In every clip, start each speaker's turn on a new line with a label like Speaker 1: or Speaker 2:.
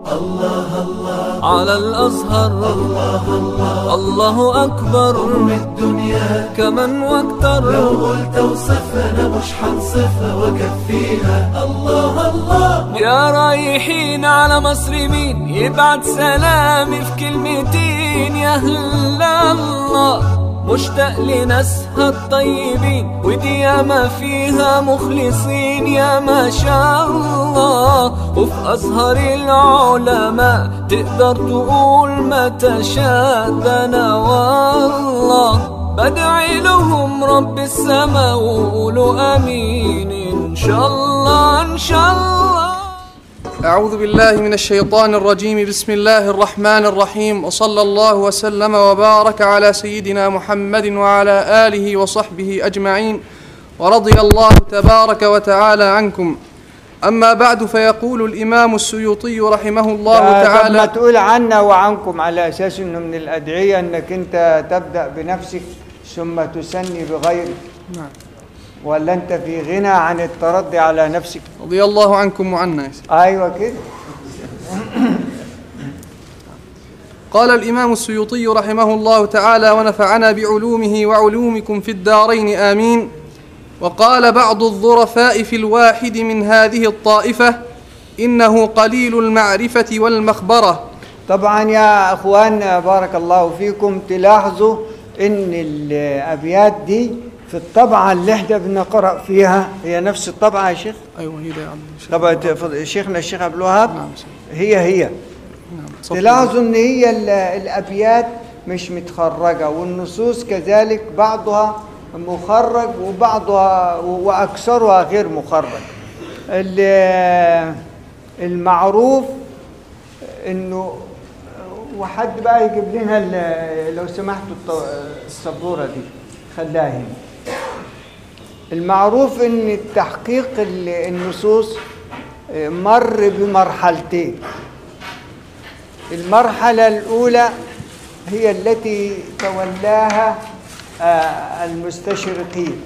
Speaker 1: الله الله على الأزهر الله الله الله أكبر من الدنيا كمن واكتر لو قلت وصفنا مش حنصفها وكفيها الله الله يا رايحين على مصر مين يبعت سلامي في كلمتين يا هلا الله مشتاق لناسها الطيبين ودي ياما فيها مخلصين يا ما شاء الله وفي أزهر العلماء تقدر تقول ما تشاء ده أنا والله بدعي لهم رب السما وقولوا امين ان شاء الله ان شاء الله
Speaker 2: أعوذ بالله من الشيطان الرجيم بسم الله الرحمن الرحيم وصلى الله وسلم وبارك على سيدنا محمد وعلى آله وصحبه أجمعين ورضي الله تبارك وتعالى عنكم أما بعد فيقول الإمام السيوطي رحمه الله
Speaker 3: طب ما
Speaker 2: تعالى
Speaker 3: تقول عنا وعنكم على اساس انه من الادعيه انك انت تبدا بنفسك ثم تسني بغيرك
Speaker 2: نعم.
Speaker 3: ولا انت في غنى عن التردي على نفسك
Speaker 2: رضي الله عنكم وعنا يا سيدي.
Speaker 3: ايوه كده
Speaker 2: قال الإمام السيوطي رحمه الله تعالى ونفعنا بعلومه وعلومكم في الدارين آمين وقال بعض الظرفاء في الواحد من هذه الطائفة إنه قليل المعرفة والمخبرة
Speaker 3: طبعا يا اخوان بارك الله فيكم تلاحظوا ان الابيات دي في الطبعه اللي احنا بنقرا فيها هي نفس الطبعه يا شيخ
Speaker 2: أيوة هي ده يا عم الشيخ.
Speaker 3: طبعا تفضل- شيخنا الشيخ عبد الوهاب
Speaker 2: نعم سيدي.
Speaker 3: هي هي
Speaker 2: نعم صف
Speaker 3: تلاحظوا ان هي ال- الابيات مش متخرجه والنصوص كذلك بعضها مخرج وبعضها واكثرها غير مخرج ال- المعروف انه وحد بقى يجيب لنا ال- لو سمحتوا الط- السبوره دي خليها هنا المعروف ان تحقيق ال- النصوص مر بمرحلتين المرحلة الأولى هي التي تولاها آه، المستشرقين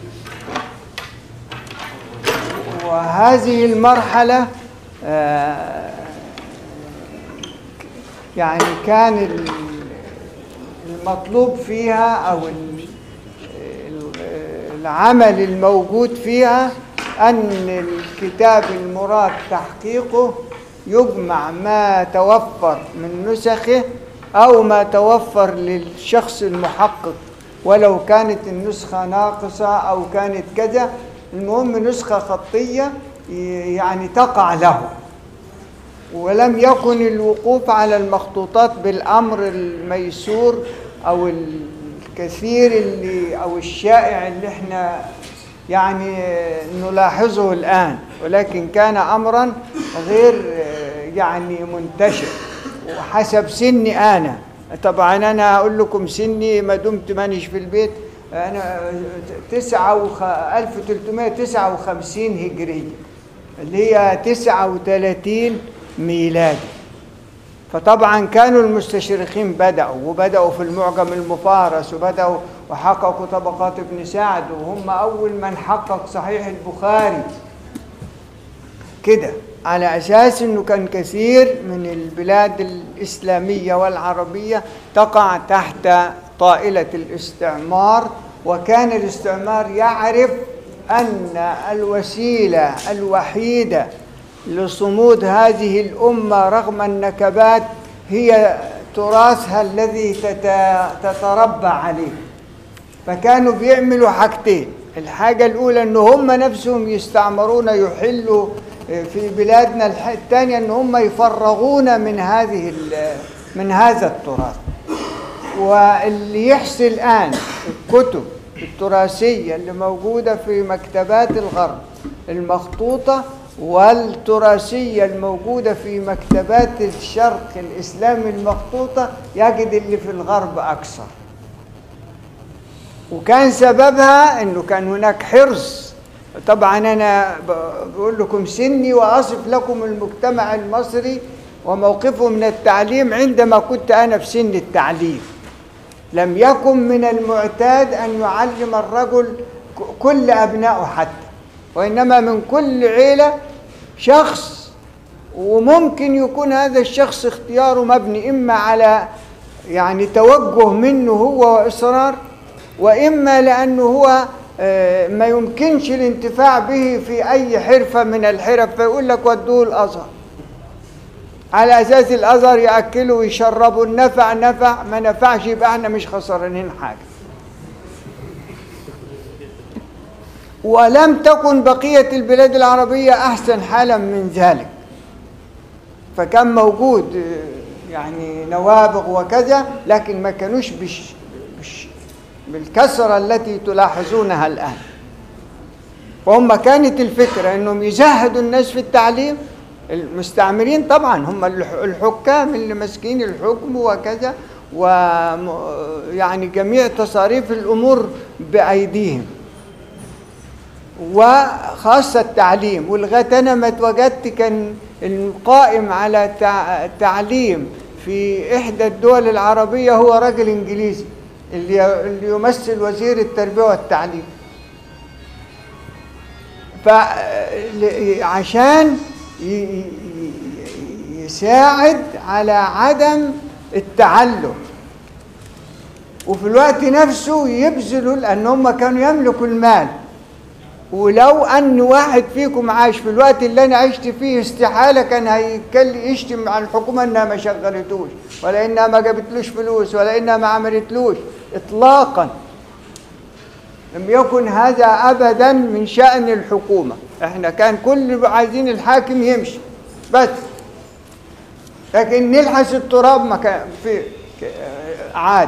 Speaker 3: وهذه المرحلة آه، يعني كان ال- المطلوب فيها أو ال- ال- العمل الموجود فيها أن الكتاب المراد تحقيقه يجمع ما توفر من نسخه أو ما توفر للشخص المحقق ولو كانت النسخة ناقصة أو كانت كذا المهم نسخة خطية ي- يعني تقع له ولم يكن الوقوف على المخطوطات بالامر الميسور او الكثير اللي او الشائع اللي احنا يعني نلاحظه الان ولكن كان امرا غير يعني منتشر وحسب سني انا طبعا انا هقول لكم سني ما دمت مانيش في البيت انا تسعة وخ... 1359 هجريه اللي هي 39 ميلادي فطبعا كانوا المستشرقين بدأوا وبدأوا في المعجم المفارس وبدأوا وحققوا طبقات ابن سعد وهم أول من حقق صحيح البخاري كده على أساس أنه كان كثير من البلاد الإسلامية والعربية تقع تحت طائلة الاستعمار وكان الاستعمار يعرف أن الوسيلة الوحيدة لصمود هذه الأمة رغم النكبات هي تراثها الذي تت- تتربى عليه فكانوا بيعملوا حاجتين الحاجة الأولى أن هم نفسهم يستعمرون يحلوا في بلادنا الح- الثانية أن هم يفرغون من هذه ال- من هذا التراث واللي يحصل الآن الكتب التراثية اللي موجودة في مكتبات الغرب المخطوطة والتراثية الموجودة في مكتبات الشرق الإسلامي المخطوطة يجد اللي في الغرب أكثر وكان سببها انه كان هناك حرص طبعا انا ب- بقول لكم سني واصف لكم المجتمع المصري وموقفه من التعليم عندما كنت انا في سن التعليم لم يكن من المعتاد ان يعلم الرجل ك- كل ابنائه حتى وانما من كل عيله شخص وممكن يكون هذا الشخص اختياره مبني إما على يعني توجه منه هو وإصرار وإما لأنه هو آه، ما يمكنش الانتفاع به في أي حرفة من الحرف فيقول لك ودوه الأزهر على أساس الأزهر يأكلوا ويشربوا النفع نفع ما نفعش يبقى احنا مش خسرانين حاجة ولم تكن بقية البلاد العربية أحسن حالا من ذلك فكان موجود آه، يعني نوابغ وكذا لكن ما كانوش بش بش بالكثرة التي تلاحظونها الآن وهم كانت الفكرة أنهم يزهدوا الناس في التعليم المستعمرين طبعا هم الح- الحكام اللي ماسكين الحكم وكذا و يعني جميع تصاريف الأمور بأيديهم وخاصة التعليم ولغاية أنا ما اتوجدت كان القائم على تع- تعليم في إحدى الدول العربية هو راجل إنجليزي اللي اللي يمثل وزير التربية والتعليم فعشان يساعد على عدم التعلم وفي الوقت نفسه يبذلوا لأن هم كانوا يملكوا المال ولو أن واحد فيكم عاش في الوقت اللي أنا عشت فيه استحالة كان هيكل يشتم على الحكومة إنها ما شغلتوش ولا إنها ما جابتلوش فلوس ولا إنها ما عملتلوش إطلاقا لم يكن هذا أبدا من شأن الحكومة إحنا كان كل اللي عايزين الحاكم يمشي بس لكن نلحس التراب ما كان في عادي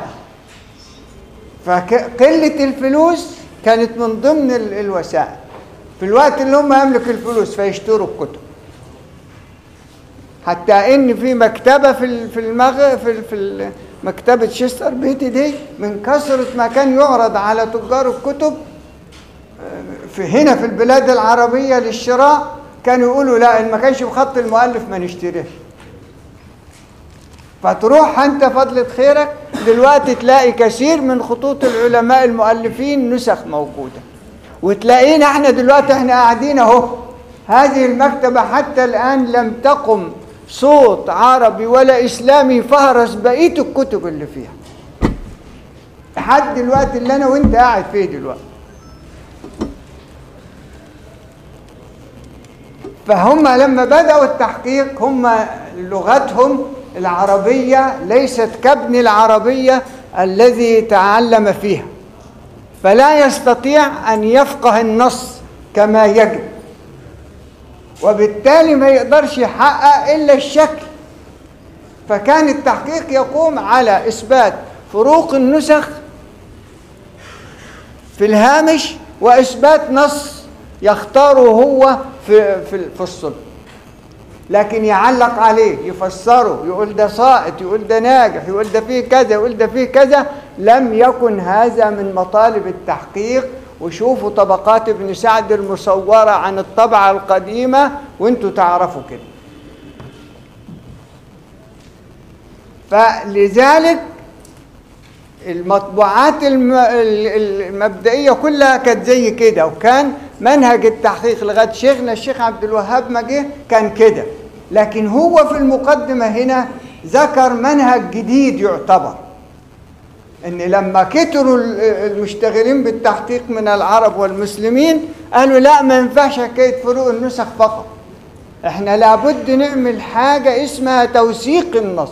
Speaker 3: فقلة الفلوس كانت من ضمن ال- الوسائل في الوقت اللي هم يملكوا الفلوس فيشتروا الكتب حتى ان في مكتبه في ال- في المغ في ال- في ال- مكتبه شستر بيتي دي من كثره ما كان يعرض على تجار الكتب آه، في هنا في البلاد العربيه للشراء كانوا يقولوا لا ان ما كانش بخط المؤلف ما نشتريش فتروح انت فضلة خيرك دلوقتي تلاقي كثير من خطوط العلماء المؤلفين نسخ موجودة وتلاقينا احنا دلوقتي احنا قاعدين اهو هذه المكتبة حتى الآن لم تقم صوت عربي ولا إسلامي فهرس بقية الكتب اللي فيها لحد دلوقتي اللي أنا وأنت قاعد فيه دلوقتي فهم لما بدأوا التحقيق هم لغتهم العربية ليست كابن العربية الذي تعلم فيها فلا يستطيع أن يفقه النص كما يجب وبالتالي ما يقدرش يحقق إلا الشكل فكان التحقيق يقوم على إثبات فروق النسخ في الهامش وإثبات نص يختاره هو في في في الصلب لكن يعلق عليه يفسره يقول ده ساقط يقول ده ناجح يقول ده فيه كذا يقول ده فيه كذا لم يكن هذا من مطالب التحقيق وشوفوا طبقات ابن سعد المصورة عن الطبعة القديمة وانتوا تعرفوا كده فلذلك المطبوعات الم- ال- المبدئية كلها كانت زي كده وكان منهج التحقيق لغاية شيخنا الشيخ عبد الوهاب ما جه كان كده لكن هو في المقدمة هنا ذكر منهج جديد يعتبر ان لما كتروا ال- المشتغلين بالتحقيق من العرب والمسلمين قالوا لا ما ينفعش حكاية فروق النسخ فقط احنا لابد نعمل حاجة اسمها توثيق النص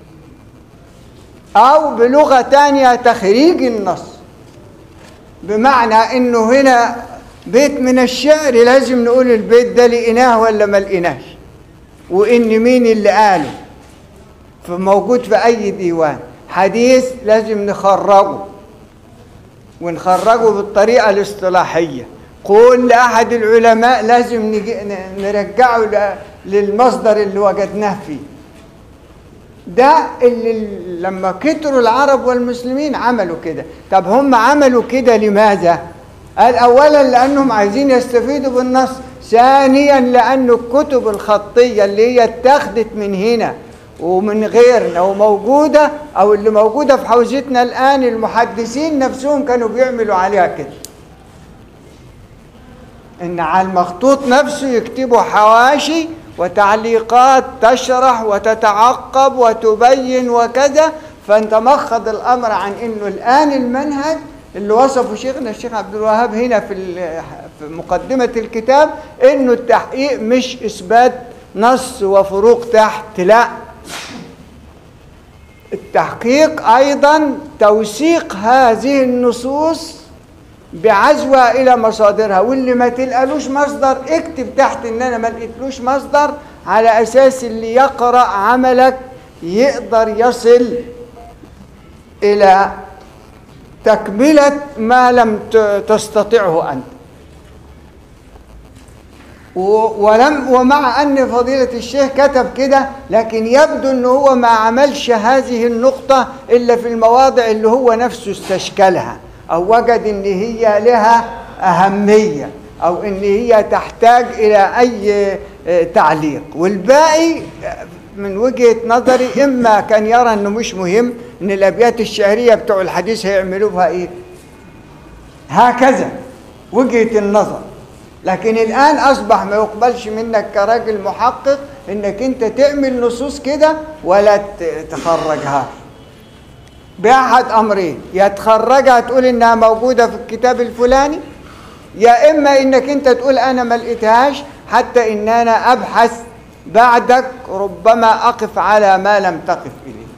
Speaker 3: أو بلغة تانية تخريج النص بمعنى إنه هنا بيت من الشعر لازم نقول البيت ده لقيناه ولا ما لقيناش وإن مين اللي قاله فموجود في أي ديوان حديث لازم نخرجه ونخرجه بالطريقة الاصطلاحية قول لأحد العلماء لازم نجي ن- نرجعه ل- للمصدر اللي وجدناه فيه ده اللي لما كتروا العرب والمسلمين عملوا كده طب هم عملوا كده لماذا قال اولا لانهم عايزين يستفيدوا بالنص ثانيا لان الكتب الخطيه اللي هي اتخذت من هنا ومن غيرنا وموجوده او اللي موجوده في حوزتنا الان المحدثين نفسهم كانوا بيعملوا عليها كده ان على المخطوط نفسه يكتبوا حواشي وتعليقات تشرح وتتعقب وتبين وكذا فانت مخض الامر عن انه الان المنهج اللي وصفه شيخنا الشيخ عبد الوهاب هنا في ال- في مقدمه الكتاب انه التحقيق مش اثبات نص وفروق تحت لا التحقيق ايضا توثيق هذه النصوص بعزوها الى مصادرها واللي ما تلقالوش مصدر اكتب تحت ان انا ما لقيتلوش مصدر على اساس اللي يقرا عملك يقدر يصل الى تكمله ما لم ت- تستطعه انت و- ولم ومع ان فضيله الشيخ كتب كده لكن يبدو ان هو ما عملش هذه النقطه الا في المواضع اللي هو نفسه استشكلها او وجد ان هي لها اهميه او ان هي تحتاج الى اي آه، تعليق والباقي آه، من وجهه نظري اما كان يرى انه مش مهم ان الابيات الشعريه بتوع الحديث هيعملوا بها ايه هكذا وجهة النظر لكن الآن أصبح ما يقبلش منك كراجل محقق إنك أنت تعمل نصوص كده ولا ت- تخرجها بأحد أمرين يا تخرجها تقول إنها موجودة في الكتاب الفلاني يا إما إنك أنت تقول أنا ما لقيتهاش حتى إن أنا أبحث بعدك ربما أقف على ما لم تقف إليه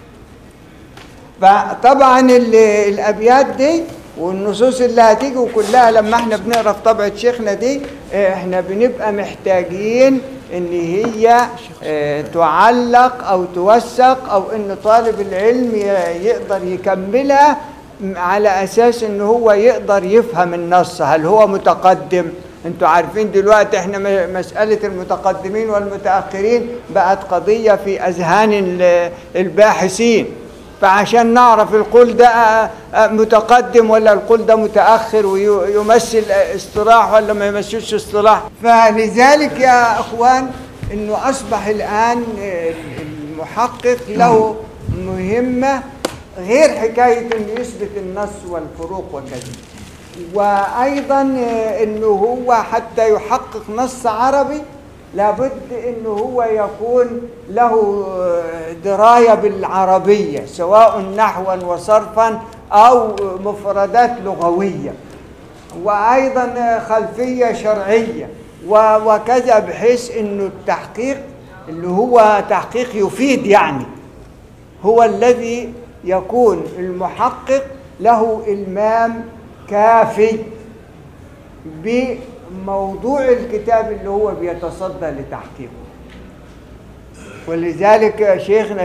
Speaker 3: فطبعا ال- الابيات دي والنصوص اللي هتيجي وكلها لما احنا بنقرا في طبعه شيخنا دي اه، احنا بنبقى محتاجين ان هي اه، تعلق او توثق او ان طالب العلم ي- يقدر يكملها م- على اساس ان هو يقدر يفهم النص هل هو متقدم انتوا عارفين دلوقتي احنا م- مسألة المتقدمين والمتأخرين بقت قضية في أذهان ال- الباحثين فعشان نعرف القول ده آه، آه، متقدم ولا القول ده متأخر ويمثل اصطلاح ولا ما يمثلش اصطلاح فلذلك يا أخوان أنه أصبح الآن آه، المحقق له مهمة غير حكاية أنه يثبت النص والفروق وكذا وايضا آه، انه هو حتى يحقق نص عربي لابد انه هو يكون له آه، درايه بالعربيه سواء نحوا وصرفا او مفردات لغويه وايضا آه، خلفيه شرعيه و- وكذا بحيث انه التحقيق اللي هو تحقيق يفيد يعني هو الذي يكون المحقق له المام كافي بموضوع الكتاب اللي هو بيتصدى لتحقيقه ولذلك شيخنا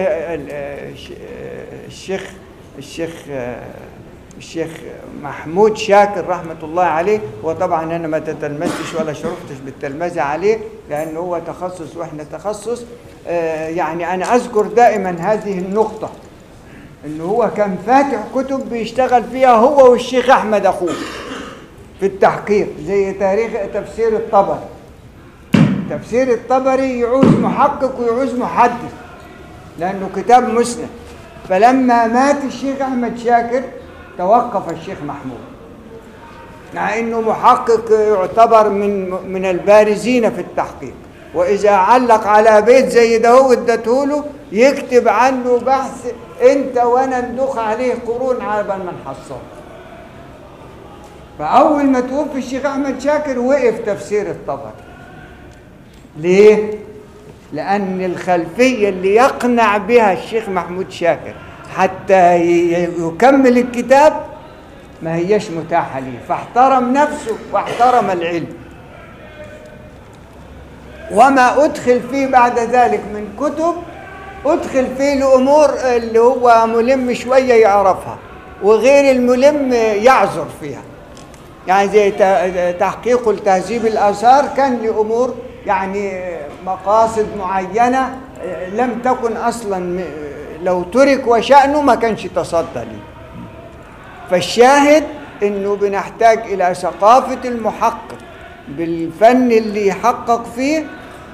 Speaker 3: الشيخ الشيخ الشيخ محمود شاكر رحمة الله عليه وطبعا أنا ما تتلمذتش ولا شرفتش بالتلمذة عليه لأنه هو تخصص وإحنا تخصص آه، يعني أنا أذكر دائما هذه النقطة إنه هو كان فاتح كتب بيشتغل فيها هو والشيخ أحمد أخوه في التحقيق زي تاريخ تفسير الطبري تفسير الطبري يعوز محقق ويعوز محدث لأنه كتاب مسند فلما مات الشيخ أحمد شاكر توقف الشيخ محمود مع انه محقق يعتبر من من البارزين في التحقيق واذا علق على بيت زي ده هو ادته له يكتب عنه بحث انت وانا ندخ عليه قرون على بال ما نحصله فاول ما توفي الشيخ احمد شاكر وقف تفسير الطبري ليه لان الخلفيه اللي يقنع بها الشيخ محمود شاكر حتى ي- يكمل الكتاب ما هيش متاحة ليه فاحترم نفسه واحترم العلم وما أدخل فيه بعد ذلك من كتب أدخل فيه الأمور اللي هو ملم شوية يعرفها وغير الملم يعذر فيها يعني زي ت- تحقيق لتهذيب الآثار كان لأمور يعني مقاصد معينة لم تكن أصلا م- لو ترك وشأنه ما كانش تصدى ليه فالشاهد انه بنحتاج الى ثقافه المحقق بالفن اللي يحقق فيه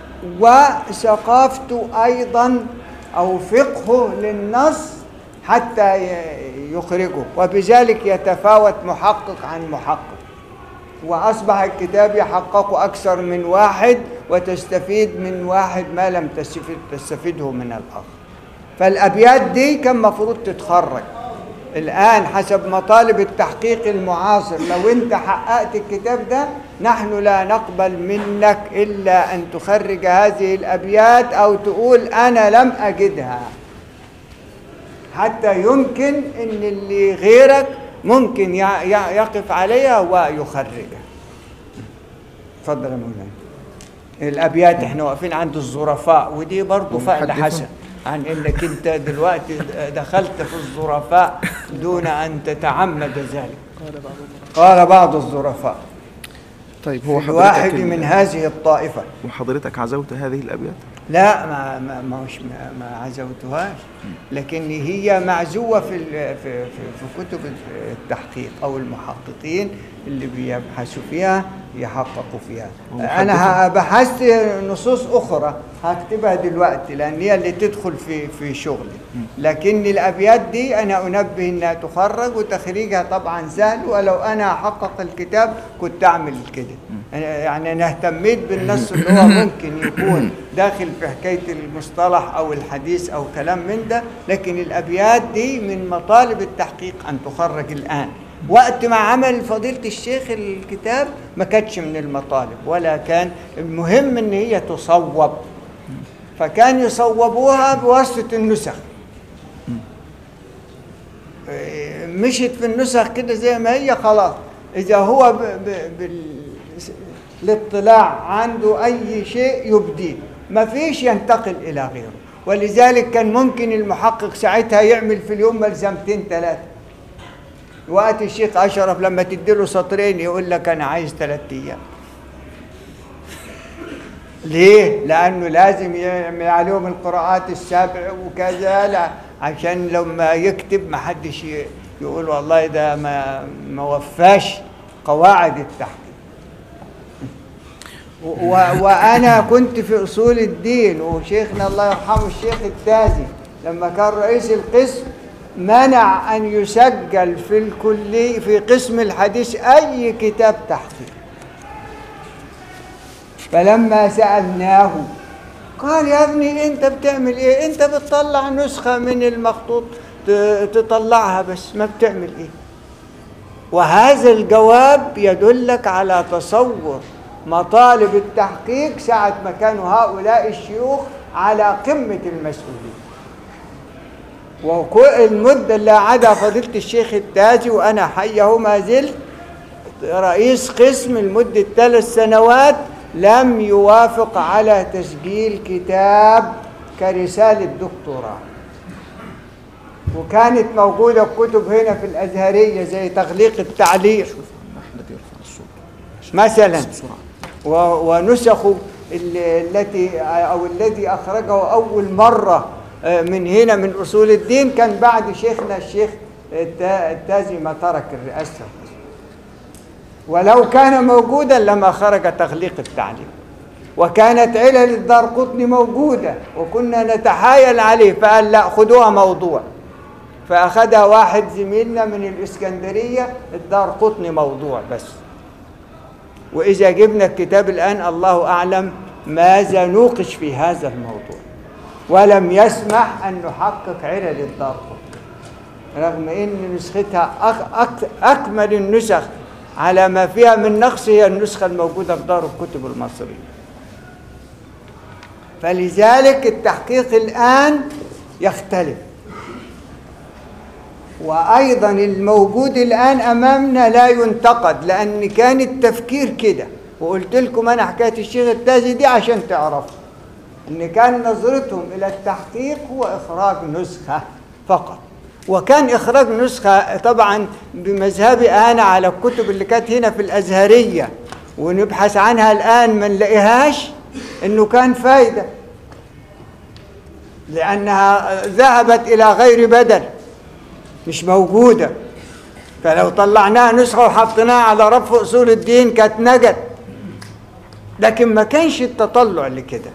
Speaker 3: وثقافته ايضا او فقهه للنص حتى ي- يخرجه وبذلك يتفاوت محقق عن محقق واصبح الكتاب يحقق اكثر من واحد وتستفيد من واحد ما لم تستفيد تستفيده من الآخر فالأبيات دي كان مفروض تتخرج الآن حسب مطالب التحقيق المعاصر لو أنت حققت الكتاب ده نحن لا نقبل منك إلا أن تخرج هذه الأبيات أو تقول أنا لم أجدها حتى يمكن أن اللي غيرك ممكن ي- ي- يقف عليها ويخرجها اتفضل يا مولانا الابيات احنا واقفين عند الظرفاء ودي برضه فعل
Speaker 2: ومحدثون.
Speaker 3: حسن عن انك انت دلوقتي دخلت في الظرفاء دون ان تتعمد ذلك قال بعض الظرفاء
Speaker 4: طيب هو
Speaker 3: الواحد
Speaker 4: حضرتك
Speaker 3: من هذه الطائفه
Speaker 4: وحضرتك عزوت هذه الابيات
Speaker 3: لا ما ما ما, مش ما, ما عزوتهاش لكن هي معزوه في ال- في في, في كتب التحقيق او المحققين اللي بيبحثوا فيها يحققوا فيها
Speaker 4: ومحدثون.
Speaker 3: انا ه- بحثت نصوص اخرى هكتبها دلوقتي لان هي اللي تدخل في في شغلي لكن الابيات دي انا انبه انها تخرج وتخريجها طبعا سهل ولو انا احقق الكتاب كنت اعمل كده أنا- يعني انا اهتميت بالنص اللي هو ممكن يكون داخل في حكايه المصطلح او الحديث او كلام من ده لكن الابيات دي من مطالب التحقيق ان تخرج الان وقت ما عمل فضيله الشيخ الكتاب ما كانتش من المطالب ولا كان المهم ان هي تصوب فكان يصوبوها بواسطه النسخ إيه، مشت في النسخ كده زي ما هي خلاص اذا هو ب... ب... بال... الاطلاع عنده اي شيء يبديه ما فيش ينتقل الى غيره ولذلك كان ممكن المحقق ساعتها يعمل في اليوم ملزمتين ثلاثه وقت الشيخ اشرف لما تديله سطرين يقول لك انا عايز ثلاث ايام ليه؟ لأنه لازم يعمل عليهم القراءات السبع وكذا لا عشان لما يكتب ما حدش ي- يقول والله ده ما ما وفاش قواعد التحقيق و- و- وأنا كنت في أصول الدين وشيخنا الله يرحمه الشيخ التازي لما كان رئيس القسم منع أن يسجل في الكلية في قسم الحديث أي كتاب تحقيق فلما سألناه قال يا ابني انت بتعمل ايه انت بتطلع نسخة من المخطوط ت- تطلعها بس ما بتعمل ايه وهذا الجواب يدلك على تصور مطالب التحقيق ساعة ما كانوا هؤلاء الشيوخ على قمة المسؤولية والمدة اللي قعدها فضيلة الشيخ التاجي وأنا حيه ما زلت رئيس قسم لمدة ثلاث سنوات لم يوافق على تسجيل كتاب كرسالة دكتوراه وكانت موجودة كتب هنا في الأزهرية زي تغليق التعليق
Speaker 4: الذي يرفع الصوت
Speaker 3: مثلا
Speaker 4: بسرعه
Speaker 3: و- ونسخه ال- التي او الذي اخرجه اول مره آه، من هنا من اصول الدين كان بعد شيخنا الشيخ التا- التازي ما ترك الرئاسه ولو كان موجودا لما خرج تغليق التعليم وكانت علل الدار قطني موجوده وكنا نتحايل عليه فقال لا خذوها موضوع فاخذها واحد زميلنا من الاسكندريه الدار قطني موضوع بس وإذا جبنا الكتاب الآن الله أعلم ماذا نوقش في هذا الموضوع ولم يسمح أن نحقق علل الدار رغم أن نسختها أك أك أكمل النسخ على ما فيها من نقص هي النسخة الموجودة في دار الكتب المصرية فلذلك التحقيق الآن يختلف وأيضا الموجود الآن أمامنا لا ينتقد لأن كان التفكير كده وقلت لكم أنا حكاية الشيخ التازي دي عشان تعرفوا إن كان نظرتهم إلى التحقيق هو إخراج نسخة فقط وكان إخراج نسخة طبعا بمذهبي أنا على الكتب اللي كانت هنا في الأزهرية ونبحث عنها الآن ما نلاقيهاش إنه كان فايدة لأنها ذهبت إلى غير بدل مش موجودة فلو طلعناها نسخة وحطيناها على رف أصول الدين كانت نجت لكن ما كانش التطلع لكده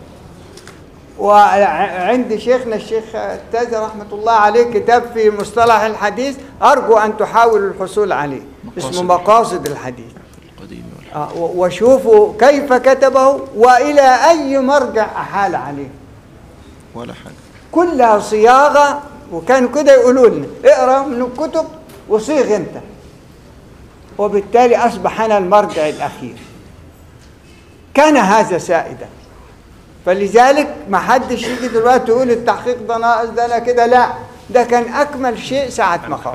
Speaker 3: وعند شيخنا الشيخ التاجي رحمة الله عليه كتاب في مصطلح الحديث أرجو أن تحاولوا الحصول عليه اسمه
Speaker 4: مقاصد.
Speaker 3: مقاصد الحديث
Speaker 4: القديم والحديث
Speaker 3: آه، و- وشوفوا كيف كتبه والى اي مرجع احال عليه
Speaker 4: ولا حاجة
Speaker 3: كلها صياغه وكانوا كده يقولوا لنا اقرا من الكتب وصيغ انت وبالتالي اصبح انا المرجع الاخير كان هذا سائدا فلذلك ما حدش يجي دلوقتي يقول التحقيق ده ناقص ده انا كده لا ده كان اكمل شيء ساعه ما خرج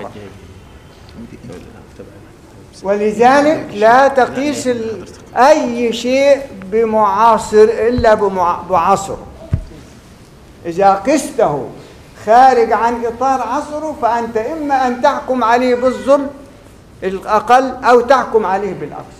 Speaker 3: ولذلك لا تقيس ال- اي شيء بمعاصر الا بمع- بعصره اذا قسته خارج عن اطار عصره فانت اما ان تحكم عليه بالظلم الاقل او تحكم عليه بالاقصى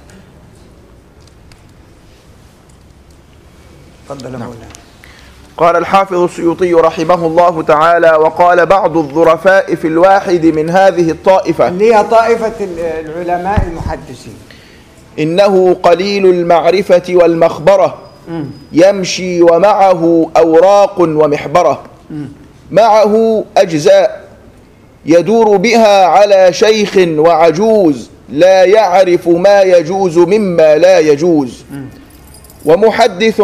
Speaker 3: تفضل يا مولانا
Speaker 4: قال الحافظ السيوطي رحمه الله تعالى وقال بعض الظرفاء في الواحد من هذه الطائفة
Speaker 3: اللي هي طائفه ال- العلماء المحدثين
Speaker 4: إنه قليل المعرفة والمخبرة يمشي ومعه أوراق ومحبرة معه أجزاء يدور بها على شيخ وعجوز لا يعرف ما يجوز مما لا يجوز ومحدث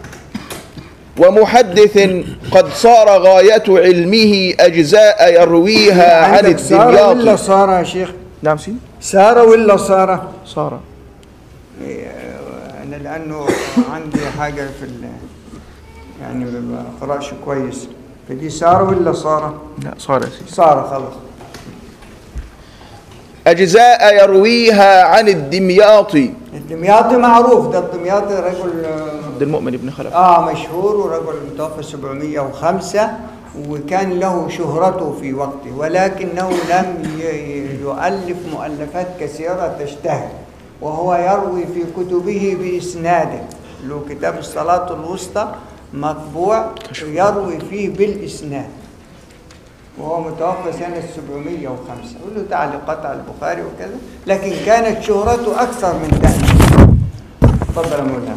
Speaker 4: ومحدث قد صار غاية علمه أجزاء يرويها عن
Speaker 3: عندك سارة ولا
Speaker 4: الدمياط
Speaker 3: سارة يا شيخ
Speaker 4: نعم سيدي
Speaker 3: سارة ولا سارة
Speaker 4: صار
Speaker 3: أنا لأنه عندي حاجة في ال يعني ما بقرأش كويس فدي سارة ولا سارة
Speaker 4: لا صار يا سيدي
Speaker 3: سارة خلاص
Speaker 4: أجزاء يرويها عن الدمياط
Speaker 3: الدمياطي معروف ده الدمياطي رجل آه،
Speaker 4: عبد المؤمن بن خلف
Speaker 3: اه مشهور ورجل متوفى 705 وكان له شهرته في وقته ولكنه لم ي- يؤلف مؤلفات كثيرة تشتهر وهو يروي في كتبه بإسناده له كتاب الصلاة الوسطى مطبوع يروي فيه بالإسناد وهو متوفى سنة 705 وله تعليقات على البخاري وكذا لكن كانت شهرته أكثر من ذلك تفضل يا مولانا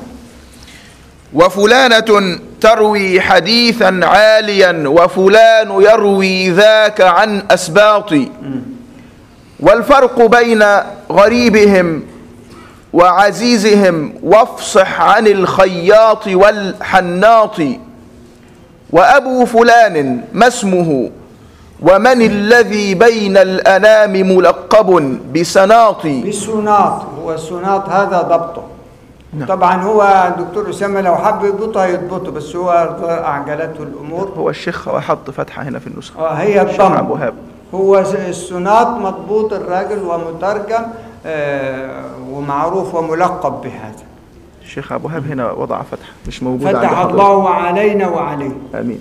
Speaker 4: وفلانة تروي حديثا عاليا وفلان يروي ذاك عن أسباط والفرق بين غريبهم وعزيزهم وافصح عن الخياط والحناط وأبو فلان ما اسمه ومن الذي بين الأنام ملقب بسناط
Speaker 3: بالسوناط هو السوناط هذا ضبطه
Speaker 4: نعم.
Speaker 3: طبعا هو الدكتور اسامه لو حب يضبطه هيضبطه بس هو اعجلته الامور
Speaker 4: هو الشيخ وحط فتحة هنا في النسخة
Speaker 3: آه هي
Speaker 4: الشيخ أبو
Speaker 3: الضم
Speaker 4: هاب
Speaker 3: هو السوناط مضبوط الراجل ومترجم آه ومعروف وملقب بهذا
Speaker 4: الشيخ أبو هاب هنا وضع فتحة مش موجودة عند
Speaker 3: فتح
Speaker 4: حضرتك.
Speaker 3: الله علينا وعليه
Speaker 4: آمين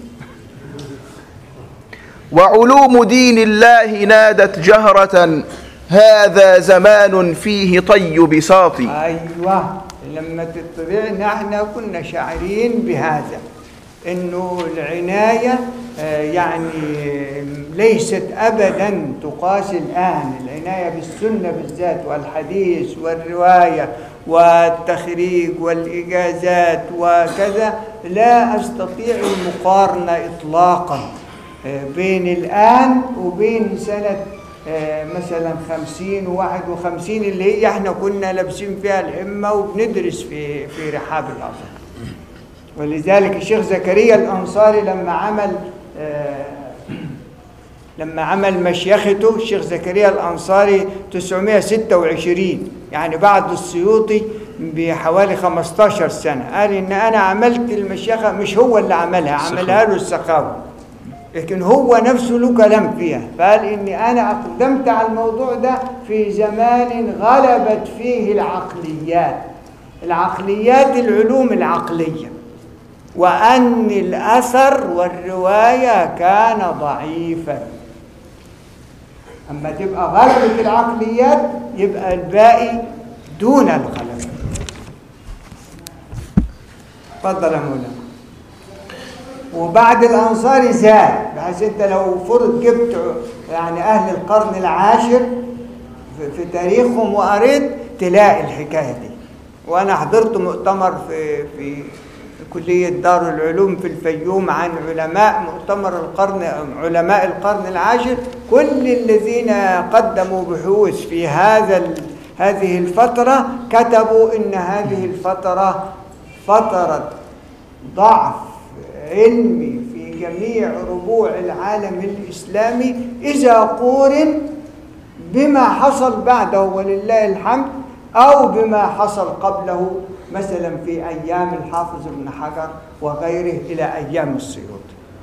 Speaker 4: وعلوم دين الله نادت جهرة هذا زمان فيه طي بساط
Speaker 3: ايوه لما تطلعنا احنا كنا شاعرين بهذا انه العنايه آه، يعني ليست ابدا تقاس الان العنايه بالسنه بالذات والحديث والروايه والتخريج والاجازات وكذا لا استطيع المقارنه اطلاقا آه، بين الان وبين سنه آه، مثلا خمسين وواحد وخمسين اللي هي احنا كنا لابسين فيها العمة وبندرس في في رحاب الأزهر ولذلك الشيخ زكريا الأنصاري لما عمل آه، لما عمل مشيخته الشيخ زكريا الأنصاري 926 يعني بعد السيوطي بحوالي 15 سنة قال إن أنا عملت المشيخة مش هو اللي عملها عملها له السخاوي لكن هو نفسه له كلام فيها فقال إني أنا أقدمت على الموضوع ده في زمان غلبت فيه العقليات العقليات العلوم العقلية وأن الأثر والرواية كان ضعيفا أما تبقى غلبة العقليات يبقى الباقي دون الغلبة تفضل يا مولانا وبعد الأنصار زاد بحيث أنت لو فرض جبت يعني أهل القرن العاشر في, في تاريخهم وقريت تلاقي الحكاية دي وأنا حضرت مؤتمر في في كلية دار العلوم في الفيوم عن علماء مؤتمر القرن علماء القرن العاشر كل الذين قدموا بحوث في هذا هذه الفترة كتبوا إن هذه الفترة فترة ضعف علمي في جميع ربوع العالم الإسلامي إذا قورن بما حصل بعده ولله الحمد أو بما حصل قبله مثلا في أيام الحافظ ابن حجر وغيره إلى أيام السيوطي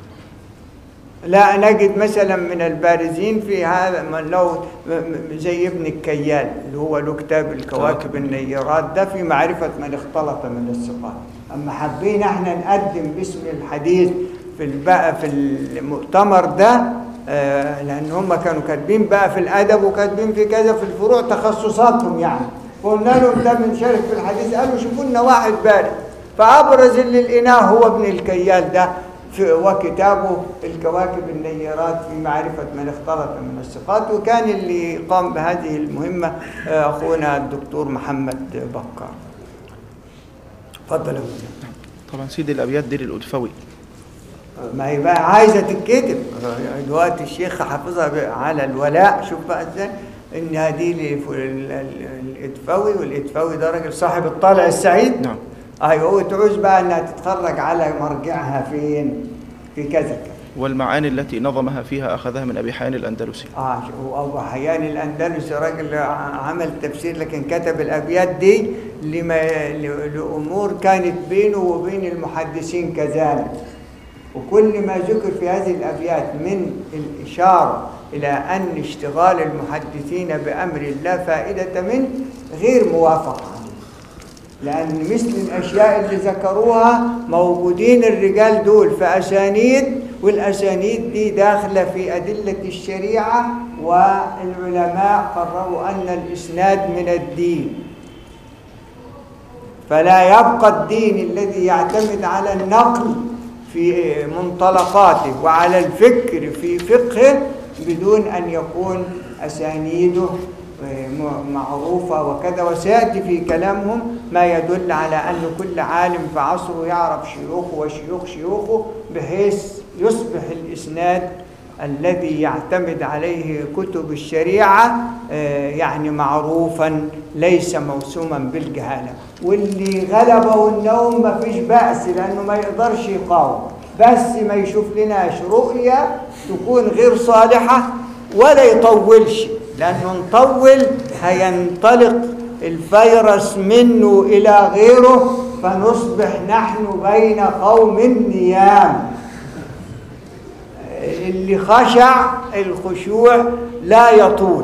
Speaker 3: لا نجد مثلا من البارزين في هذا من لو م- م- زي ابن الكيال اللي هو له كتاب الكواكب النيرات ده في معرفة من اختلط من الثقات أما حبينا احنا نقدم باسم الحديث في البقى في المؤتمر ده آه، لأن هم كانوا كاتبين بقى في الأدب وكاتبين في كذا في الفروع تخصصاتهم يعني قلنا لهم ده بنشارك في الحديث قالوا شوفوا لنا واحد بارد فأبرز اللي لقيناه هو ابن الكيال ده في وكتابه الكواكب النيرات في معرفة من اختلط من الثقات وكان اللي قام بهذه المهمة آه، أخونا الدكتور محمد بكار تفضل يا مولانا.
Speaker 4: طبعا سيدي الابيات دي للادفوي
Speaker 3: ما هي بقى عايزة تتكتب دلوقتي الشيخ حافظها ب- على الولاء شوف بقى ازاي ان هذه لف- ال- ال- الادفوي والادفوي ده راجل صاحب الطالع السعيد
Speaker 4: نعم
Speaker 3: ايوه هو تعوز بقى انها تتفرج على مرجعها فين في كذا كذا
Speaker 4: والمعاني التي نظمها فيها اخذها من ابي حيان الاندلسي
Speaker 3: اه وابو حيان الاندلسي راجل ع- عمل تفسير لكن كتب الابيات دي لما ل- لامور كانت بينه وبين المحدثين كذلك وكل ما ذكر في هذه الابيات من الاشاره الى ان اشتغال المحدثين بامر الله فائده منه غير موافق عليه لأن مثل الأشياء اللي ذكروها موجودين الرجال دول في أسانيد والأسانيد دي داخلة في أدلة الشريعة والعلماء قرروا أن الإسناد من الدين فلا يبقى الدين الذي يعتمد على النقل في منطلقاته وعلى الفكر في فقهه بدون أن يكون أسانيده م- معروفة وكذا وسيأتي في كلامهم ما يدل على أن كل عالم في عصره يعرف شيوخه وشيوخ شيوخه بحيث يصبح الإسناد الذي يعتمد عليه كتب الشريعة آه، يعني معروفا ليس موسوما بالجهالة واللي غلبه النوم ما فيش بأس لأنه ما يقدرش يقاوم بس ما يشوف لناش رؤية تكون غير صالحة ولا يطولش لأنه نطول هينطلق الفيروس منه إلى غيره فنصبح نحن بين قوم نيام اللي خشع الخشوع لا يطول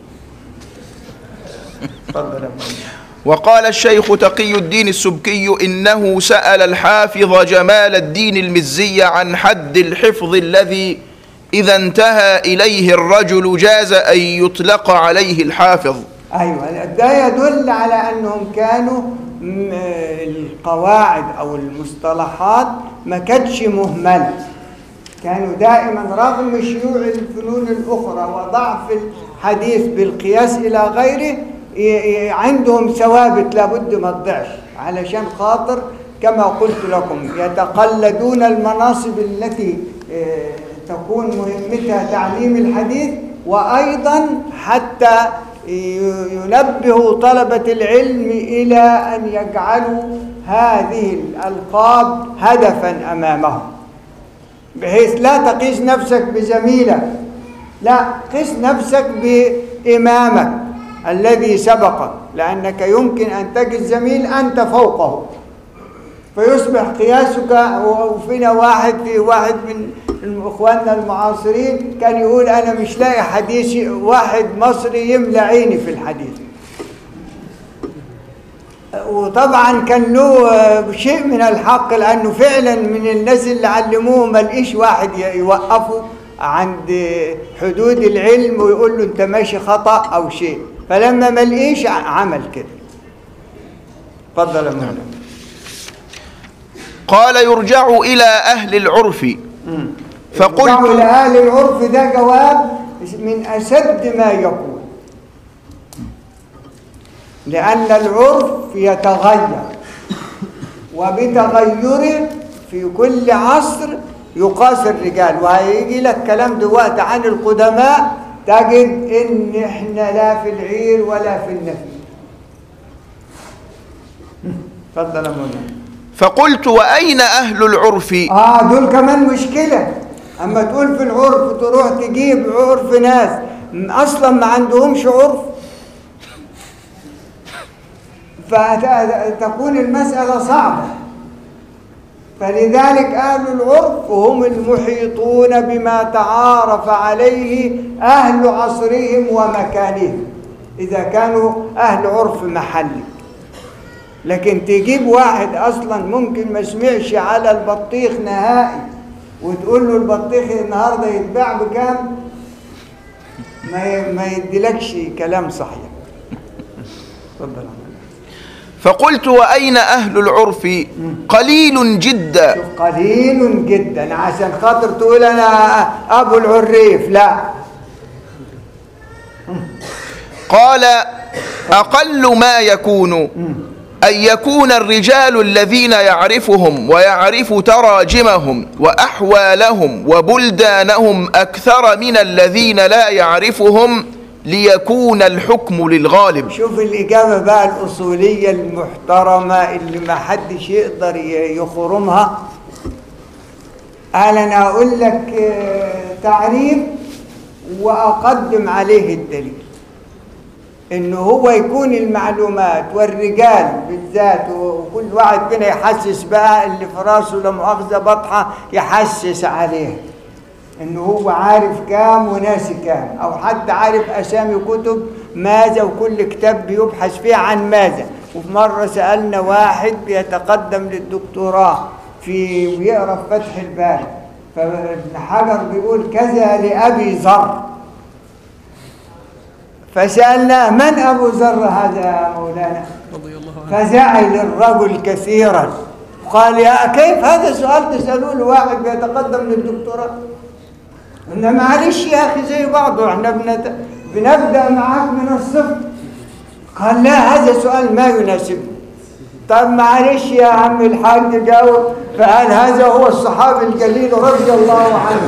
Speaker 3: تفضل يا مولانا.
Speaker 4: وقال الشيخ تقي الدين السبكي إنه سأل الحافظ جمال الدين المزي عن حد الحفظ الذي إذا انتهى إليه الرجل جاز أن يطلق عليه الحافظ
Speaker 3: ايوه ده يدل على انهم كانوا م- القواعد او المصطلحات ما كانتش مهمله كانوا دائما رغم شيوع الفنون الاخرى وضعف الحديث بالقياس الى غيره ي- ي- عندهم ثوابت لابد ما تضيعش علشان خاطر كما قلت لكم يتقلدون المناصب التي آه، تكون مهمتها تعليم الحديث وايضا حتى ي- ينبه طلبة العلم إلى أن يجعلوا هذه الألقاب هدفا أمامهم بحيث لا تقيس نفسك بزميلك لا قس نفسك بإمامك الذي سبقك لأنك يمكن أن تجد زميل أنت فوقه فيصبح قياسك وفينا واحد في واحد من اخواننا المعاصرين كان يقول انا مش لاقي حديث واحد مصري يملى عيني في الحديث وطبعا كان له شيء من الحق لانه فعلا من الناس اللي علموه ما لقيش واحد يوقفه عند حدود العلم ويقول له انت ماشي خطا او شيء فلما ما لقيش عمل كده اتفضل يا مولانا
Speaker 4: قال يرجع إلى أهل العرف
Speaker 3: فقلت
Speaker 4: فقلت
Speaker 3: إلى أهل العرف ده جواب من أسد ما يكون لأن العرف يتغير وبتغيره في كل عصر يقاس الرجال وهيجي لك كلام دلوقتي عن القدماء تجد ان احنا لا في العير ولا في النفي اتفضل يا مولانا
Speaker 4: فقلت وأين أهل العرف
Speaker 3: اه دول كمان مشكلة اما تقول في العرف تروح تجيب عرف ناس م- اصلا ما عندهمش عرف فتكون المسألة صعبة فلذلك أهل العرف هم المحيطون بما تعارف عليه أهل عصرهم ومكانهم إذا كانوا أهل عرف محلي لكن تجيب واحد اصلا ممكن ما سمعش على البطيخ نهائي وتقول له البطيخ النهارده يتباع بكام ما ي- ما يديلكش كلام صحيح اتفضل يا عم.
Speaker 4: فقلت وأين أهل العرف قليل جدا
Speaker 3: شوف قليل جدا عشان خاطر تقول انا ابو العريف لا
Speaker 4: قال أقل ما يكون أن يكون الرجال الذين يعرفهم ويعرف تراجمهم وأحوالهم وبلدانهم أكثر من الذين لا يعرفهم ليكون الحكم للغالب
Speaker 3: شوف الإجابة بقى الأصولية المحترمة اللي ما حدش يقدر ي- يخرمها قال أنا أقول لك آه، تعريف وأقدم عليه الدليل إنه هو يكون المعلومات والرجال بالذات وكل واحد فينا يحسس بقى اللي في راسه لا مؤاخذة بطحة يحسس عليها انه هو عارف كام وناسي كام او حد عارف اسامي كتب ماذا وكل كتاب بيبحث فيه عن ماذا وفي مره سالنا واحد بيتقدم للدكتوراه في ويقرا في فتح الباري فابن حجر بيقول كذا لابي ذر فسالناه من ابو ذر هذا يا مولانا
Speaker 2: رضي الله عنه
Speaker 3: فزعل الرجل كثيرا قال يا كيف هذا سؤال تسألوه لواحد بيتقدم للدكتوراه إن معلش يا أخي زي بعضه احنا بنت... بنبدأ معاك من الصفر قال لا هذا سؤال ما يناسبني طب معلش يا عم الحاج جاوب فقال هذا هو الصحابي الجليل رضي الله عنه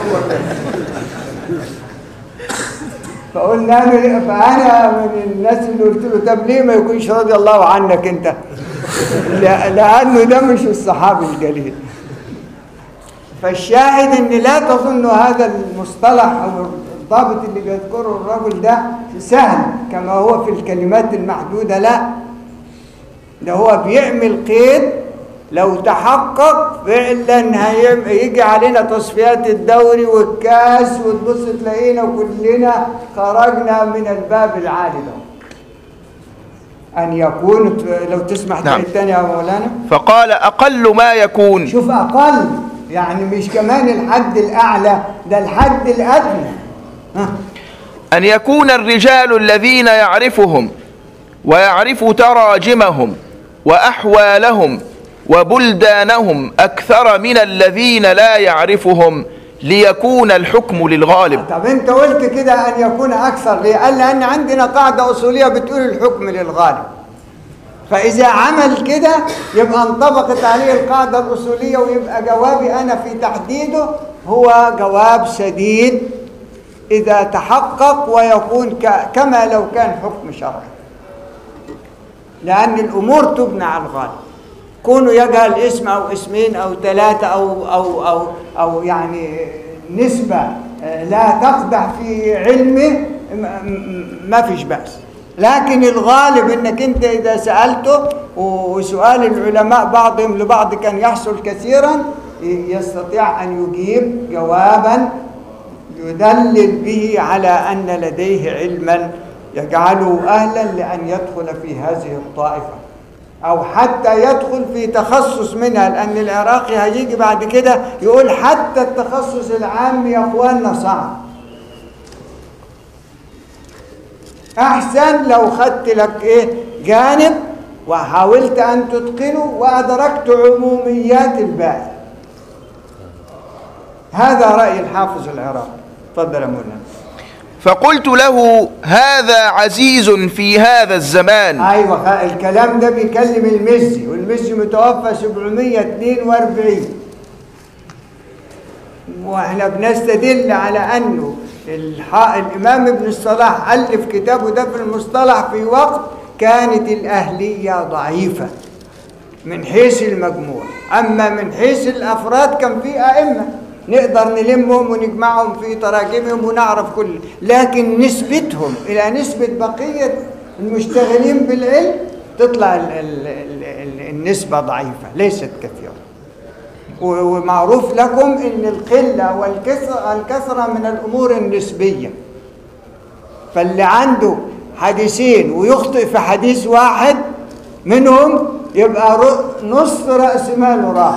Speaker 3: فقلنا له فانا من الناس اللي قلت له طب ليه ما يكونش رضي الله عنك انت لا- لانه ده مش الصحابي الجليل فالشاهد ان لا تظن هذا المصطلح او الضابط اللي بيذكره الرجل ده سهل كما هو في الكلمات المحدوده لا ده هو بيعمل قيد لو تحقق فعلا هيم- هيجي علينا تصفيات الدوري والكاس وتبص تلاقينا كلنا خرجنا من الباب العالي ده أن يكون لو تسمح
Speaker 4: نعم.
Speaker 3: تعيد تاني يا مولانا
Speaker 4: فقال أقل ما يكون
Speaker 3: شوف أقل يعني مش كمان الحد الأعلى ده الحد الأدنى ها
Speaker 4: أن يكون الرجال الذين يعرفهم ويعرف تراجمهم وأحوالهم وبلدانهم أكثر من الذين لا يعرفهم ليكون الحكم للغالب
Speaker 3: طب انت قلت كده ان يكون اكثر ليه قال لان عندنا قاعده اصوليه بتقول الحكم للغالب فاذا عمل كده يبقى انطبقت عليه القاعده الاصوليه ويبقى جوابي انا في تحديده هو جواب سديد اذا تحقق ويكون ك- كما لو كان حكم شرعي لأن الأمور تبنى على الغالب كونه يجهل اسم أو اسمين أو ثلاثة أو أو أو أو يعني نسبة آه، لا تقدح في علمه م- م- ما فيش بأس لكن الغالب انك انت اذا سالته وسؤال العلماء بعضهم لبعض كان يحصل كثيرا يستطيع ان يجيب جوابا يدلل به على ان لديه علما يجعله اهلا لان يدخل في هذه الطائفه او حتى يدخل في تخصص منها لان العراقي هيجي بعد كده يقول حتى التخصص العام يا اخواننا صعب احسن لو خدت لك ايه جانب وحاولت ان تتقنه وادركت عموميات الباقي هذا راي الحافظ العراقي تفضل يا مولانا
Speaker 4: فقلت له هذا عزيز في هذا الزمان
Speaker 3: ايوه خ- الكلام ده بيكلم المزي والمزي متوفى 742 واحنا بنستدل على انه الح... الامام ابن الصلاح الف كتابه ده في المصطلح في وقت كانت الاهليه ضعيفه من حيث المجموع أما من حيث الأفراد كان في أئمة نقدر نلمهم ونجمعهم في تراجمهم ونعرف كل لكن نسبتهم إلى نسبة بقية المشتغلين بالعلم تطلع ال ال ال ال النسبة ضعيفة ليست كثيرة و- ومعروف لكم ان القله والكثره الكثره من الامور النسبيه فاللي عنده حديثين ويخطئ في حديث واحد منهم يبقى ر- نص راس ماله راح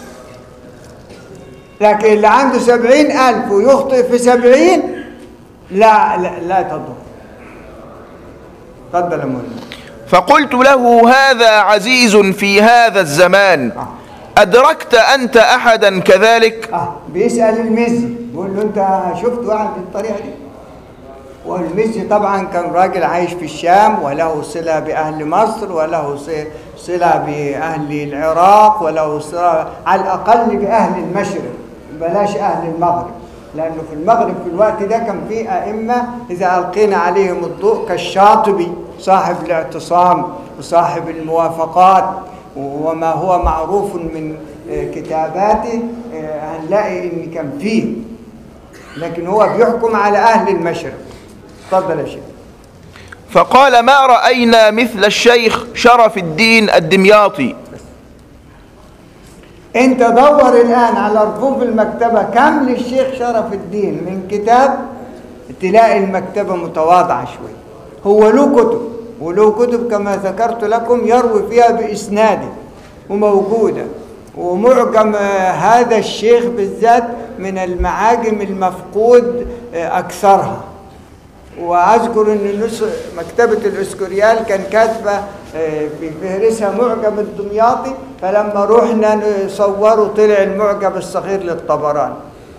Speaker 3: لكن اللي عنده سبعين ألف ويخطئ في سبعين لا لا, لا تضر تفضل يا مولانا
Speaker 4: فقلت له هذا عزيز في هذا الزمان أدركت أنت أحدا كذلك
Speaker 3: اه بيسأل المزي بيقول له انت شفت واحد بالطريقة دي والمزي طبعا كان راجل عايش في الشام وله صلة بأهل مصر وله ص- صلة بأهل العراق وله صلة على الأقل بأهل المشرق بلاش أهل المغرب لأنه في المغرب في الوقت ده كان في أئمة إذا ألقينا عليهم الضوء كالشاطبي صاحب الاعتصام وصاحب الموافقات وما هو معروف من آه، كتاباته آه، هنلاقي ان كان فيه لكن هو بيحكم على اهل المشرق اتفضل يا شيخ
Speaker 4: فقال ما رأينا مثل الشيخ شرف الدين الدمياطي
Speaker 3: انت دور الان على رفوف المكتبه كم للشيخ شرف الدين من كتاب تلاقي المكتبه متواضعه شوي هو له كتب وله كتب كما ذكرت لكم يروي فيها باسناده وموجوده ومعجم آه، هذا الشيخ بالذات من المعاجم المفقود آه، اكثرها واذكر ان نص مكتبه الاسكوريال كان كاتبه آه، في فهرسها معجم الدمياطي فلما رحنا نصوره طلع المعجم الصغير للطبراني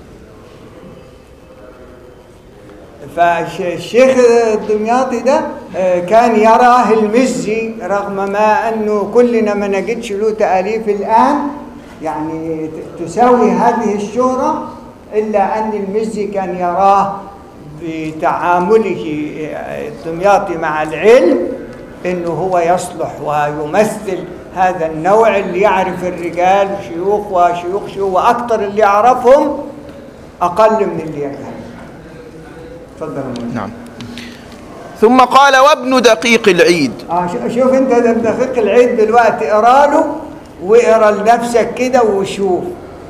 Speaker 3: فالشيخ الدمياطي ده آه، كان يراه المزي رغم ما انه كلنا ما نجدش له تاليف الان يعني ت- تساوي هذه الشهره الا ان المزي كان يراه بتعامله آه، الدمياطي مع العلم انه هو يصلح ويمثل هذا النوع اللي يعرف الرجال شيوخ وشيوخ شيوخ واكثر اللي يعرفهم اقل من اللي يفهم تفضل يا مولانا.
Speaker 4: نعم ثم قال وابن دقيق العيد
Speaker 3: اه شو- شوف انت ده دقيق العيد دلوقتي اقرا له واقرا لنفسك كده وشوف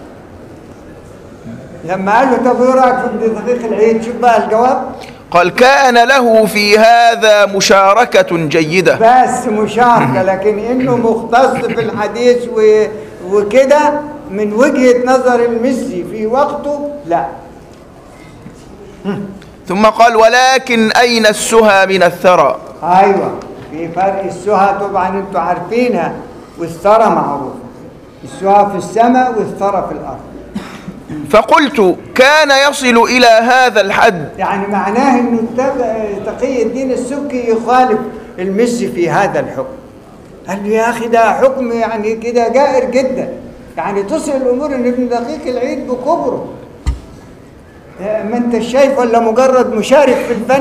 Speaker 3: لما قال له طب ايه رايك في ابن دقيق العيد شوف بقى الجواب
Speaker 4: قال كان له في هذا مشاركة جيدة
Speaker 3: بس مشاركه لكن انه مختص في الحديث و... وكده من وجهه نظر المزي في وقته لا
Speaker 4: ثم قال ولكن أين السهى من الثرى
Speaker 3: ايوه في فرق السهى طبعا انتوا عارفينها والثرى معروفه السهى في السماء والثرى في الارض
Speaker 4: فقلت كان يصل إلى هذا الحد
Speaker 3: يعني معناه انه التق- تقي الدين السبكي يخالف المزي في هذا الحكم قال له يا اخي ده حكم يعني كده جائر جدا يعني تصل الامور ان ابن دقيق العيد بكبره ما انت شايف ولا مجرد مشارك في الفن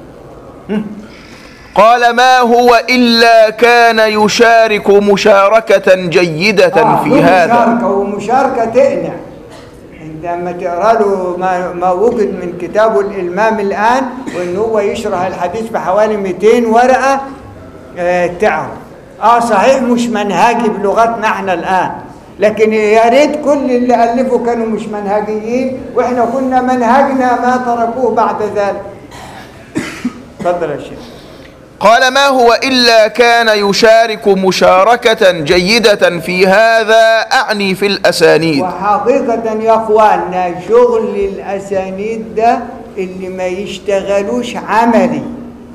Speaker 4: قال ما هو إلا كان يشارك مشاركة جيدة
Speaker 3: آه،
Speaker 4: في
Speaker 3: له
Speaker 4: هذا
Speaker 3: مشاركة ومشاركة تقنع انت لما تقرا له ما, ما وجد من كتابه الإلمام الآن وإن هو يشرح الحديث بحوالي 200 ورقة آه تعرف اه صحيح مش منهجي بلغتنا احنا الآن لكن يا ريت كل اللي ألفوا كانوا مش منهجيين واحنا كنا منهجنا ما تركوه بعد ذلك تفضل يا شيخ
Speaker 4: قال ما هو إلا كان يشارك مشاركة جيدة في هذا أعني في الأسانيد
Speaker 3: وحقيقة يا اخواننا شغل الاسانيد ده اللي ما يشتغلوش عملي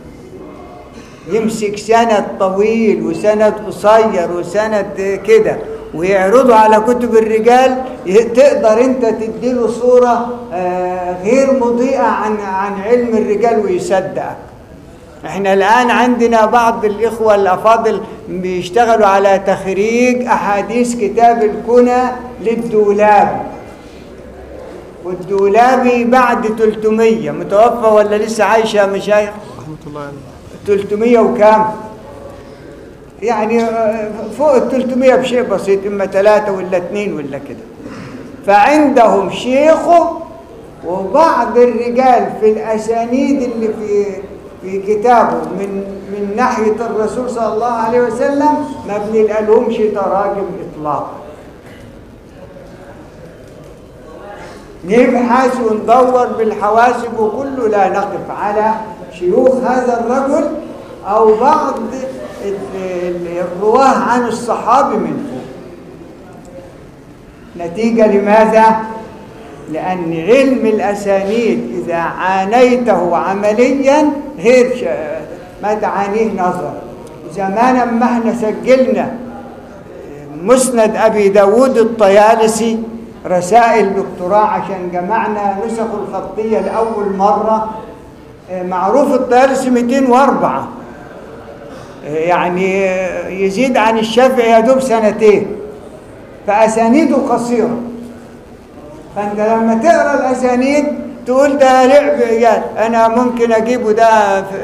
Speaker 3: يمسك سند طويل وسند قصير وسند كده ويعرضوا على كتب الرجال ي- تقدر انت تديله صورة آه، غير مضيئة عن عن علم الرجال ويصدقك احنا الان عندنا بعض الاخوه الافاضل بيشتغلوا على تخريج احاديث كتاب الكنى للدولاب والدولابي بعد 300 متوفى ولا لسه عايشه يا مشايخ
Speaker 2: رحمة الله عليه
Speaker 3: 300 وكام يعني آه، فوق ال 300 بشيء بسيط اما ثلاثه ولا اثنين ولا كده فعندهم شيخه وبعض الرجال في الاسانيد اللي في في كتابه من من ناحيه الرسول صلى الله عليه وسلم ما بنلقالهمش تراجم اطلاقا نبحث وندور بالحواسب وكله لا نقف على شيوخ هذا الرجل او بعض ال- ال- الرواه عن الصحابي من فوق نتيجه لماذا لان علم الاسانيد اذا عانيته عمليا غير ش- ما تعانيه نظرا زمانا ما احنا سجلنا مسند أبي داود الطيالسي رسائل دكتوراه عشان جمعنا نسخ الخطية لأول مرة آه، معروف الطيالسي 204 آه، يعني آه، يزيد عن الشافعي يا دوب سنتين فأسانيده قصيرة فأنت لما تقرأ الأسانيد تقول ده لعب عيال أنا ممكن أجيبه ده في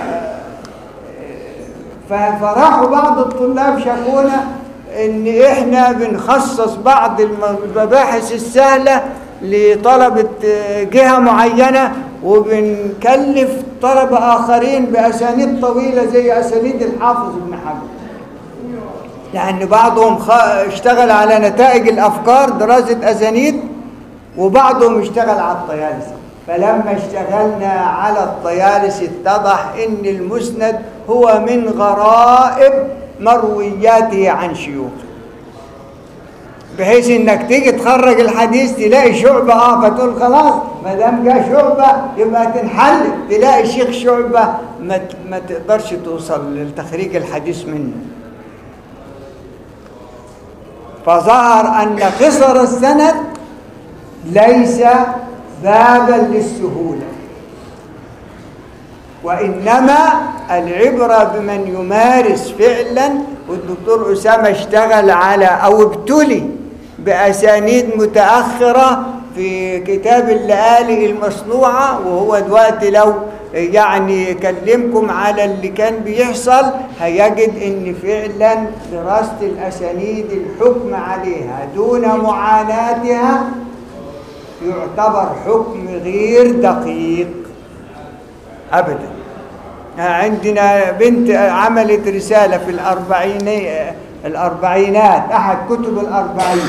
Speaker 3: ف- فراحوا بعض الطلاب شافونا ان احنا بنخصص بعض الم- المباحث السهله لطلبه آه، جهه معينه وبنكلف طلبه اخرين باسانيد طويله زي اسانيد الحافظ ابن حجر لان بعضهم خ... اشتغل على نتائج الافكار دراسه اسانيد وبعضهم اشتغل على الطيالسي فلما اشتغلنا على الطيالسي اتضح ان المسند هو من غرائب مروياته عن شيوخه بحيث انك تيجي تخرج الحديث تلاقي شعبه اه فتقول خلاص ما دام جه شعبه يبقى تنحل تلاقي شيخ شعبه ما ت- ما تقدرش توصل لتخريج الحديث منه فظهر ان قصر السند ليس بابا للسهوله وانما العبره بمن يمارس فعلا والدكتور اسامه اشتغل على او ابتلي باسانيد متاخره في كتاب اللآلئ المصنوعه وهو دلوقتي لو يعني يكلمكم على اللي كان بيحصل هيجد ان فعلا دراسه الاسانيد الحكم عليها دون معاناتها يعتبر حكم غير دقيق ابدا عندنا بنت عملت رساله في الاربعين الاربعينات احد كتب الاربعين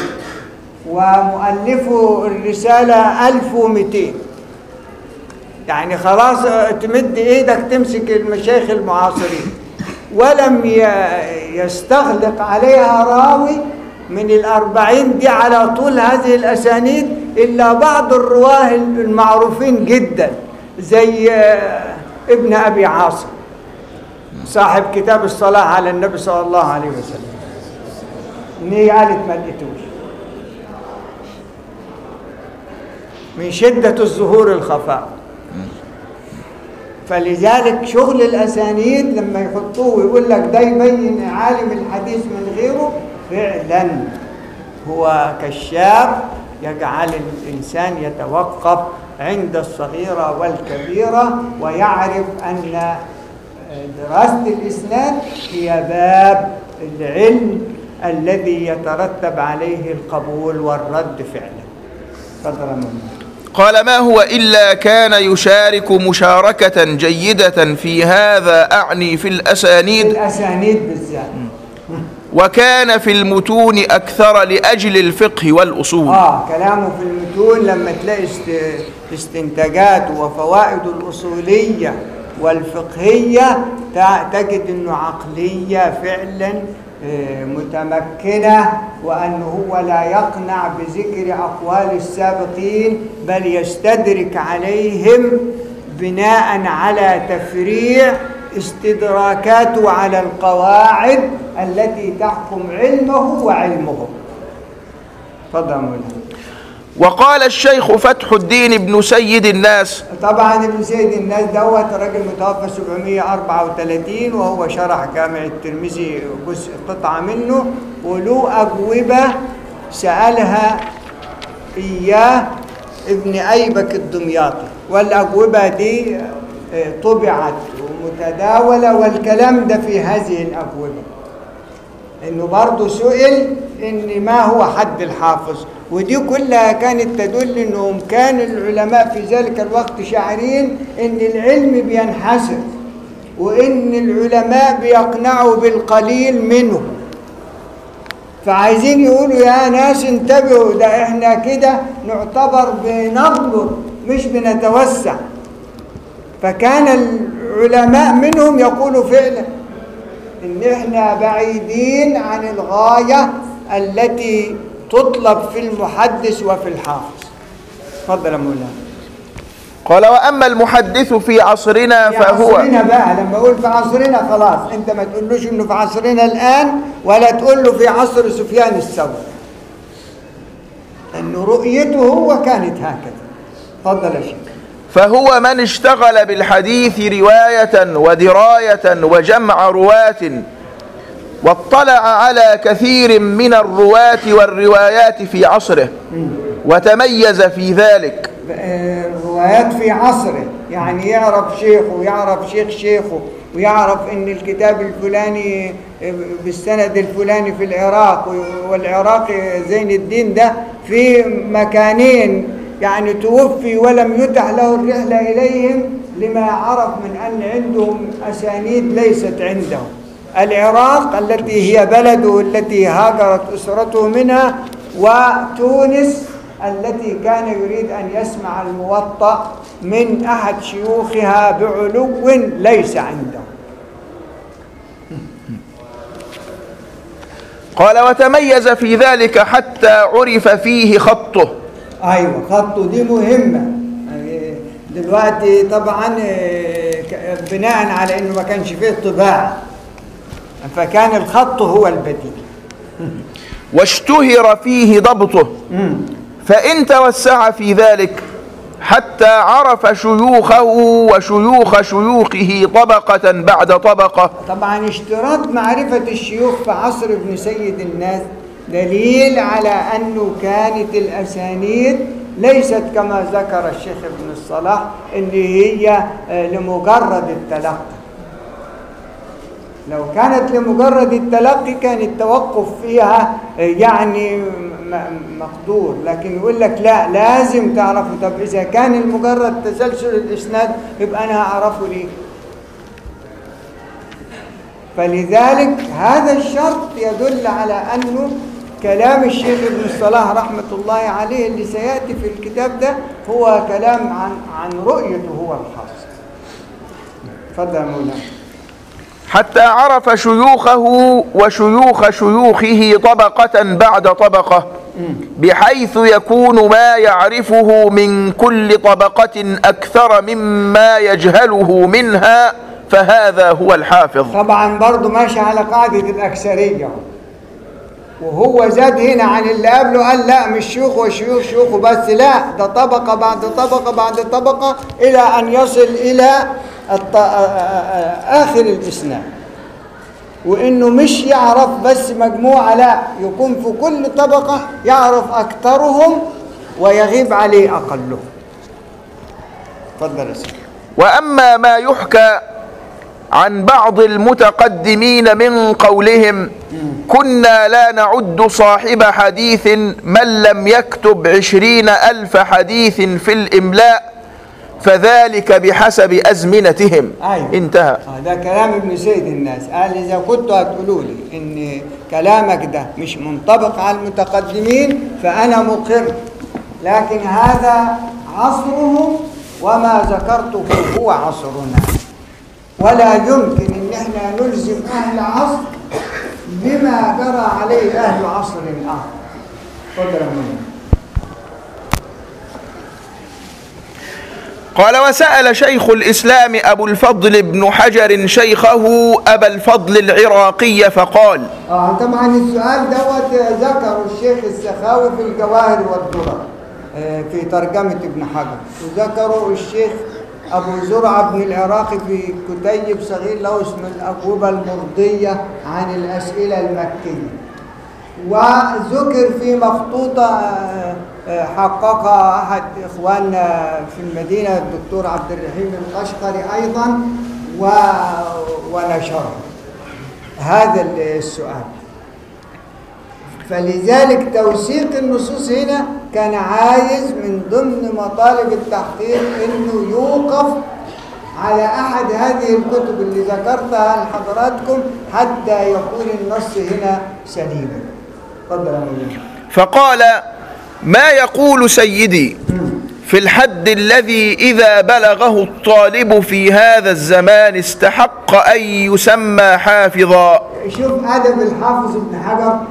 Speaker 3: ومؤلفه الرساله 1200 يعني خلاص تمد ايدك تمسك المشايخ المعاصرين ولم ي- يستغلق عليها راوي من الأربعين دي على طول هذه الأسانيد إلا بعض الرواه المعروفين جدا زي آه، ابن أبي عاصم صاحب كتاب الصلاة على النبي صلى الله عليه وسلم إن هي قالت ما لقيتوش من شدة الظهور الخفاء فلذلك شغل الأسانيد لما يحطوه ويقول لك ده يبين عالم الحديث من غيره فعلا هو كشاف يجعل الإنسان يتوقف عند الصغيرة والكبيرة ويعرف أن دراسة الإسناد هي باب العلم الذي يترتب عليه القبول والرد فعلا تفضل يا مولانا.
Speaker 4: قال ما هو إلا كان يشارك مشاركة جيدة في هذا أعني في الأسانيد
Speaker 3: الأسانيد بالذات
Speaker 4: وكان في المتون أكثر لأجل الفقه والأصول
Speaker 3: اه كلامه في المتون لما تلاقي است- استنتاجاته وفوائده الأصولية والفقهية تع- تجد انه عقلية فعلا آه، متمكنة وأنه هو لا يقنع بذكر أقوال السابقين بل يستدرك عليهم بناء على تفريع استدراكاته على القواعد التي تحكم علمه وعلمهم تفضل يا مولانا
Speaker 4: وقال الشيخ فتح الدين بن سيد الناس
Speaker 3: طبعا ابن سيد الناس دوت راجل متوفى 734 وهو شرح جامع الترمذي جزء قطعه منه وله اجوبه سالها اياه ابن ايبك الدمياطي والاجوبه دي آه، طبعت ومتداوله والكلام ده في هذه الاجوبه انه برضه سئل ان ما هو حد الحافظ ودي كلها كانت تدل انهم كان العلماء في ذلك الوقت شاعرين ان العلم بينحسر وان العلماء بيقنعوا بالقليل منه فعايزين يقولوا يا ناس انتبهوا ده احنا كده نعتبر بنغلط مش بنتوسع فكان العلماء منهم يقولوا فعلا ان احنا بعيدين عن الغايه التي تطلب في المحدث وفي الحافظ تفضل يا مولانا
Speaker 4: قال وأما المحدث في عصرنا
Speaker 3: في
Speaker 4: فهو
Speaker 3: عصرنا بقى لما اقول في عصرنا خلاص انت ما تقولوش انه في عصرنا الان ولا تقول له في عصر سفيان الثوري انه رؤيته هو كانت هكذا تفضل يا شيخ
Speaker 4: فهو من اشتغل بالحديث رواية ودراية وجمع رواة واطلع على كثير من الرواة والروايات في عصره وتميز في ذلك
Speaker 3: الروايات في عصره يعني يعرف شيخه ويعرف شيخ شيخه ويعرف ان الكتاب الفلاني بالسند الفلاني في العراق والعراق زين الدين ده في مكانين يعني توفي ولم يتح له الرحلة إليهم لما عرف من أن عندهم أسانيد ليست عندهم العراق التي هي بلده التي هاجرت أسرته منها وتونس التي كان يريد أن يسمع الموطأ من أحد شيوخها بعلو ليس عنده
Speaker 4: قال وتميز في ذلك حتى عرف فيه خطه
Speaker 3: ايوه خطه دي مهمه يعني دلوقتي طبعا آه، ك- بناء على انه ما كانش فيه طباعه فكان الخط هو البديل
Speaker 4: واشتهر فيه ضبطه فإن توسع في ذلك حتى عرف شيوخه وشيوخ شيوخه طبقة بعد طبقة
Speaker 3: طبعا اشتراط معرفه الشيوخ في عصر ابن سيد الناس دليل على انه كانت الاسانيد ليست كما ذكر الشيخ ابن الصلاح ان هي آه، لمجرد التلقي لو كانت لمجرد التلقي كان التوقف فيها آه، يعني م- مقدور لكن يقول لك لا لازم تعرفه طب اذا كان المجرد تسلسل الاسناد يبقى انا هعرفه ليه فلذلك هذا الشرط يدل على أنه كلام الشيخ ابن الصلاح رحمة الله عليه اللي سيأتي في الكتاب ده هو كلام عن عن رؤيته هو الخاص تفضل يا مولانا
Speaker 4: حتى عرف شيوخه وشيوخ شيوخه طبقة بعد طبقة بحيث يكون ما يعرفه من كل طبقة أكثر مما يجهله منها فهذا هو الحافظ
Speaker 3: طبعا برضه ماشي على قاعدة الأكثرية وهو زاد هنا عن اللي قبله قال لا مش شيوخ وشيوخ شيوخ بس لا ده طبقة بعد طبقة بعد طبقة إلى أن يصل إلى الط... آخر الإسناد وإنه مش يعرف بس مجموعة لا يكون في كل طبقة يعرف أكثرهم ويغيب عليه أقلهم تفضل يا سيدي
Speaker 4: وأما ما يحكى عن بعض المتقدمين من قولهم كنا لا نعد صاحب حديث من لم يكتب عشرين ألف حديث في الإملاء فذلك بحسب أزمنتهم
Speaker 3: أيوة.
Speaker 4: انتهى
Speaker 3: آه، ده كلام ابن سيد الناس قال إذا كنتوا هتقولوا لي إن كلامك ده مش منطبق على المتقدمين فأنا مقر لكن هذا عصرهم وما ذكرته هو عصرنا ولا يمكن إن احنا نلزم أهل عصر بما جرى عليه أهل عصر آخر تفضل يا مولانا.
Speaker 4: قال وسأل شيخ الإسلام أبو الفضل بن حجر شيخه أبا الفضل العراقي فقال
Speaker 3: آه طبعا السؤال دوت ذكره الشيخ السخاوي في الجواهر والدرر آه، في ترجمة ابن حجر وذكره الشيخ أبو زرعة بن العراقي في كتيب صغير له اسم الأجوبة المرضية عن الأسئلة المكية وذكر في مخطوطة آه، آه، حققها أحد إخواننا في المدينة الدكتور عبد الرحيم القشقري أيضا و... ونشرها هذا السؤال فلذلك توثيق النصوص هنا كان عايز من ضمن مطالب التحقيق انه يوقف على احد هذه الكتب اللي ذكرتها لحضراتكم حتى يكون النص هنا سليما تفضل يا مولانا
Speaker 4: فقال ما يقول سيدي في الحد الذي إذا بلغه الطالب في هذا الزمان استحق أن يسمى حافظا
Speaker 3: شوف ادب الحافظ ابن حجر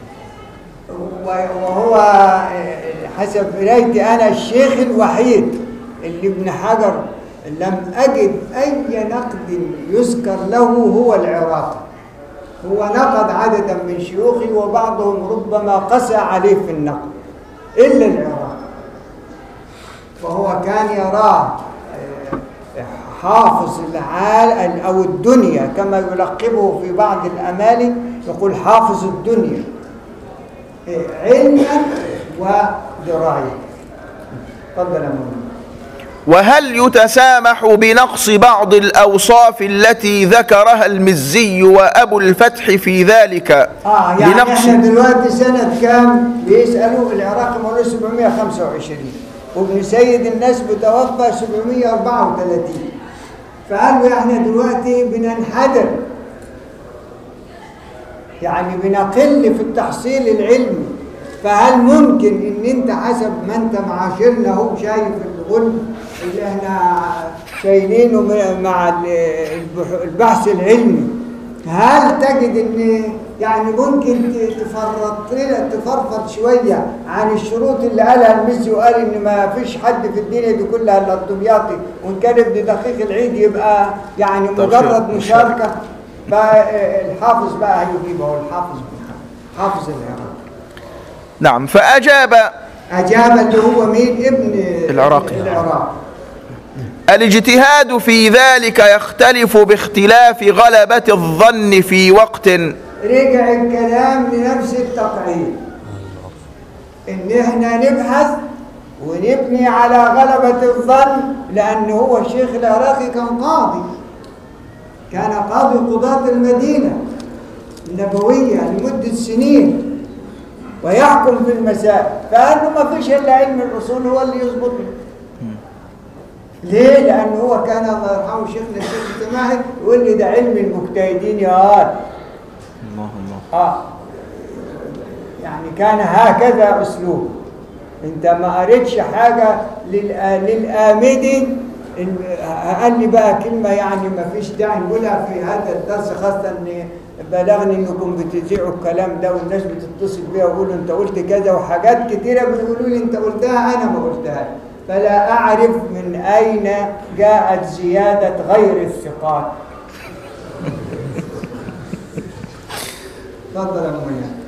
Speaker 3: و- وهو حسب قرايتي انا الشيخ الوحيد اللي ابن حجر لم اجد اي نقد يذكر له هو العراقي هو نقد عددا من شيوخه وبعضهم ربما قسى عليه في النقد الا العراقي فهو كان يراه آه، حافظ العال او الدنيا كما يلقبه في بعض الامالي يقول حافظ الدنيا آه، علما ودرايه تفضل يا مولانا
Speaker 4: وهل يتسامح بنقص بعض الأوصاف التي ذكرها المزي وأبو الفتح في ذلك
Speaker 3: اه يعني
Speaker 4: لنقص
Speaker 3: احنا دلوقتي سنة كام بيسألوا العراقي مولود 725 وابن سيد الناس بتوفى 734 فقالوا احنا دلوقتي بننحدر يعني بنقل في التحصيل العلمي فهل ممكن ان انت حسب ما انت معاشرنا هو شايف الغل اللي احنا شايلينه م- مع ال- البح- البحث العلمي هل تجد ان يعني ممكن ت- تفرط تفرفط شويه عن الشروط اللي قالها المسي وقال ان ما فيش حد في الدنيا دي كلها الا الدمياطي وان كان ابن دقيق العيد يبقى يعني
Speaker 4: طب
Speaker 3: مجرد
Speaker 4: شو-
Speaker 3: مشاركه فالحافظ بقى هيجيب هو الحافظ بن حجر، حافظ العراق
Speaker 4: نعم فأجاب
Speaker 3: اجاب اللي هو مين ابن
Speaker 4: العراقي.
Speaker 3: العراق
Speaker 4: الاجتهاد في ذلك يختلف باختلاف غلبة الظن في وقت
Speaker 3: رجع الكلام لنفس التقعيد ان احنا نبحث ونبني على غلبة الظن لان هو الشيخ العراقي كان قاضي كان قاضي قضاة المدينة النبوية لمدة سنين ويحكم في المسائل فقال له ما فيش الا علم الاصول هو اللي يظبط له ليه؟ لأن هو كان الله يرحمه شيخنا الشيخ السماحي يقول لي ده علم المجتهدين يا آل
Speaker 4: الله الله
Speaker 3: آه يعني كان هكذا أسلوب أنت ما قريتش حاجة للآ- للآمدي ال- قال لي بقى كلمة يعني ما فيش داعي نقولها في هذا الدرس خاصة إن بلغني إنكم بتذيعوا الكلام ده والناس بتتصل بيا ويقولوا أنت قلت كذا وحاجات كتيرة بيقولوا لي أنت قلتها أنا ما قلتها فلا أعرف من أين جاءت زيادة غير الثقات تفضل يا مولانا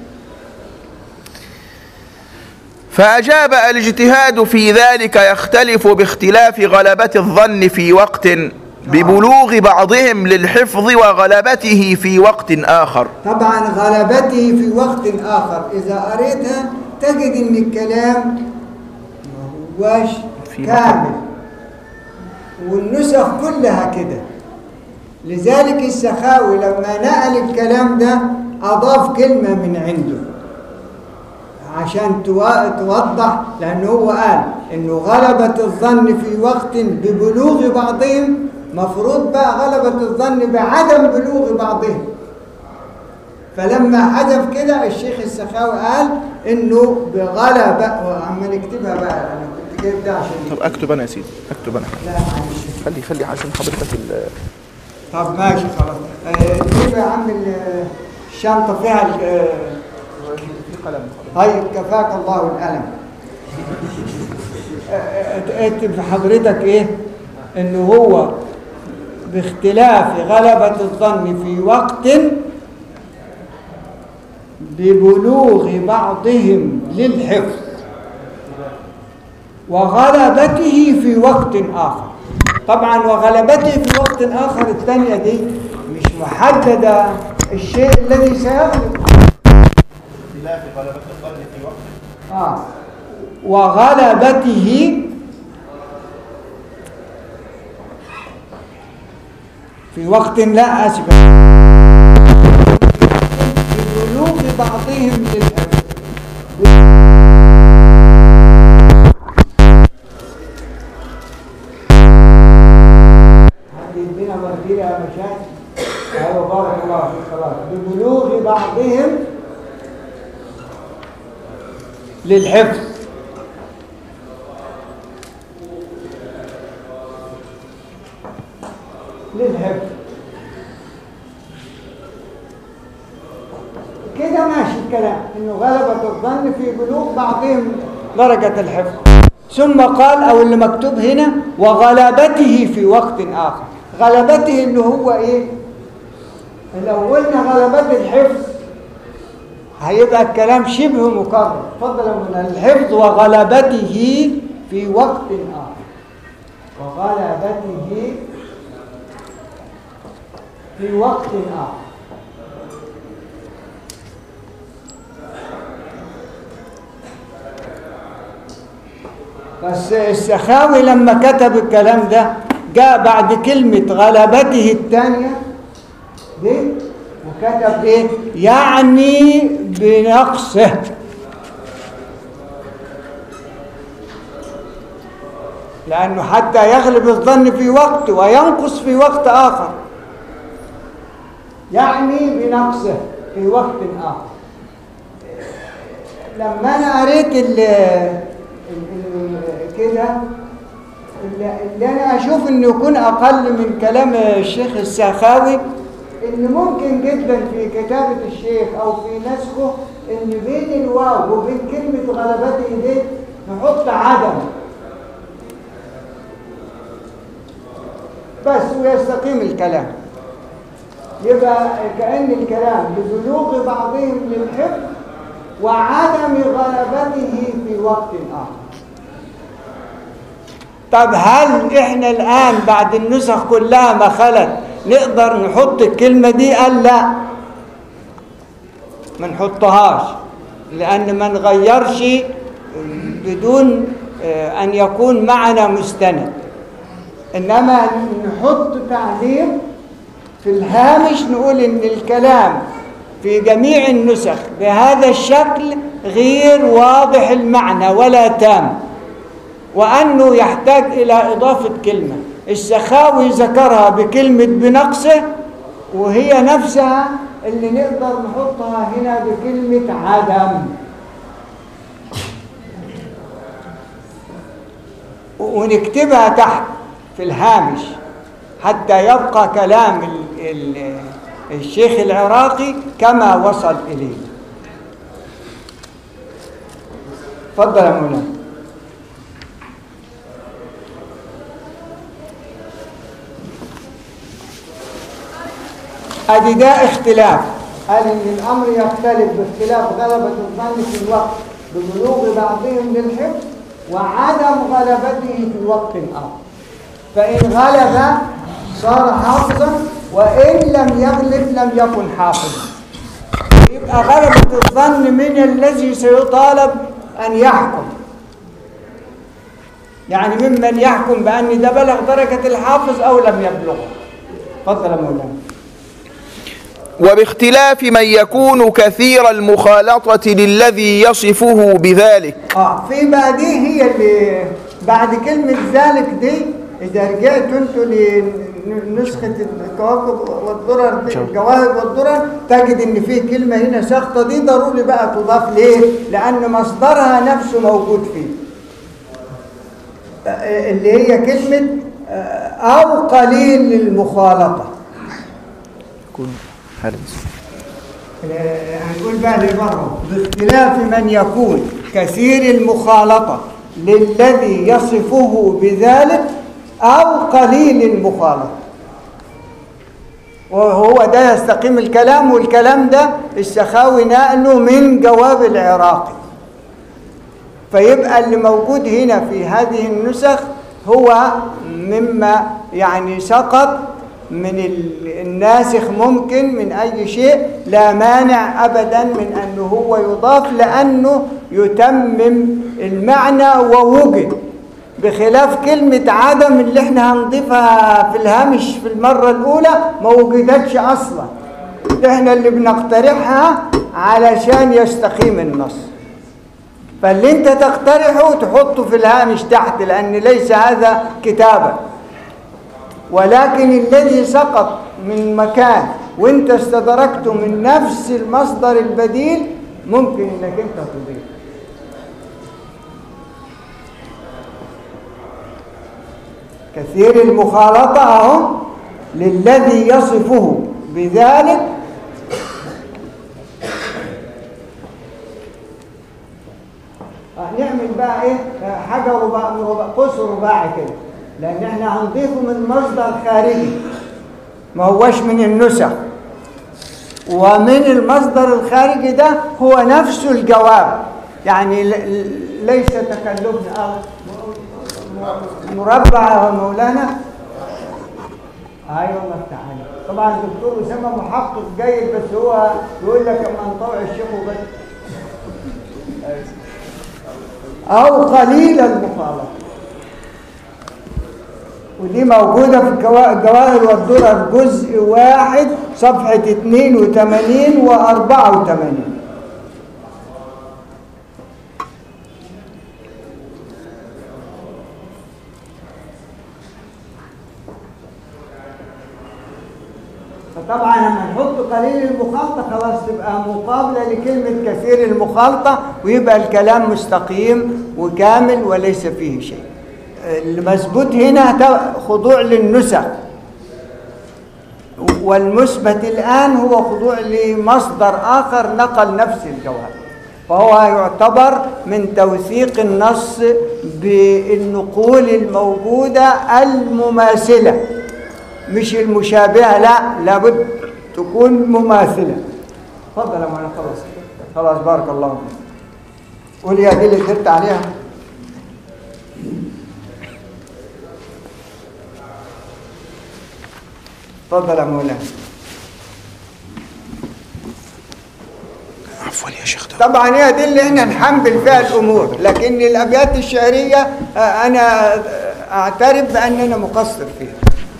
Speaker 4: فأجاب الاجتهاد في ذلك يختلف باختلاف غلبة الظن في وقت ببلوغ بعضهم للحفظ وغلبته في وقت آخر
Speaker 3: طبعا غلبته في وقت آخر إذا قريتها تجد إن الكلام ما هواش
Speaker 4: في
Speaker 3: كامل والنسخ كلها كده لذلك السخاوي لما نقل الكلام ده أضاف كلمة من عنده عشان تو- توضح لأنه هو قال إنه غلبة الظن في وقت ببلوغ بعضهم مفروض بقى غلبة الظن بعدم بلوغ بعضهم فلما حذف كده الشيخ السخاوي قال انه بغلبة وعما نكتبها بقى انا كنت جايب ده عشان
Speaker 4: طب اكتب انا يا سيدي اكتب انا
Speaker 3: لا معلش
Speaker 4: خلي خلي عشان حضرتك ال-
Speaker 3: طب ماشي خلاص آه، نجيب يا عم ال- الشنطة فيها ال- آه،
Speaker 4: في قلم
Speaker 3: طيب كفاك الله الألم آه، آه، اكتب في حضرتك ايه انه هو باختلاف غلبة الظن في وقت ببلوغ بعضهم للحفظ وغلبته في وقت آخر طبعا وغلبته في وقت آخر الثانية دي مش محددة الشيء الذي سيغلب آه. وغلبته في وقت لا أسبق ببلوغ بعضهم للحفظ يدينا منديل يا مشايخ ايوه بارك الله فيك خلاص ببلوغ بعضهم للحفظ للحفظ كده ماشي الكلام انه غلبة الظن في بلوغ بعضهم درجة الحفظ ثم قال او اللي مكتوب هنا وغلبته في وقت اخر غلبته اللي هو ايه لو قلنا غلبة الحفظ هيبقى الكلام شبه مكرر فضلا من الحفظ وغلبته في وقت اخر وغلبته في وقت اخر بس السخاوي لما كتب الكلام ده جاء بعد كلمة غلبته الثانية دي وكتب ايه يعني بنقصه لأنه حتى يغلب الظن في وقت وينقص في وقت آخر يعني بنقصه في وقت آخر لما أنا قريت ال ال- كده اللي اللي انا اشوف انه يكون اقل من كلام الشيخ السخاوي ان ممكن جدا في كتابه الشيخ او في نسخه ان بين الواو وبين كلمه غلبته دي نحط عدم بس ويستقيم الكلام يبقى كأن الكلام ببلوغ بعضهم للحفظ وعدم غلبته في وقت آخر طب هل احنا الآن بعد النسخ كلها ما خلت نقدر نحط الكلمة دي قال لا ما نحطهاش لأن ما نغيرش بدون آه، أن يكون معنا مستند إنما نحط تعليق في الهامش نقول إن الكلام في جميع النسخ بهذا الشكل غير واضح المعنى ولا تام وأنه يحتاج إلى إضافة كلمة السخاوي ذكرها بكلمة بنقصه وهي نفسها اللي نقدر نحطها هنا بكلمة عدم ونكتبها تحت في الهامش حتى يبقى كلام ال ال الشيخ العراقي كما وصل إليه تفضل يا مولانا ادي ده اختلاف قال ان الامر يختلف باختلاف غلبة الظن في الوقت ببلوغ بعضهم للحفظ وعدم غلبته في وقت اخر فان غلب صار حافظا وان لم يغلب لم يكن حافظا يبقى غلبة الظن من الذي سيطالب ان يحكم يعني ممن يحكم بان ده بلغ درجة الحافظ او لم يبلغه تفضل يا مولانا
Speaker 4: وباختلاف من يكون كثير المخالطة للذي يصفه بذلك
Speaker 3: اه في بقى دي هي اللي بعد كلمة ذلك دي إذا رجعتوا انتوا لنسخة الكواكب والدرر دي الجواهر والدرر تجد إن في كلمة هنا ساقطة دي ضروري بقى تضاف ليه؟ لأن مصدرها نفسه موجود فيه. آه، اللي هي كلمة آه، أو قليل للمخالطة. هنقول بقى لبره باختلاف من يكون كثير المخالطة للذي يصفه بذلك أو قليل المخالطة وهو ده يستقيم الكلام والكلام ده السخاوي نقله من جواب العراقي فيبقى اللي موجود هنا في هذه النسخ هو مما يعني سقط من ال- الناسخ ممكن من أي شيء لا مانع أبدا من أنه هو يضاف لأنه يتمم المعنى ووجد بخلاف كلمة عدم اللي احنا هنضيفها في الهامش في المرة الأولى ما وجدتش أصلا احنا اللي بنقترحها علشان يستقيم النص فاللي انت تقترحه تحطه في الهامش تحت لأن ليس هذا كتابا ولكن الذي سقط من مكان وانت استدركته من نفس المصدر البديل ممكن انك انت تضيف كثير المخالطة أهو للذي يصفه بذلك آه، نعمل بقى ايه آه، حاجة رباع رباع قوس رباعي كده لأن احنا هنضيفه من مصدر خارجي ما هوش من النسخ ومن المصدر الخارجي ده هو نفسه الجواب يعني ل- ل- ليس تكلفنا آه، مربع يا مولانا ايوه الله يفتح عليك طبعا الدكتور اسامه محقق جيد بس هو يقول لك اما نطوع الشيخ وبس او قليل المخالطه ودي موجوده في الجوا- الجواهر والدرر جزء واحد صفحه 82 و 84 فطبعا لما نحط قليل المخالطة خلاص تبقى مقابلة لكلمة كثير المخالطة ويبقى الكلام مستقيم وكامل وليس فيه شيء المثبوت هنا ت- خضوع للنسخ والمثبت الآن هو خضوع لمصدر آخر نقل نفس الجواب فهو يعتبر من توثيق النص بالنقول الموجودة المماثلة مش المشابهة لا لابد تكون مماثلة تفضل يا مولانا خلاص خلاص بارك الله فيك قول يا دي اللي قدرت عليها تفضل يا مولانا
Speaker 4: عفوا يا شيخ ده.
Speaker 3: طبعا هي دي اللي احنا نحمل فيها الامور لكن الابيات الشعريه آه، انا آه، اعترف باننا مقصر فيها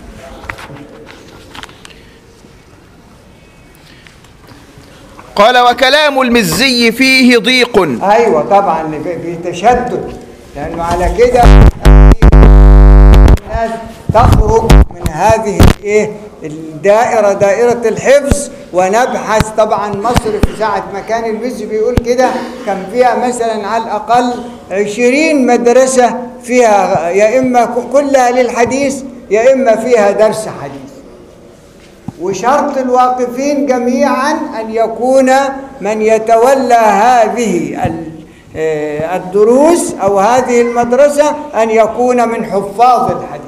Speaker 4: قال وكلام المزي فيه ضيق
Speaker 3: ايوه طبعا في في تشدد لانه على كده الناس تخرج من هذه الايه الدائره دائره الحفظ ونبحث طبعا مصر في ساعه ما كان المز بيقول كده كان فيها مثلا على الاقل عشرين مدرسه فيها يا اما ك- كلها للحديث يا اما فيها درس حديث وشرط الواقفين جميعا أن يكون من يتولى هذه ال- آه، الدروس أو هذه المدرسة أن يكون من حفاظ الحديث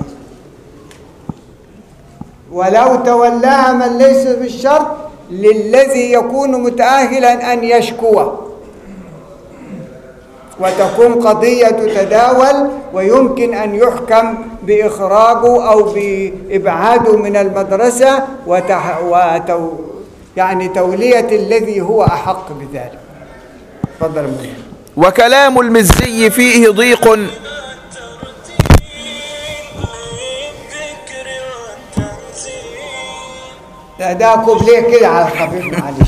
Speaker 3: ولو تولاها من ليس بالشرط للذي يكون متأهلا أن يشكوه وتكون قضية تتداول ويمكن أن يحكم بإخراجه أو بإبعاده من المدرسة وتح وتو يعني تولية الذي هو أحق بذلك تفضل يا مولانا.
Speaker 4: وكلام المزي فيه ضيق
Speaker 3: ده ده كوبليه كده على خفيف معلش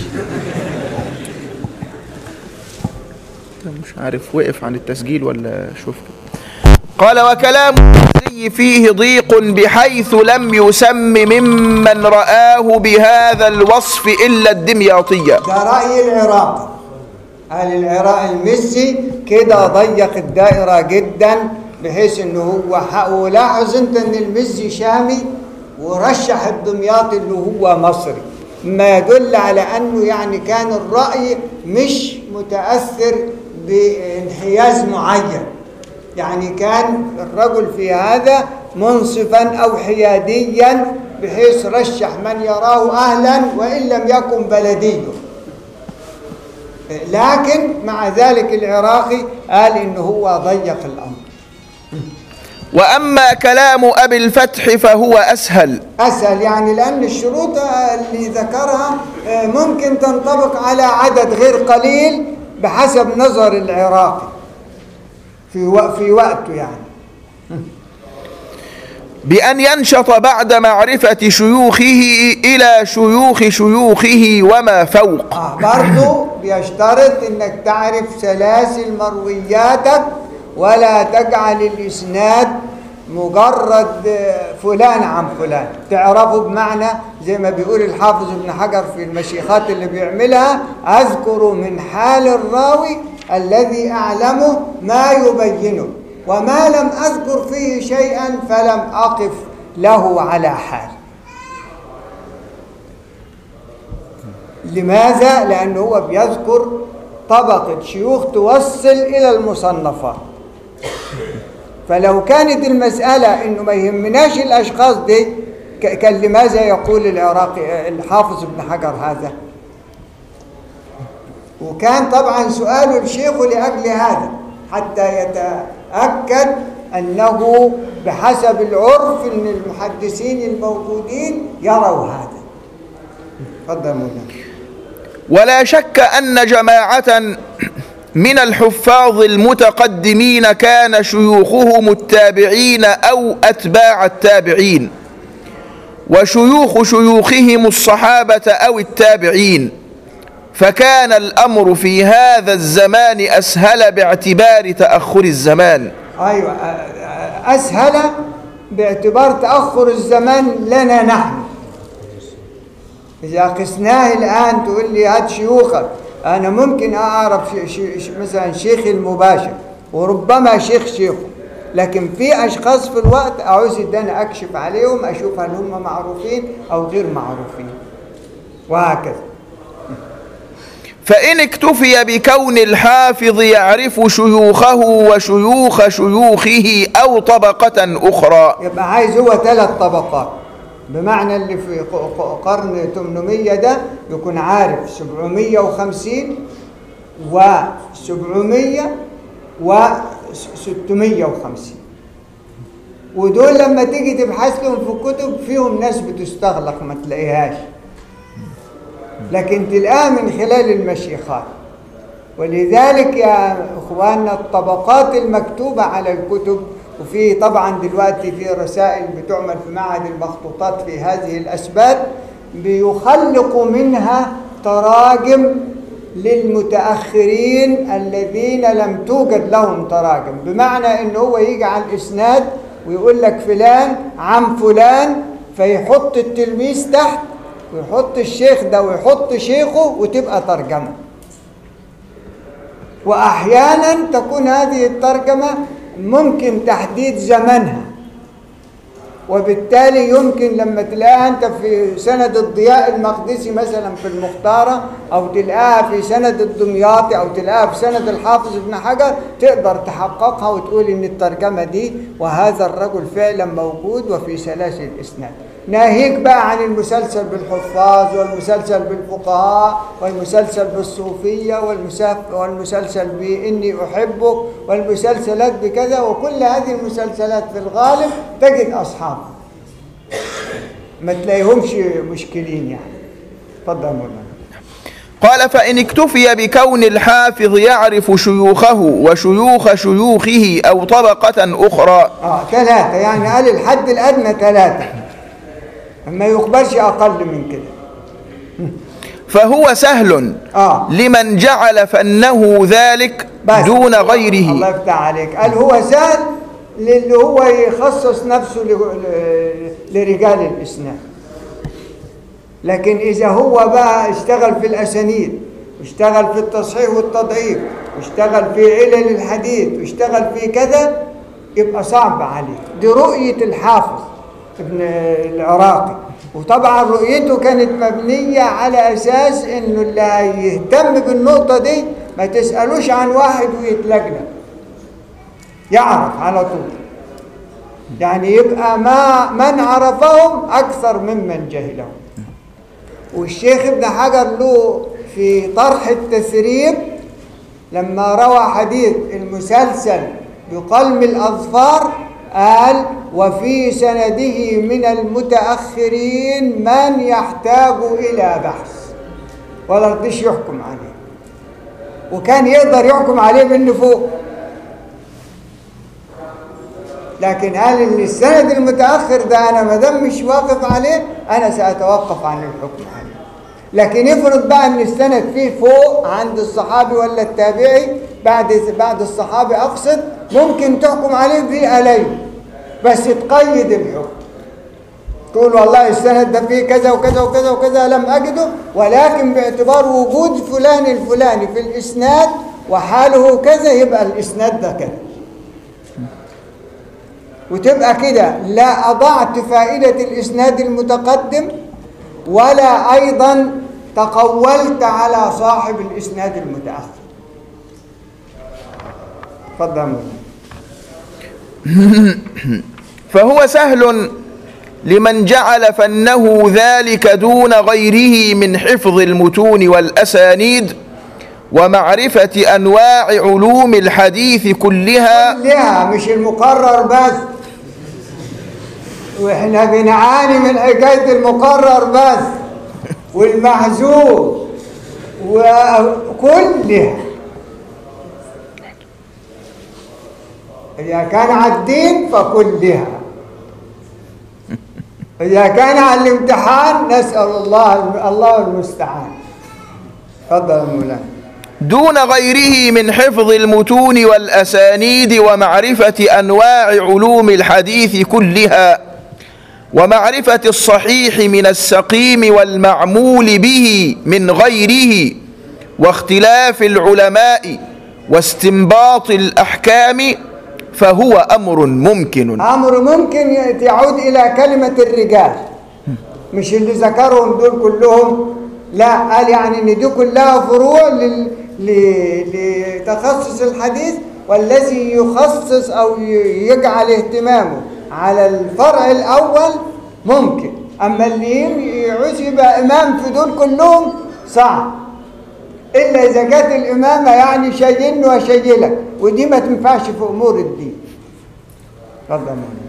Speaker 4: مش عارف وقف عن التسجيل ولا شوف قال وكلام المزي فيه ضيق بحيث لم يسم ممن رآه بهذا الوصف إلا الدمياطية
Speaker 3: ده رأي العراقي قال العراق المسي كده ضيق الدائرة جدا بحيث انه هو حق ولاحظ انت ان المزي شامي ورشح الدمياطي اللي هو مصري ما يدل على انه يعني كان الرأي مش متأثر بانحياز معين يعني كان الرجل في هذا منصفا او حياديا بحيث رشح من يراه اهلا وان لم يكن بلديه لكن مع ذلك العراقي قال انه هو ضيق الامر
Speaker 4: وأما كلام أبي الفتح فهو أسهل
Speaker 3: اسهل يعني لان الشروط اللي ذكرها آه، ممكن تنطبق على عدد غير قليل بحسب نظر العراقي في وق- في وقته يعني
Speaker 4: بأن ينشط بعد معرفة شيوخه إلى شيوخ شيوخه وما فوق
Speaker 3: آه برضو بيشترط انك تعرف سلاسل مروياتك ولا تجعل الاسناد مجرد فلان عن فلان تعرفه بمعنى زي ما بيقول الحافظ ابن حجر في المشيخات اللي بيعملها أذكر من حال الراوي الذي أعلمه ما يبينه وما لم أذكر فيه شيئا فلم أقف له على حال لماذا؟ لأنه هو بيذكر طبقة شيوخ توصل إلى المصنفات فلو كانت المسألة إنه ما يهمناش الأشخاص دي ك- كان لماذا يقول العراقي الحافظ ابن حجر هذا؟ وكان طبعا سؤاله الشيخ لأجل هذا حتى يتأكد أنه بحسب العرف أن المحدثين الموجودين يروا هذا تفضل مولانا
Speaker 4: ولا شك أن جماعة من الحفاظ المتقدمين كان شيوخهم التابعين أو أتباع التابعين وشيوخ شيوخهم الصحابة أو التابعين فكان الأمر في هذا الزمان أسهل باعتبار تأخر الزمان
Speaker 3: أيوة أ- أ- أسهل باعتبار تأخر الزمان لنا نحن إذا قسناه الآن تقول لي هات شيوخك أنا ممكن أعرف ش- ش- ش- مثلا شيخي المباشر وربما شيخ شيخه لكن في أشخاص في الوقت أعوز إن أنا أكشف عليهم أشوف هل هم معروفين أو غير معروفين وهكذا
Speaker 4: فإن اكتفي بكون الحافظ يعرف شيوخه وشيوخ شيوخه أو طبقة أخرى
Speaker 3: يبقى عايز هو ثلاث طبقات بمعنى اللي في ق- ق- قرن 800 ده يكون عارف 750 و 700 و 650 ودول لما تيجي تبحث لهم في كتب فيهم ناس بتستغلق ما تلاقيهاش لكن تلقاها من خلال المشيخات ولذلك يا اخواننا الطبقات المكتوبه على الكتب وفي طبعا دلوقتي في رسائل بتعمل في معهد المخطوطات في هذه الاسباب بيخلقوا منها تراجم للمتاخرين الذين لم توجد لهم تراجم بمعنى ان هو يجي على الاسناد ويقول لك فلان عن فلان فيحط التلميذ تحت ويحط الشيخ ده ويحط شيخه وتبقى ترجمه واحيانا تكون هذه الترجمه ممكن تحديد زمنها وبالتالي يمكن لما تلاقيها انت في سند الضياء المقدسي مثلا في المختاره او تلاقيها في سند الدمياطي او تلاقيها في سند الحافظ ابن حجر تقدر تحققها وتقول ان الترجمه دي وهذا الرجل فعلا موجود وفي سلاسل الاسناد ناهيك بقى عن المسلسل بالحفاظ والمسلسل بالفقهاء والمسلسل بالصوفية والمساف- والمسلسل بإني أحبك والمسلسلات بكذا وكل هذه المسلسلات في الغالب تجد أصحاب ما تلاقيهمش مشكلين يعني تفضل مولانا
Speaker 4: قال فإن اكتفي بكون الحافظ يعرف شيوخه وشيوخ شيوخه أو طبقة أخرى
Speaker 3: اه ثلاثة يعني قال الحد الأدنى ثلاثة ما يقبلش أقل من كده
Speaker 4: فهو سهل
Speaker 3: اه
Speaker 4: لمن جعل فنه ذلك
Speaker 3: بس.
Speaker 4: دون
Speaker 3: الله
Speaker 4: غيره
Speaker 3: يفتح عليك قال هو سهل للي هو يخصص نفسه ل- ل- لرجال الإسلام لكن إذا هو بقى اشتغل في الأسانيد واشتغل في التصحيح والتضعيف واشتغل في علل الحديث واشتغل في كذا يبقى صعب عليه دي رؤية الحافظ ابن العراقي وطبعا رؤيته كانت مبنية على أساس إنه اللي هيهتم بالنقطة دي ما تسألوش عن واحد ويتلجلج يعرف على طول يعني يبقى ما من عرفهم أكثر ممن جهلهم والشيخ ابن حجر له في طرح التثريب لما روى حديث المسلسل بقلم الأظفار قال وفي سنده من المتأخرين من يحتاج إلى بحث ولا رضيش يحكم عليه وكان يقدر يحكم عليه بأنه فوق لكن قال ان السند المتاخر ده انا ما دام مش واقف عليه انا ساتوقف عن الحكم عليه لكن افرض بقى ان السند فيه فوق عند الصحابي ولا التابعي بعد بعد الصحابي اقصد ممكن تحكم عليه بأليه بس تقيد الحكم تقول والله السند ده فيه كذا وكذا وكذا وكذا لم أجده ولكن باعتبار وجود فلان الفلاني في الإسناد وحاله كذا يبقى الإسناد ده كذا وتبقى كده لا أضعت فائدة الإسناد المتقدم ولا أيضا تقولت على صاحب الإسناد المتأخر تفضل يا مولانا.
Speaker 4: فهو سهل لمن جعل فنه ذلك دون غيره من حفظ المتون والأسانيد ومعرفة أنواع علوم الحديث كلها
Speaker 3: لها مش المقرر بس واحنا بنعاني من حكايه المقرر بس والمحذوف وكلها إذا كان على الدين فكلها إذا كان على الامتحان نسأل الله الله المستعان تفضل يا مولانا
Speaker 4: دون غيره من حفظ المتون والأسانيد ومعرفة أنواع علوم الحديث كلها ومعرفة الصحيح من السقيم والمعمول به من غيره واختلاف العلماء واستنباط الأحكام فهو أمر ممكن
Speaker 3: أمر ممكن يعود إلى كلمة الرجال مش اللي ذكرهم دول كلهم لا قال يعني إن دي كلها فروع لل... ل... لتخصص الحديث والذي يخصص أو ي- يجعل اهتمامه على الفرع الأول ممكن أما اللي يعوز يبقى إمام في دول كلهم صعب إلا إذا جت الإمامة يعني شايلني وشايلك ودي ما تنفعش في أمور الدين تفضل يا مولانا.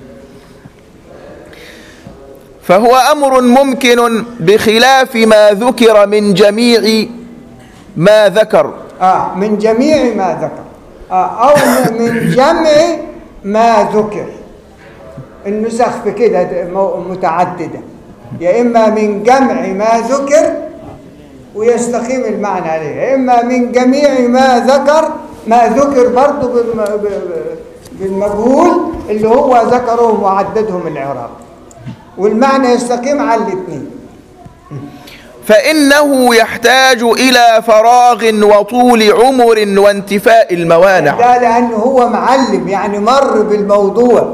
Speaker 4: فهو أمر ممكن بخلاف ما ذكر من جميع ما ذكر
Speaker 3: آه من جميع ما ذكر آه أو من جمع ما ذكر النسخ في كده مو- متعددة يا إما من جمع ما ذكر ويستقيم المعنى عليه يا إما من جميع ما ذكر ما ذكر برضه بالم- ب- ب- بالمجهول اللي هو ذكرهم وعددهم العراق والمعنى يستقيم على الاثنين
Speaker 4: فإنه يحتاج إلى فراغ وطول عمر وانتفاء الموانع
Speaker 3: ده لأنه هو معلم يعني مر بالموضوع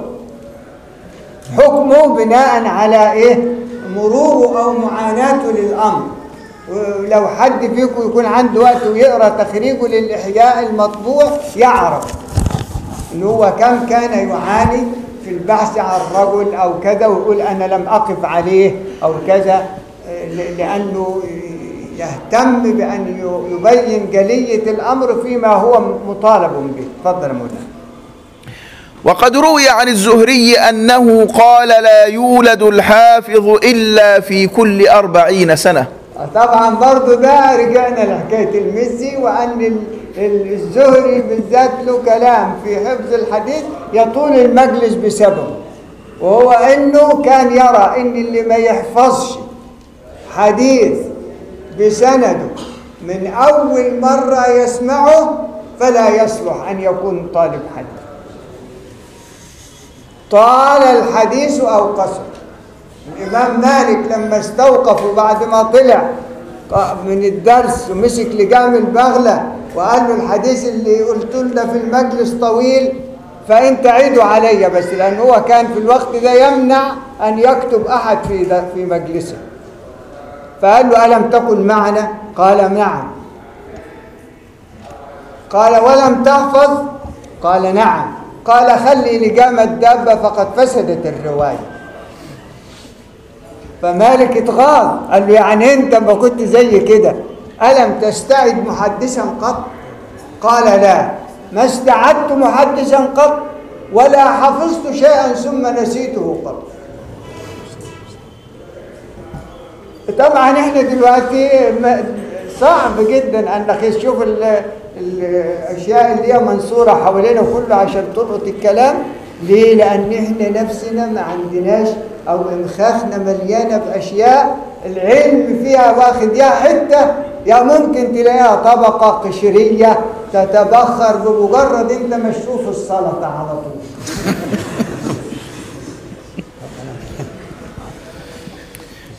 Speaker 3: حكمه بناء على إيه مروره أو معاناته للأمر ولو حد فيكم يكون عنده وقت ويقرأ تخريجه للإحياء المطبوع يعرف إن هو كم كان يعاني في البحث عن رجل أو كذا ويقول أنا لم أقف عليه أو كذا ل- لأنه يهتم بأن ي- يبين جلية الأمر فيما هو مطالب به تفضل يا مولانا
Speaker 4: وقد روي عن الزهري أنه قال لا يولد الحافظ إلا في كل أربعين سنة
Speaker 3: طبعا برضو ده رجعنا لحكاية المزي وأن ال- ال- الزهري بالذات له كلام في حفظ الحديث يطول المجلس بسببه وهو أنه كان يرى أن اللي ما يحفظش حديث بسنده من أول مرة يسمعه فلا يصلح أن يكون طالب حديث طال الحديث أو قصر الإمام مالك لما استوقفوا بعد ما طلع من الدرس ومسك لجام البغلة وقال له الحديث اللي قلت لنا في المجلس طويل فأنت عيده عليا بس لأن هو كان في الوقت ده يمنع أن يكتب أحد في ده في مجلسه فقال له ألم تكن معنا؟ قال نعم قال ولم تحفظ؟ قال نعم قال خلي لجام الدابة فقد فسدت الرواية فمالك اتغاظ قال له يعني انت ما كنت زي كده ألم تستعد محدثا قط قال لا ما استعدت محدثا قط ولا حفظت شيئا ثم نسيته قط طبعا احنا دلوقتي ما- صعب جدا انك تشوف ال- الاشياء اللي هي منصوره حوالينا كله عشان تلقط الكلام ليه؟ لان احنا نفسنا ما عندناش او انخاخنا مليانه باشياء العلم فيها واخد يا حته يا ممكن تلاقيها طبقه قشريه تتبخر بمجرد انت ما تشوف السلطه على طول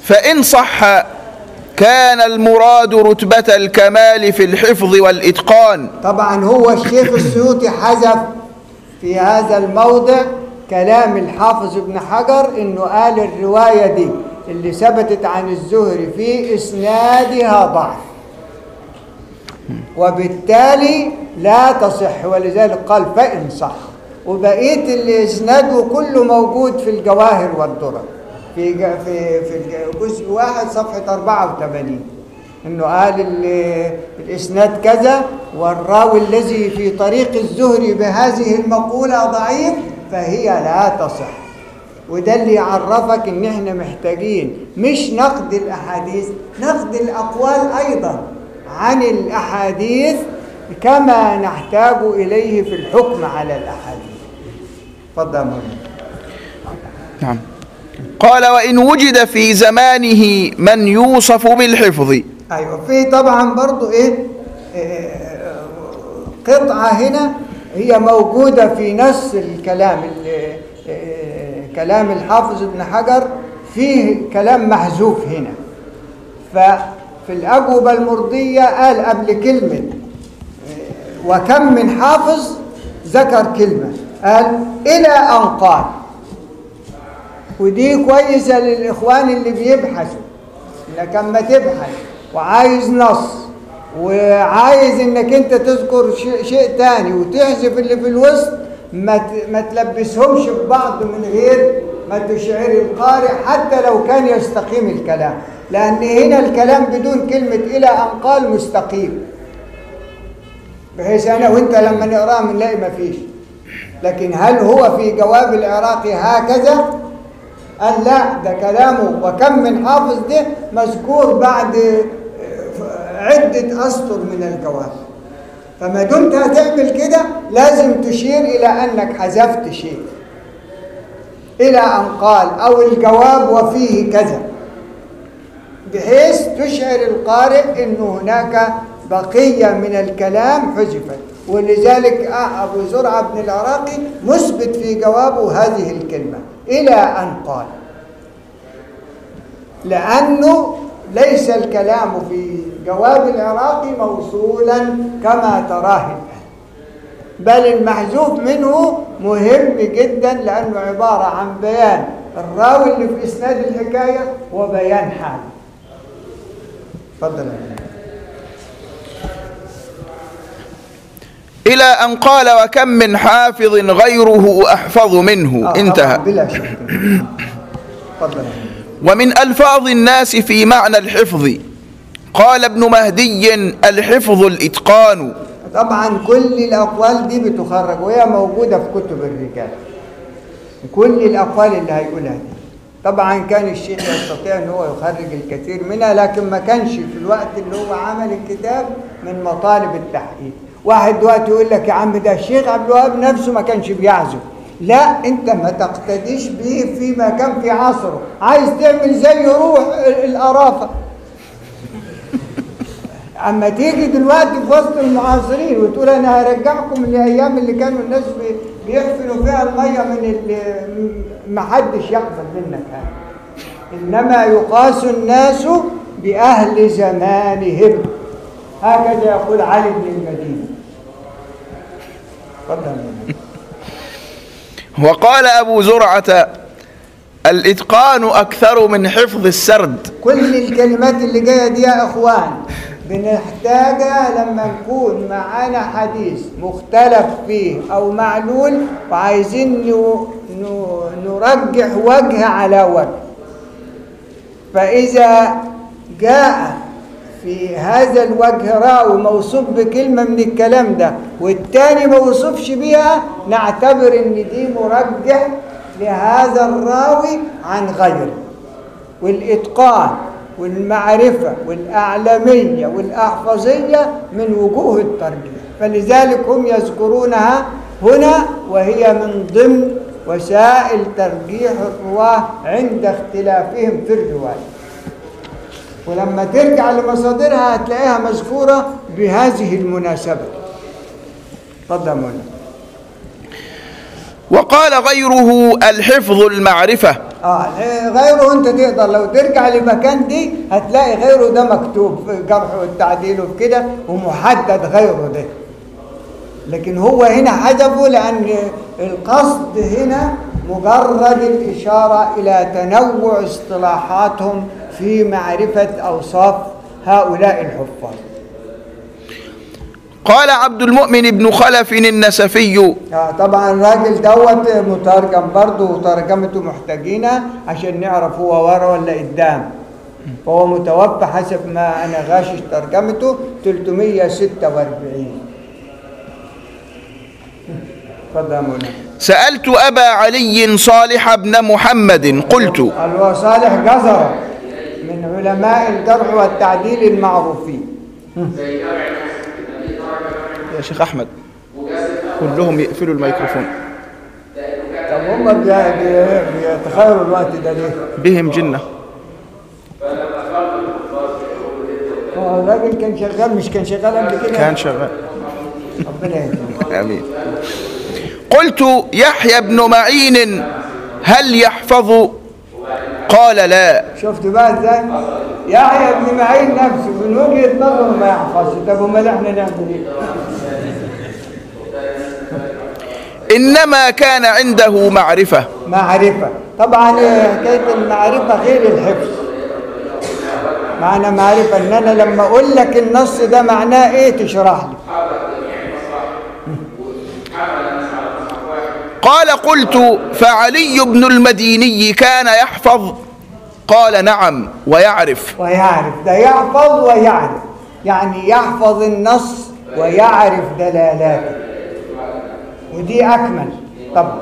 Speaker 4: فإن صح كان المراد رتبة الكمال في الحفظ والإتقان
Speaker 3: طبعا هو الشيخ السيوطي حذف في هذا الموضع كلام الحافظ ابن حجر انه قال الروايه دي اللي ثبتت عن الزهري في اسنادها ضعف وبالتالي لا تصح ولذلك قال فإن صح وبقيه الاسناد كله موجود في الجواهر والدرر في ج- في في الجزء واحد صفحه 84 انه قال ال- الاسناد كذا والراوي الذي في طريق الزهري بهذه المقوله ضعيف فهي لا تصح وده اللي يعرفك ان احنا محتاجين مش نقد الاحاديث نقد الاقوال ايضا عن الاحاديث كما نحتاج اليه في الحكم على الاحاديث تفضل يا مولانا.
Speaker 4: نعم قال وإن وجد في زمانه من يوصف بالحفظ
Speaker 3: ايوه في طبعا برضو ايه آه، قطعه هنا هي موجوده في نص الكلام ال- آه، كلام الحافظ ابن حجر فيه كلام محذوف هنا ففي الاجوبه المرضيه قال قبل كلمه آه، وكم من حافظ ذكر كلمه قال الى ان قال ودي كويسه للاخوان اللي بيبحثوا انك اما تبحث وعايز نص وعايز انك انت تذكر شيء, شيء تاني وتحذف اللي في الوسط ما ت- ما تلبسهمش ببعض من غير ما تشعر القارئ حتى لو كان يستقيم الكلام لان هنا الكلام بدون كلمه الى ان قال مستقيم بحيث انا وانت لما نقراه بنلاقي ما فيش لكن هل هو في جواب العراقي هكذا قال لا ده كلامه وكم من حافظ ده مذكور بعد آه، عدة أسطر من الجواب فما دمت هتعمل كده لازم تشير إلى أنك حذفت شيء إلى أن قال أو الجواب وفيه كذا بحيث تشعر القارئ أن هناك بقية من الكلام حذفت ولذلك آه، أبو زرعة بن العراقي مثبت في جوابه هذه الكلمة إلى أن قال لأنه ليس الكلام في جواب العراقي موصولا كما تراه الآن بل المحذوف منه مهم جدا لأنه عبارة عن بيان الراوي اللي في إسناد الحكاية وبيان حاله تفضل يا مولانا.
Speaker 4: إلى أن قال وكم من حافظ غيره أحفظ منه
Speaker 3: آه،
Speaker 4: انتهى
Speaker 3: طبعاً بلا شك تفضل يا مولانا.
Speaker 4: ومن ألفاظ الناس في معنى الحفظ قال ابن مهدي الحفظ الإتقان
Speaker 3: طبعا كل الاقوال دي بتخرج وهي موجوده في كتب الرجال كل الاقوال اللي هيقولها دي طبعا كان الشيخ يستطيع ان هو يخرج الكثير منها لكن ما كانش في الوقت اللي هو عمل الكتاب من مطالب التحقيق واحد دلوقتي يقول لك يا عم ده الشيخ عبد الوهاب نفسه ما كانش بيعزف لا انت ما تقتديش بيه فيما كان في عصره عايز تعمل زي روح القرافه اما تيجي دلوقتي في وسط المعاصرين وتقول انا هرجعكم لايام اللي كانوا الناس بي- بيحفلوا فيها الميه من اللي ما حدش يقبل منك هذا انما يقاس الناس باهل زمانهم هكذا يقول علي بن المدينه تفضل يا مولانا.
Speaker 4: وقال أبو زرعة الإتقان أكثر من حفظ السرد
Speaker 3: كل الكلمات اللي جايه دي يا اخوان بنحتاجها لما نكون معانا حديث مختلف فيه او معلول وعايزين ن- ن- نرجح وجه على وجه فاذا جاء في هذا الوجه راوي موصوف بكلمه من الكلام ده والتاني ما وصفش بيها نعتبر ان دي مرجح لهذا الراوي عن غيره والإتقان والمعرفة والأعلمية والأحفظية من وجوه الترجيح فلذلك هم يذكرونها هنا وهي من ضمن وسائل ترجيح الرواة عند اختلافهم في الرواية ولما ترجع لمصادرها هتلاقيها مذكورة بهذه المناسبة تفضل يا مولانا
Speaker 4: وقال غيره الحفظ المعرفة
Speaker 3: اه غيره انت تقدر لو ترجع لمكان دي هتلاقي غيره ده مكتوب في الجرح والتعديل وفي كده ومحدد غيره ده لكن هو هنا حذفه لان القصد هنا مجرد الاشاره الى تنوع اصطلاحاتهم في معرفه اوصاف هؤلاء الحفاظ
Speaker 4: قال عبد المؤمن بن خلف النسفي
Speaker 3: آه طبعا الراجل دوت مترجم برضه وترجمته محتاجينها عشان نعرف هو ورا ولا قدام فهو متوفى حسب ما انا غاشش ترجمته 346 اتفضل يا مولانا
Speaker 4: سألت أبا علي صالح بن محمد قلت
Speaker 3: هو صالح جزرة من علماء الجرح والتعديل المعروفين
Speaker 4: يا شيخ أحمد كلهم يقفلوا الميكروفون
Speaker 3: طب هم بي- بي- بيتخيروا الوقت ده ليه؟
Speaker 4: بهم جنة
Speaker 3: هو الراجل كان شغال مش كان شغال قبل كده؟
Speaker 4: كان شغال
Speaker 3: ربنا يهديه
Speaker 4: آمين قلت يحيى بن معين هل يحفظ قال لا
Speaker 3: شفت بقى ازاي؟ يحيى بن معين نفسه من وجهه نظره ما يحفظش طب امال احنا نعمل ايه؟
Speaker 4: إنما كان عنده معرفة
Speaker 3: معرفه طبعا حكايه المعرفه غير الحفظ معنى معرفه ان انا لما اقول لك النص ده معناه ايه تشرح لي
Speaker 4: قال قلت فعلي بن المديني كان يحفظ قال نعم ويعرف
Speaker 3: ويعرف ده يحفظ ويعرف يعني يحفظ النص ويعرف دلالاته ودي اكمل طبعا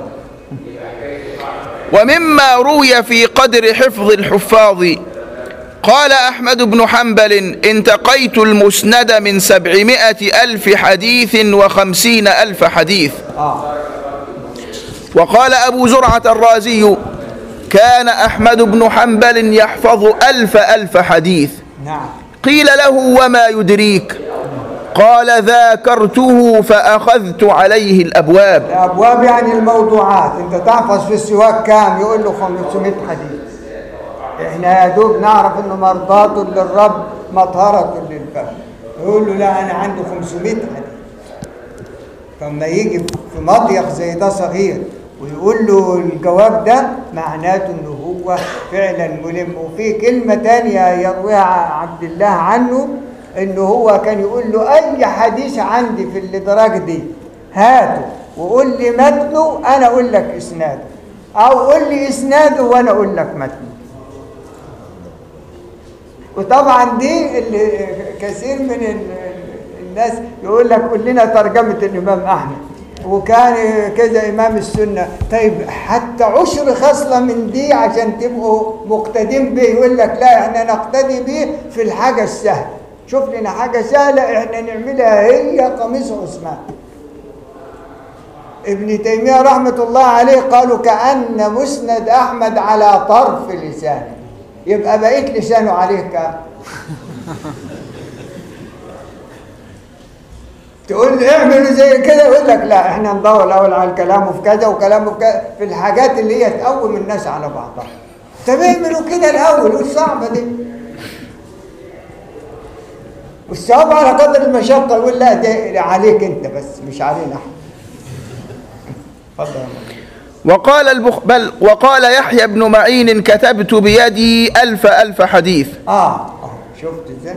Speaker 4: ومما روي في قدر حفظ الحفاظ قال أحمد بن حنبل انتقيت المسند من سبعمائة ألف حديث وخمسين ألف حديث
Speaker 3: اه
Speaker 4: وقال أبو زرعة الرازي كان أحمد بن حنبل يحفظ ألف ألف حديث
Speaker 3: نعم
Speaker 4: قيل له وما يدريك قال ذاكرته فأخذت عليه الأبواب
Speaker 3: الابواب يعني الموضوعات انت تحفظ في السواك كام يقول له 500 حديث احنا يا دوب نعرف انه مرضاة للرب مطهرة للفم يقول له لا انا عندي 500 حديث فلما يجي في مضيق زي ده صغير ويقول له الجواب ده معناته انه هو فعلا ملم وفي كلمة تانية يرويها عبد الله عنه انه هو كان يقول له اي حديث عندي في الادراك دي هاته وقول لي متنه انا اقول لك اسناده او قول لي اسناده وانا اقول لك متنه وطبعا دي اللي كثير من ال- الناس يقول لك قول لنا ترجمة الإمام أحمد وكان كذا إمام السنة طيب حتى عشر خصلة من دي عشان تبقوا مقتدين به يقول لك لا احنا نقتدي به في الحاجة السهلة شوف لنا حاجة سهلة احنا نعملها هي قميص عثمان ابن تيمية رحمة الله عليه قالوا كأن مسند أحمد على طرف لسانه يبقى بقيت لسانه عليه كام تقول له اعملوا زي كده يقول لك لا احنا ندور الاول على كلامه في كذا وكلامه في كذا في الحاجات اللي هي تقوم الناس على بعضها طب اعملوا كده الاول والصعبه دي والصواب على قدر المشقه يقول لا ده عليك انت بس مش علينا احنا اتفضل يا مولانا.
Speaker 4: وقال البخ بل وقال يحيى بن معين كتبت بيدي ألف ألف حديث
Speaker 3: اه اه شفت ازاي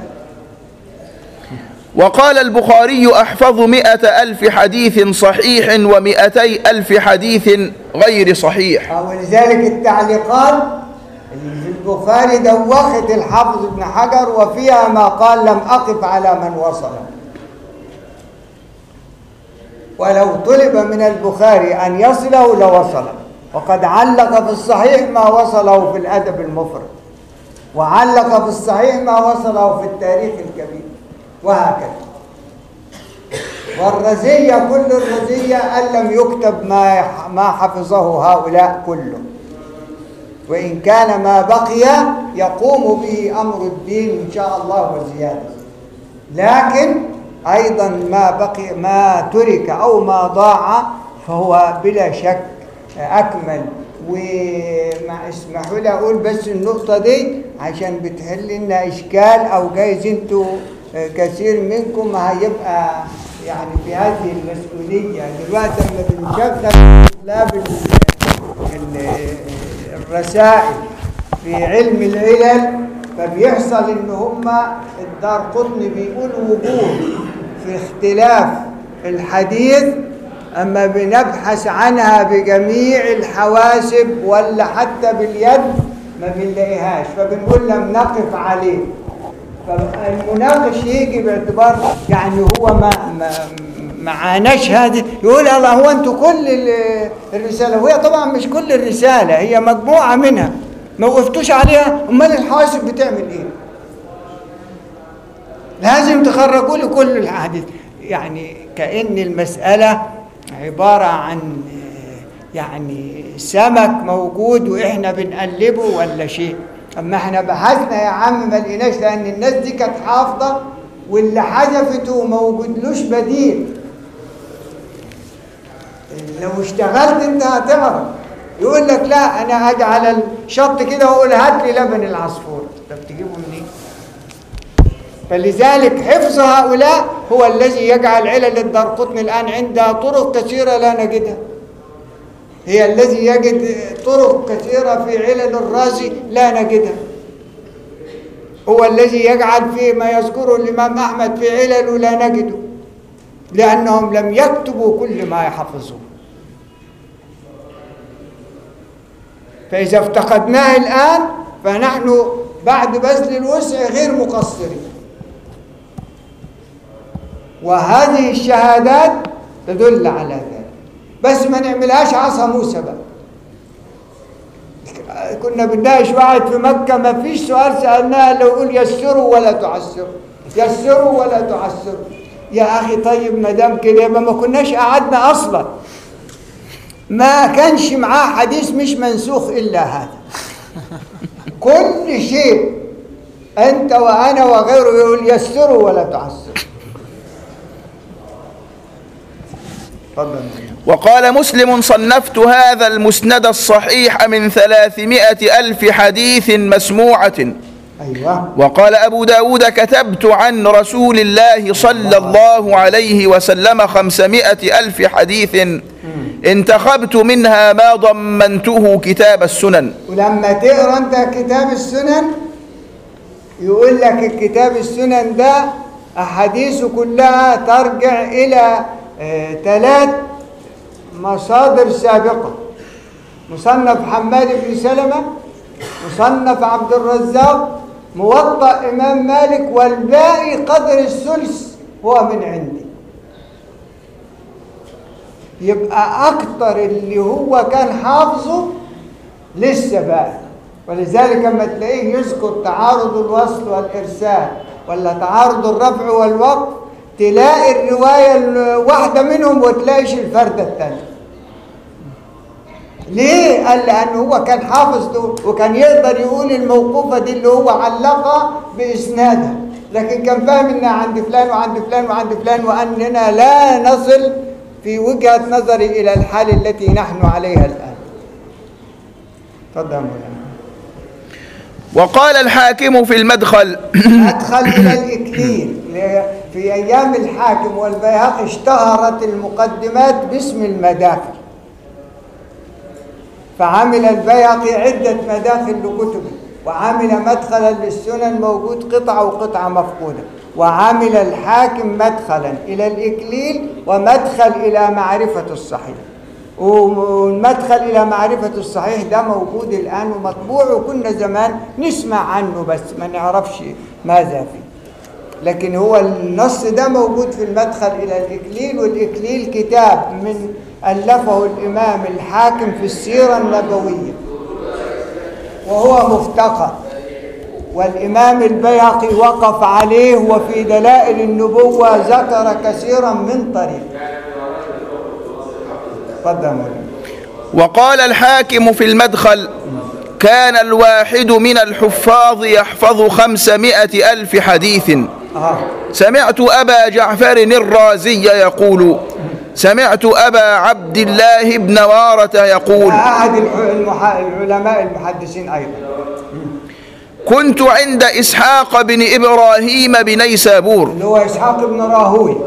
Speaker 4: وقال البخاري أحفظ مئة ألف حديث صحيح ومئتي ألف حديث غير صحيح
Speaker 3: آه، ولذلك التعليقات اللي في البخاري دوخت الحافظ ابن حجر وفيها ما قال لم أقف على من وصل ولو طلب من البخاري أن يصله لوصله وقد علق في الصحيح ما وصله في الأدب المفرد وعلق في الصحيح ما وصله في التاريخ الكبير وهكذا والرزية كل الرزية أن لم يكتب ما ما حفظه هؤلاء كله وإن كان ما بقي يقوم به أمر الدين إن شاء الله وزيادة لكن أيضا ما بقي ما ترك أو ما ضاع فهو بلا شك أكمل ومع اسمحوا لي اقول بس النقطة دي عشان بتحل لنا اشكال او جايز انتوا آه، كثير منكم هيبقى يعني في هذه المسؤولية دلوقتي لما بنشغل طلاب ال- ال- الرسائل في علم العلل فبيحصل ان هما الدار قطني بيقول وجوه في اختلاف الحديث اما بنبحث عنها بجميع الحواسب ولا حتى باليد ما بنلاقيهاش فبنقول لم نقف عليه فالمناقش يجي باعتبار يعني هو ما ما ما عاناش هذه يقول الله هو انتوا كل ال- الرساله وهي طبعا مش كل الرساله هي مجموعه منها ما وقفتوش عليها امال الحواسب بتعمل ايه؟ لازم تخرجوا لي كل الحديث يعني كأن المسألة عبارة عن آه، يعني سمك موجود واحنا بنقلبه ولا شيء اما احنا بحثنا يا عم ما لقيناش لان الناس دي كانت حافظه واللي حذفته ما وجدلوش بديل لو اشتغلت انت هتعرف يقول لك لا انا اجي على الشط كده واقول هات لي لبن العصفور طب تجيبه منين؟ فلذلك حفظ هؤلاء هو الذي يجعل علل الدارقطني الآن عندها طرق كثيرة لا نجدها هي الذي يجد طرق كثيرة في علل الرازي لا نجدها هو الذي يجعل في ما يذكره الإمام أحمد في علله لا نجده لأنهم لم يكتبوا كل ما يحفظون فإذا افتقدناه الآن فنحن بعد بذل الوسع غير مقصرين وهذه الشهادات تدل على ذلك بس ما نعملهاش عصا موسى بقى كنا بنناقش واحد في مكة ما فيش سؤال سألناه لو يقول يسروا ولا تعسروا يسروا ولا تعسروا يا أخي طيب ما دام كده يبقى ما كناش قعدنا أصلا ما كانش معاه حديث مش منسوخ إلا هذا كل شيء أنت وأنا وغيره يقول يسروا ولا تعسروا تفضل
Speaker 4: وقال مسلم صنفت هذا المسند الصحيح من ثلاثمائة ألف حديث مسموعة
Speaker 3: أيوه
Speaker 4: وقال أبو داود كتبت عن رسول الله صلى الله عليه وسلم خمسمائة ألف حديث انتخبت منها ما ضمنته كتاب السنن
Speaker 3: ولما تقرا انت كتاب السنن يقول لك الكتاب السنن ده احاديثه كلها ترجع الى آه، ثلاث مصادر سابقه مصنف حماد بن سلمه مصنف عبد الرزاق موطأ امام مالك والباقي قدر الثلث هو من عندي يبقى اكتر اللي هو كان حافظه لسه بقى ولذلك لما تلاقيه يذكر تعارض الوصل والارسال ولا تعارض الرفع والوقف تلاقي الروايه الواحده منهم وتلاقيش الفرده الثانيه ليه؟ قال لأنه هو كان حافظ دول وكان يقدر يقول الموقوفة دي اللي هو علقها بإسنادها لكن كان فاهم إنها عند فلان وعند فلان وعند فلان وأننا لا نصل في وجهة نظري إلى الحال التي نحن عليها الآن تفضل يا مولانا
Speaker 4: وقال الحاكم في المدخل
Speaker 3: أدخل إلى الإكليل في أيام الحاكم والبيهقي اشتهرت المقدمات باسم المداخل فعمل البيهقي عدة مداخل لكتبه وعمل مدخلا للسنن موجود قطعة وقطعة مفقودة وعمل الحاكم مدخلا إلى الإكليل ومدخل إلى معرفة الصحيح والمدخل إلى معرفة الصحيح ده موجود الآن ومطبوع وكنا زمان نسمع عنه بس ما نعرفش ماذا فيه لكن هو النص ده موجود في المدخل إلى الإكليل والإكليل كتاب من ألفه الإمام الحاكم في السيرة النبوية وهو مفتقر والإمام البيهقي وقف عليه وفي دلائل النبوة ذكر كثيرا من طريق تفضل مولانا.
Speaker 4: وقال الحاكم في المدخل كان الواحد من الحفاظ يحفظ خمسمائة ألف حديث
Speaker 3: آه.
Speaker 4: سمعت أبا جعفر الرازي يقول سمعت أبا عبد الله بن وارة يقول
Speaker 3: أحد الح- المح- العلماء المحدثين أيضا
Speaker 4: كنت عند إسحاق بن إبراهيم بنيسابور
Speaker 3: اللي هو إسحاق بن راهوي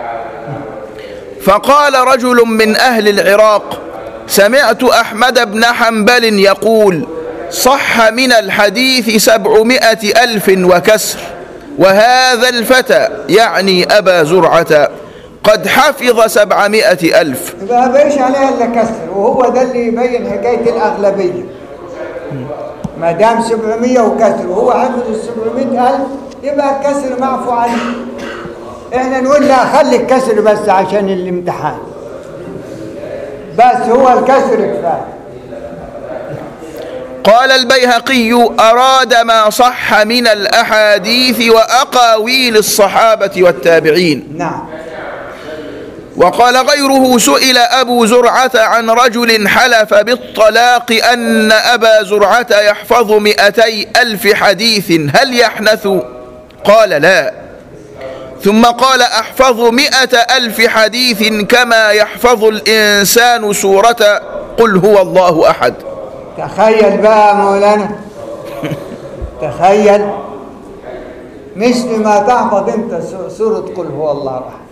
Speaker 4: فقال رجل من أهل العراق سمعت أحمد بن حنبل يقول صح من الحديث سبعمائة ألف وكسر وهذا الفتى يعني أبا زرعة قد حفظ سبعمائة ألف
Speaker 3: يبقى ما بقاش عليها إلا كسر وهو ده اللي يبين حكاية الأغلبية ما دام 700 وكسر وهو حفظ ال 700 ألف يبقى الكسر معفو عنه احنا نقول لا خلي الكسر بس عشان الامتحان بس هو الكسر كفايه
Speaker 4: قال البيهقي أراد ما صح من الأحاديث وأقاويل الصحابة والتابعين
Speaker 3: نعم
Speaker 4: وقال غيره سئل أبو زرعة عن رجل حلف بالطلاق أن أبا زرعة يحفظ مئتي ألف حديث هل يحنث قال لا ثم قال أحفظ مئة ألف حديث كما يحفظ الإنسان سورة قل هو الله أحد
Speaker 3: تخيل بقى مولانا تخيل مثل ما تحفظ انت س- سورة قل هو الله احد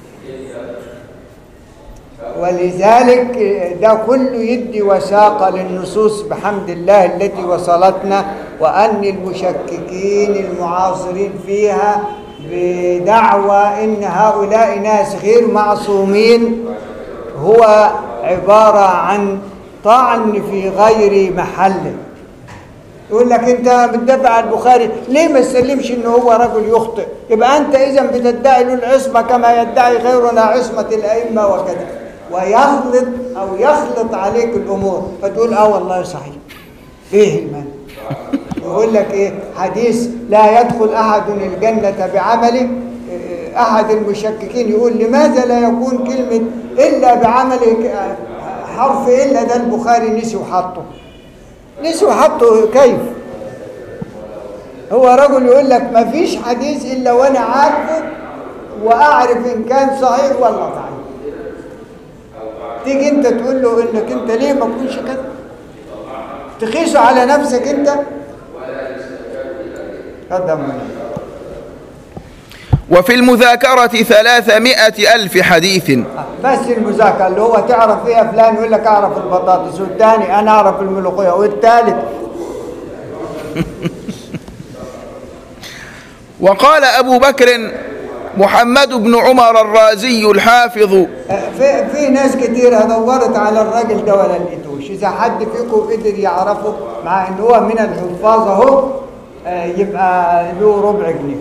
Speaker 3: ولذلك ده كله يدي وثاقة للنصوص بحمد الله التي وصلتنا وأن المشككين المعاصرين فيها بدعوى إن هؤلاء ناس غير معصومين هو عبارة عن طعن في غير محله يقول لك انت بتدافع عن البخاري ليه ما تسلمش ان هو رجل يخطئ يبقى انت اذا بتدعي له العصمه كما يدعي غيرنا عصمه الائمه وكذا ويخلط او يخلط عليك الامور فتقول اه والله صحيح ايه المانع يقول لك ايه حديث لا يدخل احد الجنه بعمله إيه، احد المشككين يقول لماذا لا يكون كلمه الا بعمله ك- حرف الا ده البخاري نسي وحطه نسي وحطه كيف هو رجل يقول لك ما فيش حديث الا وانا عارفه واعرف ان كان صحيح ولا ضعيف تيجي انت تقول له انك انت ليه ما تكونش كده تقيسه على نفسك انت قدم
Speaker 4: وفي المذاكرة ثلاثمائة ألف حديث
Speaker 3: بس المذاكره اللي هو تعرف ايه يا فلان يقول لك اعرف البطاطس والثاني انا اعرف الملوخيه والثالث
Speaker 4: وقال أبو بكر محمد بن عمر الرازي الحافظ
Speaker 3: في في ناس كتير دورت على الراجل ده ولا لقيتوش اذا حد فيكم قدر يعرفه مع ان هو من الحفاظ اهو آه، يبقى له ربع جنيه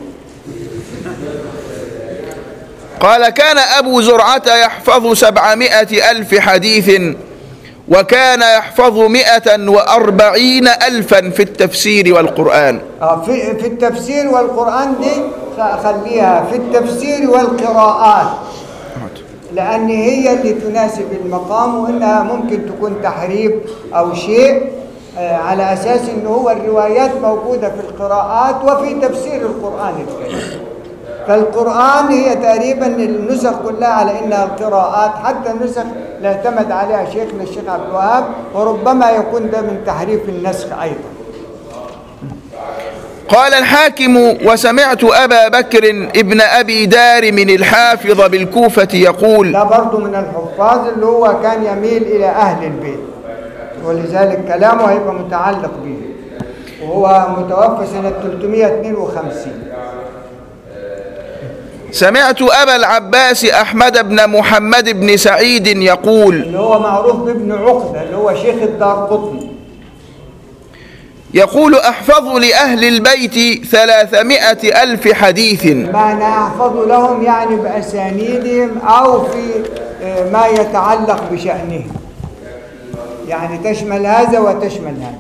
Speaker 4: قال كان أبو زرعة يحفظ سبعمائة ألف حديث وكان يحفظ مئة وأربعين ألفا في التفسير والقرآن
Speaker 3: آه، في في التفسير والقران دي خ- خليها في التفسير والقراءات لان هي اللي تناسب المقام وانها ممكن تكون تحريف او شيء آه، على اساس ان هو الروايات موجوده في القراءات وفي تفسير القران الكريم فالقرآن هي تقريبا النسخ كلها على انها القراءات حتى النسخ اللي اعتمد عليها شيخنا الشيخ عبد الوهاب وربما يكون ده من تحريف النسخ ايضا
Speaker 4: قال الحاكم وسمعت أبا بكر ابن أبي دار من الحافظ بالكوفة يقول
Speaker 3: ده برضه من الحفاظ اللي هو كان يميل إلى أهل البيت ولذلك كلامه هيبقى متعلق به وهو متوفى سنة 352
Speaker 4: سمعت أبا العباس أحمد بن محمد بن سعيد يقول
Speaker 3: اللي هو معروف بابن عقدة اللي هو شيخ الدار قطني
Speaker 4: يقول أحفظ لأهل البيت ثلاثمائة ألف حديث
Speaker 3: معنى أحفظ لهم يعني بأسانيدهم أو في آه، ما يتعلق بشأنهم يعني تشمل هذا وتشمل هذا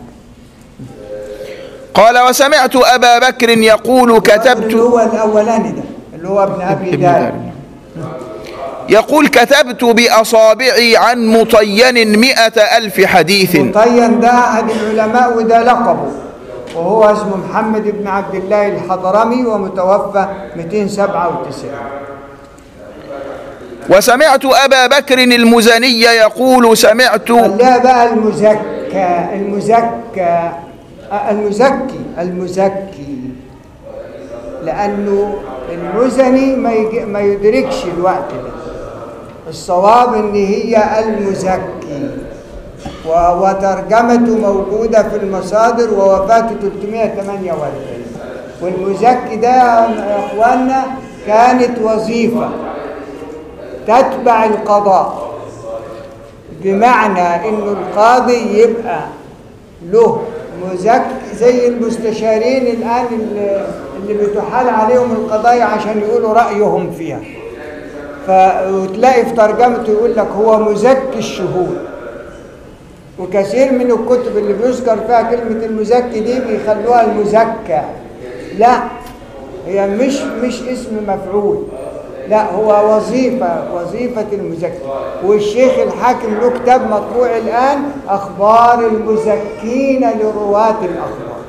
Speaker 4: قال وسمعت أبا بكر يقول
Speaker 3: اللي
Speaker 4: كتبت
Speaker 3: هو الأولاني ده اللي هو ابن أبي
Speaker 4: ابن
Speaker 3: دار
Speaker 4: دار. يقول كتبت بأصابعي عن مطين مئة ألف حديث
Speaker 3: مطين ده أحد العلماء وده لقبه وهو اسمه محمد بن عبد الله الحضرمي ومتوفى 297
Speaker 4: وسمعت أبا بكر المزني يقول سمعت
Speaker 3: خليها بقى المزكى المزكى آه، المزكي المزكي لأنه المزني ما, يج... ما يدركش الوقت ده الصواب ان هي المزكي و... وترجمته موجودة في المصادر ووفاته 348 والمزكي ده يا اخوانا كانت وظيفة تتبع القضاء بمعنى انه القاضي يبقى له مزكي زي المستشارين الان اللي, اللي بتحال عليهم القضايا عشان يقولوا رايهم فيها ف- وتلاقي في ترجمته يقول لك هو مزكي الشهود وكثير من الكتب اللي بيذكر فيها كلمة المزكي دي بيخلوها المزكى لا هي مش مش اسم مفعول لا هو وظيفة وظيفة المزكي والشيخ الحاكم له كتاب مطبوع الآن أخبار المزكين لرواة الأخبار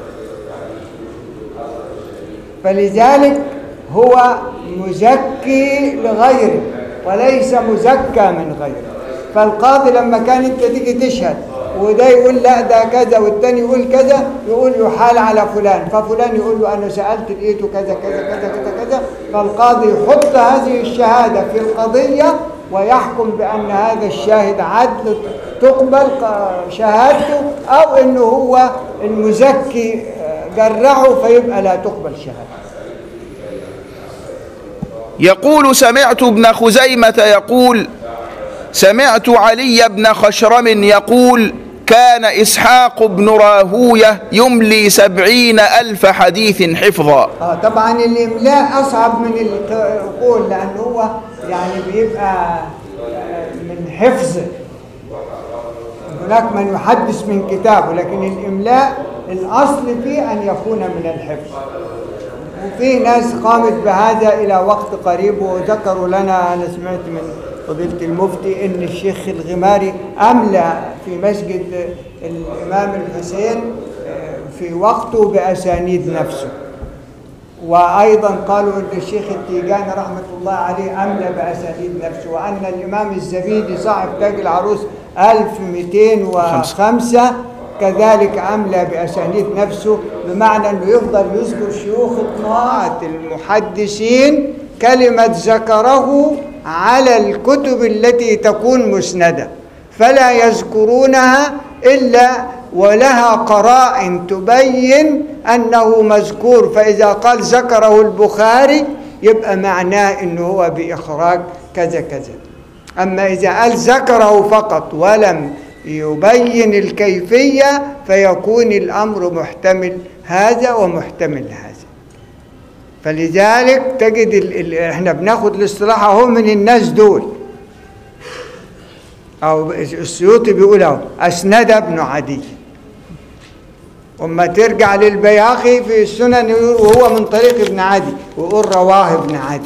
Speaker 3: فلذلك هو مزكي لغيره وليس مزكى من غيره فالقاضي لما كان انت تيجي تشهد وده يقول لا ده كذا والتاني يقول كذا يقول يحال على فلان ففلان يقول له انا سالت لقيته كذا كذا كذا كذا كذا فالقاضي يحط هذه الشهاده في القضيه ويحكم بان هذا الشاهد عدل تقبل ق- شهادته او انه هو المزكي آه، جرعه فيبقى لا تقبل شهادته
Speaker 4: يقول سمعت ابن خزيمة يقول سمعت علي بن خشرم يقول كان إسحاق بن راهوية يملي سبعين ألف حديث حفظا
Speaker 3: اه طبعا الاملاء اصعب من القول لان هو يعني بيبقى آه، من حفظ هناك من يحدث من كتابه لكن الاملاء الاصل فيه ان يكون من الحفظ وفي ناس قامت بهذا الى وقت قريب وذكروا لنا انا سمعت من فضيله المفتي ان الشيخ الغماري املى في مسجد الامام الحسين آه، في وقته باسانيد نفسه وايضا قالوا ان الشيخ التيجاني رحمه الله عليه املى باسانيد نفسه وان الامام الزبيدي صاحب تاج العروس 1205 كذلك املى باسانيد نفسه بمعنى انه يفضل يذكر شيوخ طاعه المحدثين كلمه ذكره على الكتب التي تكون مسنده فلا يذكرونها الا ولها قرائن تبين انه مذكور فاذا قال ذكره البخاري يبقى معناه انه هو باخراج كذا كذا اما اذا قال ذكره فقط ولم يبين الكيفيه فيكون الامر محتمل هذا ومحتمل هذا فلذلك تجد ال ال احنا بناخد الاصطلاح اهو من الناس دول او السيوطي بيقول اهو اسند ابن عدي وما ترجع للبياقي في السنن يقول وهو من طريق ابن عدي ويقول رواه ابن عدي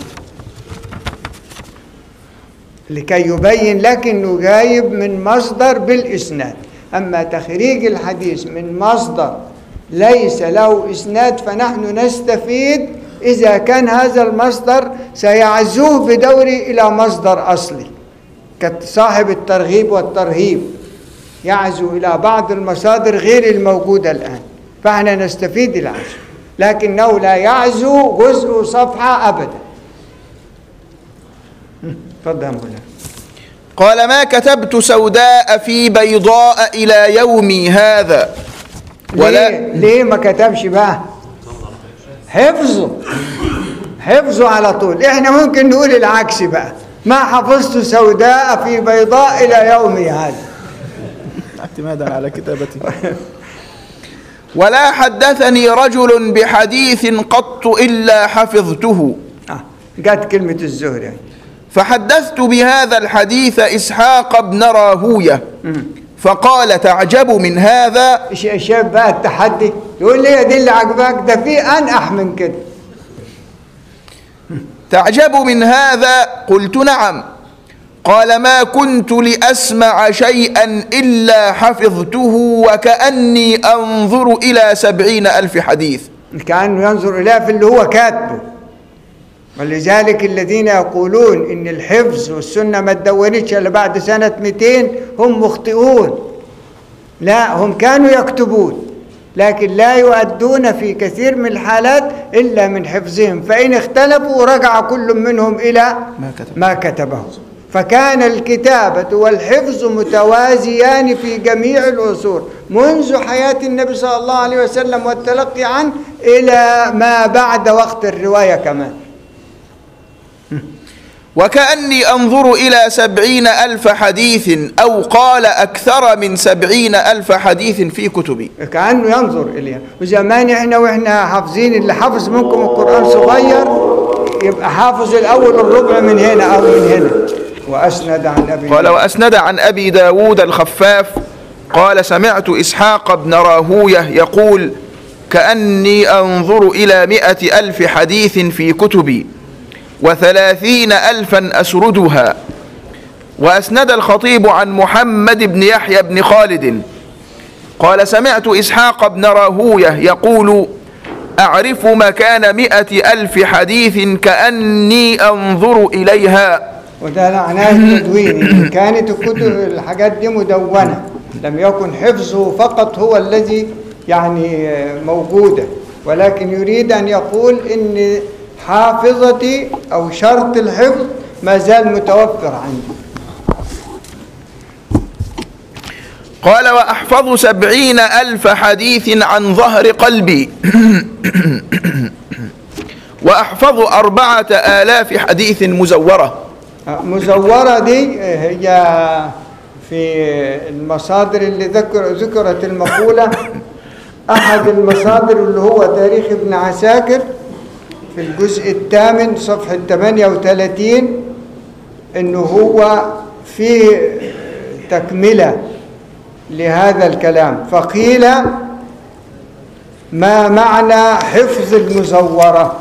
Speaker 3: لكي يبين لك انه جايب من مصدر بالاسناد اما تخريج الحديث من مصدر ليس له اسناد فنحن نستفيد اذا كان هذا المصدر سيعزوه بدوري الى مصدر اصلي كصاحب الترغيب والترهيب يعزو إلى بعض المصادر غير الموجودة الآن فاحنا نستفيد العزو لكنه لا يعزو جزء صفحة أبدا تفضل يا مولانا
Speaker 4: قال ما كتبت سوداء في بيضاء إلى يومي هذا ولا
Speaker 3: ليه, ليه ما كتبش بقى حفظه حفظه على طول احنا ممكن نقول العكس بقى ما حفظت سوداء في بيضاء إلى يومي هذا
Speaker 4: اعتمادا على كتابتي ولا حدثني رجل بحديث قط إلا حفظته
Speaker 3: آه. جت كلمة الزهري يعني.
Speaker 4: فحدثت بهذا الحديث إسحاق بن راهوية فقال تعجب من هذا
Speaker 3: ش- شايف بقى التحدي يقول لي هي دي اللي عجبك ده في انقح من كده
Speaker 4: تعجب من هذا قلت نعم قال ما كنت لأسمع شيئا إلا حفظته وكأني أنظر إلى سبعين ألف حديث
Speaker 3: كانه ينظر اليها في اللي هو كاتبه ولذلك الذين يقولون ان الحفظ والسنه ما تدونتش الا بعد سنه 200 هم مخطئون لا هم كانوا يكتبون لكن لا يؤدون في كثير من الحالات الا من حفظهم فان اختلفوا رجع كل منهم الى
Speaker 4: ما كتب.
Speaker 3: ما كتبه فكان الكتابة والحفظ متوازيان في جميع العصور منذ حياة النبي صلى الله عليه وسلم والتلقي عنه إلى ما بعد وقت الرواية كمان
Speaker 4: وكأني أنظر إلى سبعين ألف حديث أو قال أكثر من سبعين ألف حديث في كتبي
Speaker 3: كأنه ينظر إليها وزمان إحنا وإحنا حافظين اللي حافظ منكم القرآن صغير يبقى حافظ الأول الربع من هنا أو من هنا وأسند عن أبي
Speaker 4: قال وأسند عن أبي داود الخفاف قال سمعت إسحاق بن راهوية يقول كأني أنظر إلى مئة ألف حديث في كتبي وثلاثين ألفا أسردها وأسند الخطيب عن محمد بن يحيى بن خالد قال سمعت إسحاق بن راهوية يقول أعرف مكان مئة ألف حديث كأني أنظر إليها
Speaker 3: وده معناه التدوين إن كانت الكتب الحاجات دي مدونة لم يكن حفظه فقط هو الذي يعني موجودة ولكن يريد أن يقول إن حافظتي أو شرط الحفظ ما زال متوفر عندي
Speaker 4: قال وأحفظ سبعين ألف حديث عن ظهر قلبي وأحفظ أربعة آلاف حديث مزورة
Speaker 3: مزورة دي هي في المصادر اللي ذكر ذكرت المقولة أحد المصادر اللي هو تاريخ ابن عساكر في الجزء الثامن صفحة 38 إنه هو في تكملة لهذا الكلام فقيل ما معنى حفظ المزورة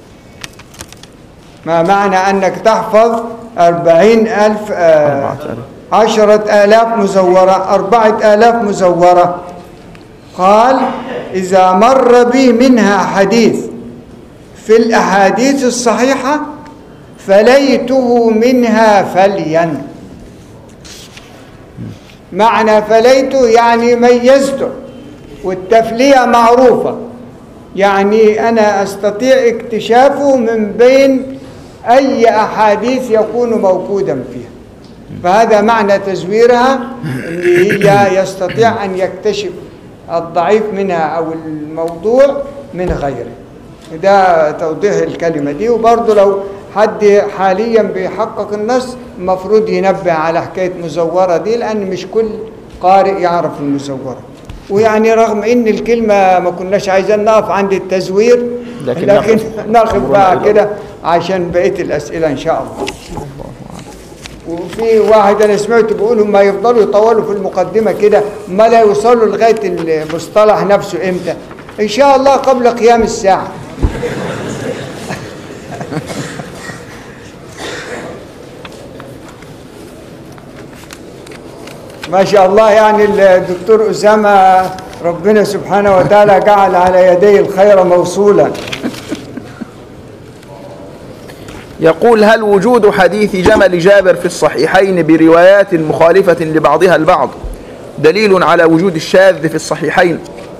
Speaker 3: ما معنى أنك تحفظ أربعين ألف آه، عشرة آلاف مزورة أربعة آلاف مزورة قال إذا مر بي منها حديث في الأحاديث الصحيحة فليته منها فليا معنى فليته يعني ميزته والتفلية معروفة يعني أنا أستطيع اكتشافه من بين أي أحاديث يكون موجودا فيها فهذا معنى تزويرها اللي هي يستطيع أن يكتشف الضعيف منها أو الموضوع من غيره ده توضيح الكلمة دي وبرضه لو حد حاليا بيحقق النص المفروض ينبه على حكاية مزورة دي لأن مش كل قارئ يعرف المزورة ويعني رغم ان الكلمة ما كناش عايزين نقف عند التزوير
Speaker 4: لكن
Speaker 3: لكن
Speaker 4: نقف.
Speaker 3: نقف بقى كده عشان بقية الأسئلة إن شاء الله وفي واحد انا سمعته بيقول هم يفضلوا يطولوا في المقدمه كده ما لا يوصلوا لغايه المصطلح نفسه امتى ان شاء الله قبل قيام الساعه ما شاء الله يعني الدكتور اسامه ربنا سبحانه وتعالى جعل على يديه الخير موصولا
Speaker 4: يقول هل وجود حديث جمل جابر في الصحيحين بروايات مخالفة لبعضها البعض دليل على وجود الشاذ في الصحيحين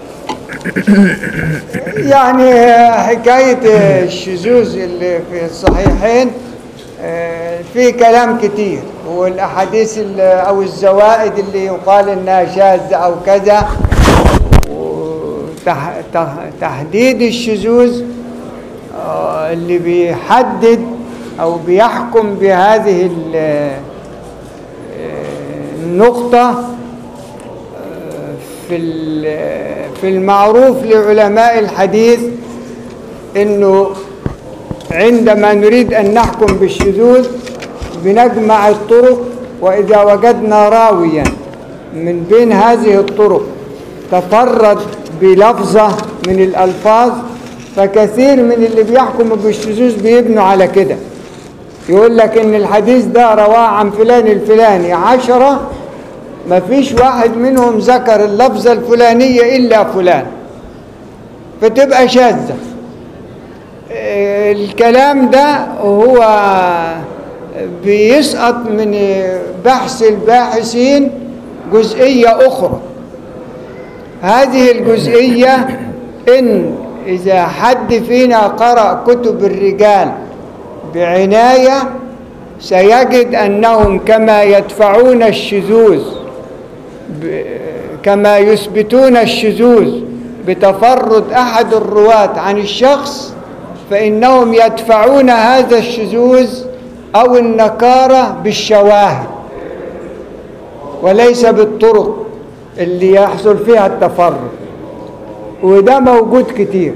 Speaker 3: يعني حكاية الشذوذ اللي في الصحيحين آه، في كلام كتير والأحاديث ال- أو الزوائد اللي يقال إنها شاذة أو كذا وتحديد الشذوذ آه، اللي بيحدد أو بيحكم بهذه ال- آه، النقطة في ال- في المعروف لعلماء الحديث انه عندما نريد ان نحكم بالشذوذ بنجمع الطرق واذا وجدنا راويا من بين هذه الطرق تفرد بلفظه من الالفاظ فكثير من اللي بيحكموا بالشذوذ بيبنوا على كده يقول لك ان الحديث ده رواه عن فلان الفلاني عشرة ما فيش واحد منهم ذكر اللفظة الفلانية إلا فلان فتبقى شاذة آه، الكلام ده هو بيسقط من بحث الباحثين جزئية أخرى هذه الجزئية إن إذا حد فينا قرأ كتب الرجال بعناية سيجد أنهم كما يدفعون الشذوذ ب- كما يثبتون الشذوذ بتفرد أحد الرواة عن الشخص فإنهم يدفعون هذا الشذوذ أو النكارة بالشواهد وليس بالطرق اللي يحصل فيها التفرد وده موجود كتير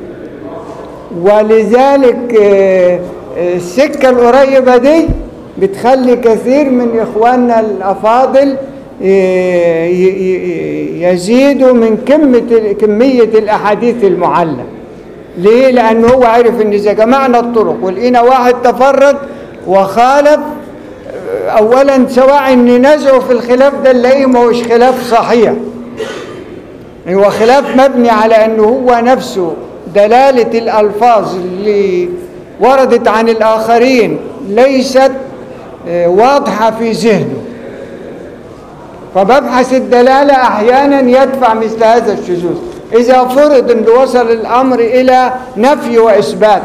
Speaker 3: ولذلك آه، آه، السكة القريبة دي بتخلي كثير من إخواننا الأفاضل آه، ي- ي- يزيدوا من كمة كمية الأحاديث المعلة ليه؟ لأنه هو عرف إن إذا جمعنا الطرق ولقينا واحد تفرد وخالف آه، أولا سواء ننازعه في الخلاف ده نلاقيه ما هوش خلاف صحيح هو خلاف مبني على انه هو نفسه دلالة الألفاظ اللي وردت عن الآخرين ليست آه، واضحة في ذهنه فمبحث الدلالة أحيانا يدفع مثل هذا الشذوذ إذا فرض أن وصل الأمر إلى نفي وإثبات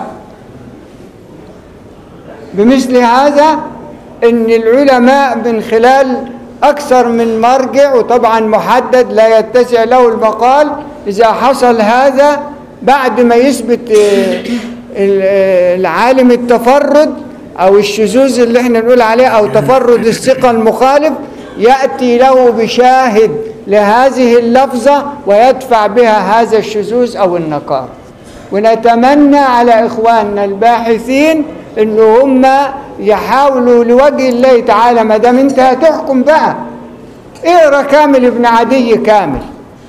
Speaker 3: بمثل هذا ان العلماء من خلال اكثر من مرجع وطبعا محدد لا يتسع له المقال اذا حصل هذا بعد ما يثبت آه، ال- آه، العالم التفرد او الشذوذ اللي احنا نقول عليه او تفرد الثقه المخالف ياتي له بشاهد لهذه اللفظه ويدفع بها هذا الشذوذ او النكار ونتمنى على اخواننا الباحثين ان هم يحاولوا لوجه الله تعالى ما دام انت هتحكم بقى اقرا كامل ابن عدي كامل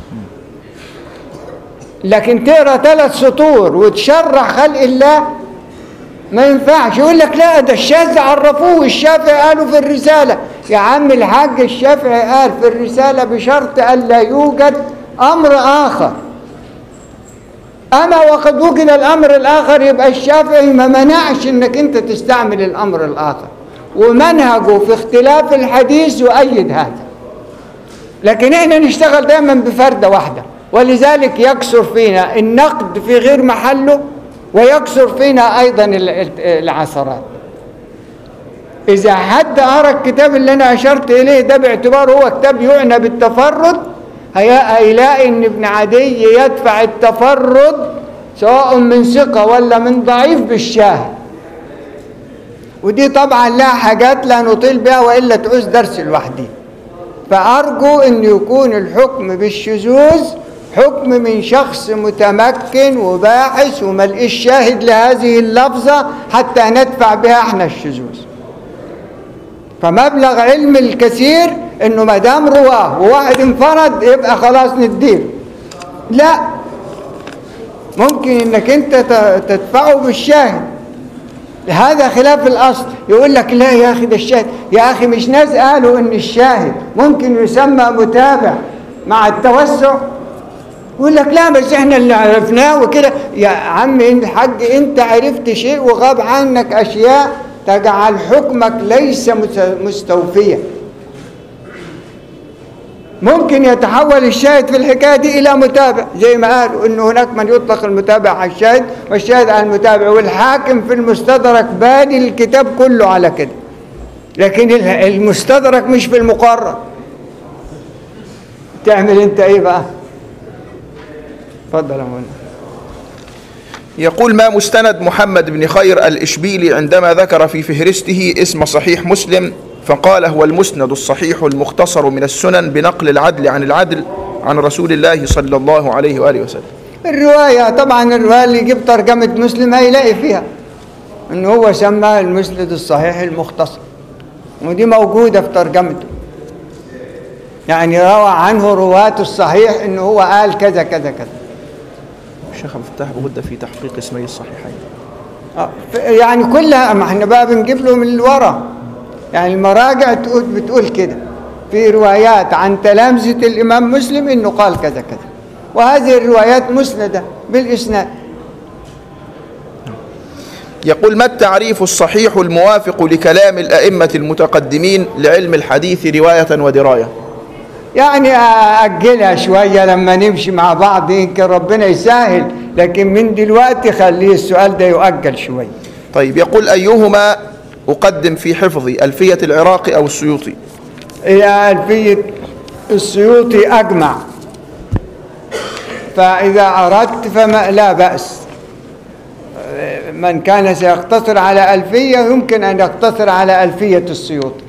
Speaker 3: لكن تقرا ثلاث سطور وتشرح خلق الله ما ينفعش يقول لك لا ده الشاذ عرفوه الشافعي قالوا في الرساله يا عم الحاج الشافعي قال في الرساله بشرط الا يوجد امر اخر أما وقد وجد الأمر الآخر يبقى الشافعي ما منعش إنك أنت تستعمل الأمر الآخر ومنهجه في اختلاف الحديث يؤيد هذا لكن احنا نشتغل دايما بفردة واحدة ولذلك يكثر فينا النقد في غير محله ويكثر فينا أيضا ال- ال- العثرات إذا حد قرأ الكتاب اللي أنا أشرت إليه ده باعتباره هو كتاب يعنى بالتفرد هي- هيلاقي إن ابن عدي يدفع التفرد سواء من ثقة ولا من ضعيف بالشاهد ودي طبعا لها حاجات لا نطيل بها وإلا تعوز درس لوحدي فأرجو أن يكون الحكم بالشذوذ حكم من شخص متمكن وباحث وملقيش شاهد لهذه اللفظة حتى ندفع بها احنا الشذوذ فمبلغ علم الكثير انه ما دام رواه وواحد انفرد يبقى خلاص نديله لا ممكن انك انت ت- تدفعه بالشاهد هذا خلاف الاصل يقول لك لا يا اخي ده الشاهد يا اخي مش ناس قالوا ان الشاهد ممكن يسمى متابع مع التوسع يقول لك لا بس احنا اللي عرفناه وكده يا عم انت الحاج انت عرفت شيء وغاب عنك اشياء تجعل حكمك ليس مت- مستوفيا ممكن يتحول الشاهد في الحكايه دي الى متابع زي ما قالوا انه هناك من يطلق المتابع على الشاهد والشاهد على المتابع والحاكم في المستدرك بادي الكتاب كله على كده لكن ال- المستدرك مش في المقرر تعمل انت ايه بقى اتفضل يا مولانا
Speaker 4: يقول ما مستند محمد بن خير الإشبيلي عندما ذكر في فهرسته اسم صحيح مسلم فقال هو المسند الصحيح المختصر من السنن بنقل العدل عن العدل عن رسول الله صلى الله عليه وآله وسلم
Speaker 3: الرواية طبعا الرواية اللي يجيب ترجمة مسلم هيلاقي فيها ان هو سمى المسند الصحيح المختصر ودي موجودة في ترجمته يعني روى عنه رواة الصحيح انه هو قال كذا كذا كذا
Speaker 4: الشيخ عبد الفتاح بغدة في تحقيق اسمي الصحيحين
Speaker 3: آه، ف- يعني كلها ما احنا بقى بنجيب له من الورا يعني المراجع تقول بتقول كده في روايات عن تلامذة الإمام مسلم إنه قال كذا كذا وهذه الروايات مسندة بالإسناد
Speaker 4: يقول ما التعريف الصحيح الموافق لكلام الأئمة المتقدمين لعلم الحديث رواية ودراية
Speaker 3: يعني أجلها شوية لما نمشي مع بعض يمكن ربنا يسهل لكن من دلوقتي خليه السؤال ده يؤجل شوية
Speaker 4: طيب يقول أيهما أقدم في حفظي ألفية العراقي أو السيوطي
Speaker 3: هي ألفية السيوطي أجمع فإذا أردت فما لا بأس من كان سيقتصر على ألفية يمكن أن يقتصر على ألفية السيوطي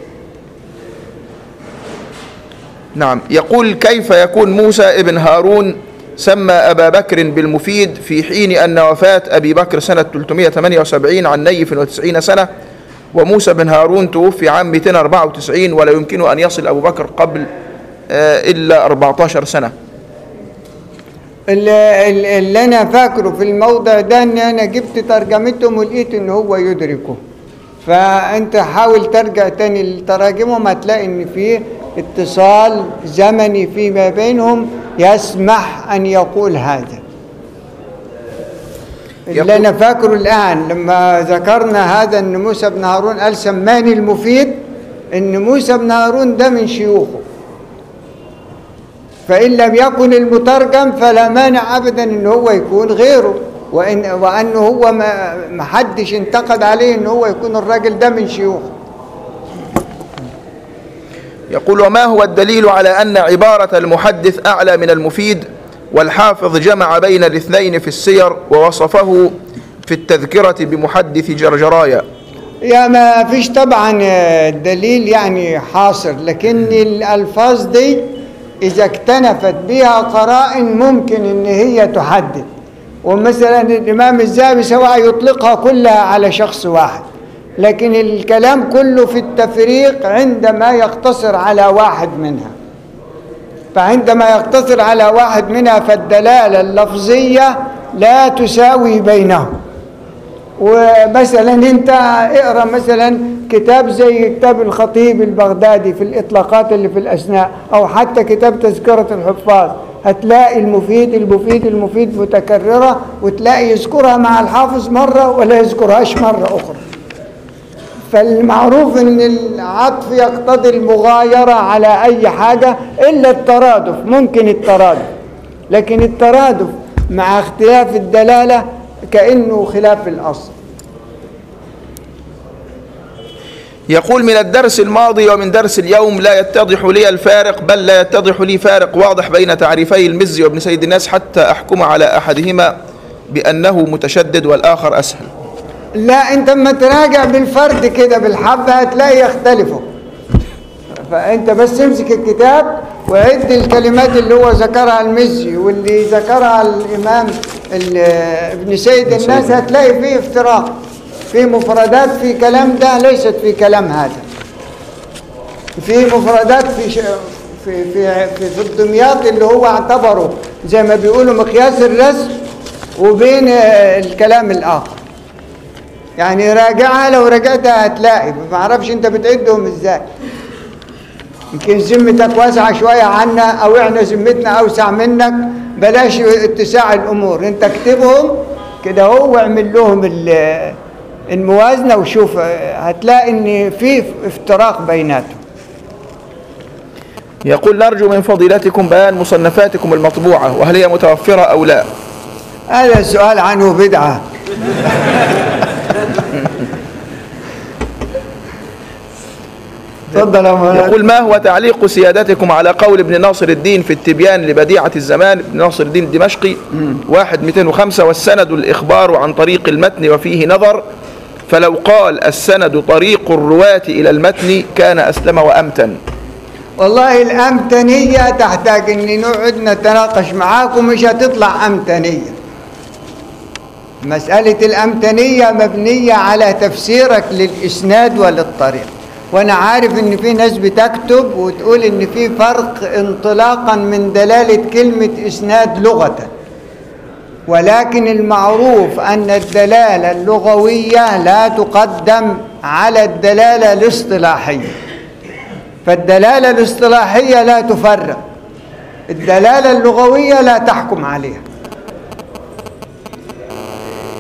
Speaker 4: نعم يقول كيف يكون موسى ابن هارون سمى أبا بكر بالمفيد في حين أن وفاة أبي بكر سنة 378 عن نيف وتسعين سنة وموسى بن هارون توفي عام 294 ولا يمكن أن يصل أبو بكر قبل آه، إلا 14 سنة
Speaker 3: اللي, اللي اللي أنا فاكره في الموضع ده إن أنا جبت ترجمتهم ولقيت إن هو يدركه فأنت حاول ترجع تاني لتراجمهم هتلاقي إن في اتصال زمني فيما بينهم يسمح أن يقول هذا اللي
Speaker 4: يقول-
Speaker 3: أنا فاكره الآن لما ذكرنا هذا إن موسى بن هارون قال سماني المفيد إن موسى بن هارون ده من شيوخه فإن لم يكن المترجم فلا مانع أبدا إن هو يكون غيره وإن وأنه هو ما ما حدش انتقد عليه إن هو يكون الراجل ده من شيوخه
Speaker 4: يقول وما هو الدليل على أن عبارة المحدث أعلى من المفيد والحافظ جمع بين الاثنين في السير ووصفه في التذكرة بمحدث جرجرايا
Speaker 3: يا ما فيش طبعا آه، دليل يعني حاصر لكن الألفاظ دي إذا اكتنفت بها قرائن ممكن إن هي تحدد ومثلا الإمام الذهبي سواء يطلقها كلها على شخص واحد لكن الكلام كله في التفريق عندما يقتصر على واحد منها فعندما يقتصر على واحد منها فالدلالة اللفظية لا تساوي بينهم ومثلا انت اقرا مثلا كتاب زي كتاب الخطيب البغدادي في الاطلاقات اللي في الاثناء او حتى كتاب تذكره الحفاظ هتلاقي المفيد المفيد المفيد متكرره وتلاقي يذكرها مع الحافظ مره ولا يذكرهاش مره اخرى فالمعروف ان العطف يقتضي المغايره على اي حاجه الا الترادف ممكن الترادف لكن الترادف مع اختلاف الدلاله كانه خلاف الاصل
Speaker 4: يقول من الدرس الماضي ومن درس اليوم لا يتضح لي الفارق بل لا يتضح لي فارق واضح بين تعريفي المزي وابن سيد الناس حتى أحكم على أحدهما بأنه متشدد والآخر أسهل
Speaker 3: لا انت اما تراجع بالفرد كده بالحبه هتلاقي يختلفوا فانت بس امسك الكتاب وعد الكلمات اللي هو ذكرها المزي واللي ذكرها الامام ال- ابن سيد الناس هتلاقي فيه افتراق في مفردات في كلام ده ليست في كلام هذا في مفردات في ش... في في في, في الدمياط اللي هو اعتبره زي ما بيقولوا مقياس الرسم وبين آه، الكلام الاخر يعني راجعها لو رجعتها هتلاقي ما اعرفش انت بتعدهم ازاي يمكن ذمتك واسعه شويه عنا او احنا ذمتنا اوسع منك بلاش اتساع الامور انت اكتبهم كده هو اعمل لهم ال- الموازنه وشوف اه، هتلاقي ان في افتراق بيناتهم
Speaker 4: يقول نرجو من فضيلتكم بيان مصنفاتكم المطبوعة وهل هي متوفرة أو لا
Speaker 3: هذا السؤال عنه بدعه تفضل يا مولانا
Speaker 4: يقول ما هو تعليق سيادتكم على قول ابن ناصر الدين في التبيان لبديعة الزمان ابن ناصر الدين الدمشقي واحد 205 والسند الإخبار عن طريق المتن وفيه نظر فلو قال السند طريق الرواة إلى المتن كان أسلم وأمتن
Speaker 3: والله الأمتنية تحتاج إن نقعد نتناقش معاكم مش هتطلع أمتنية مسألة الأمتنية مبنية على تفسيرك للإسناد وللطريق وأنا عارف إن في ناس بتكتب وتقول إن في فرق انطلاقا من دلالة كلمة إسناد لغةً ولكن المعروف أن الدلالة اللغوية لا تقدم على الدلالة الاصطلاحية فالدلالة الاصطلاحية لا تفرق الدلالة اللغوية لا تحكم عليها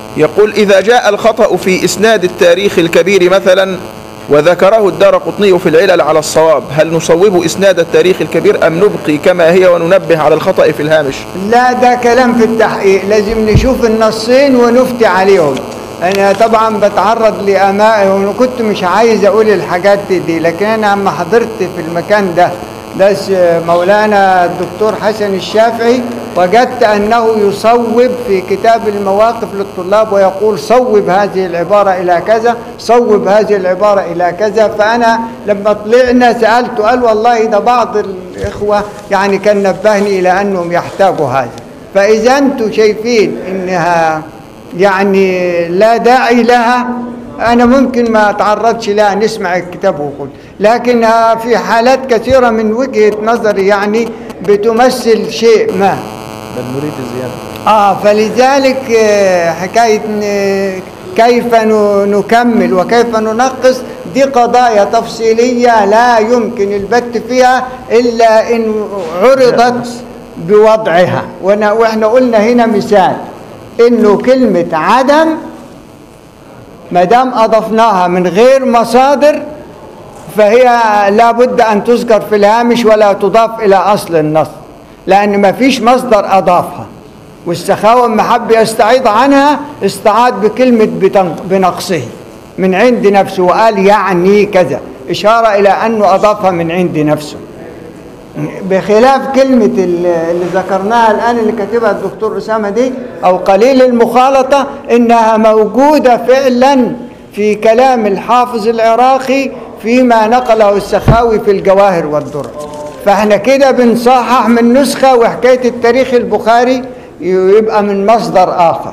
Speaker 4: يقول إذا جاء الخطأ في إسناد التاريخ الكبير مثلا وذكره الدار قطني في العلل على الصواب هل نصوب إسناد التاريخ الكبير أم نبقي كما هي وننبه على الخطأ في الهامش
Speaker 3: لا ده كلام في التحقيق لازم نشوف النصين ونفتي عليهم انا طبعا بتعرض لامائي وانا كنت مش عايز اقول الحاجات دي لكن انا لما حضرت في المكان ده بس مولانا الدكتور حسن الشافعي وجدت انه يصوب في كتاب المواقف للطلاب ويقول صوب هذه العباره الى كذا صوب هذه العباره الى كذا فانا لما طلعنا سالته قال والله ده بعض الاخوه يعني كان نبهني الى انهم يحتاجوا هذا فاذا انتم شايفين انها يعني لا داعي لها أنا ممكن ما أتعرضش لها نسمع الكتاب وكل لكن في حالات كثيرة من وجهة نظري يعني بتمثل شيء ما
Speaker 4: بل نريد الزيادة
Speaker 3: آه فلذلك آه، حكاية ن- كيف ن- نكمل وكيف ننقص دي قضايا تفصيلية لا يمكن البت فيها إلا إن عرضت بوضعها وأنا- وإحنا قلنا هنا مثال إنه كلمة عدم ما دام أضفناها من غير مصادر فهي لابد أن تذكر في الهامش ولا تضاف إلى أصل النص لأن ما فيش مصدر أضافها والسخاوة لما حب يستعيض عنها استعاض بكلمة بتن- بنقصه من عند نفسه وقال يعني كذا إشارة إلى أنه أضافها من عند نفسه بخلاف كلمة ال- اللي ذكرناها الآن اللي كاتبها الدكتور أسامة دي أو قليل المخالطة إنها موجودة فعلا في كلام الحافظ العراقي فيما نقله السخاوي في الجواهر والدرر فاحنا كده بنصحح من نسخة وحكاية التاريخ البخاري يبقى من مصدر آخر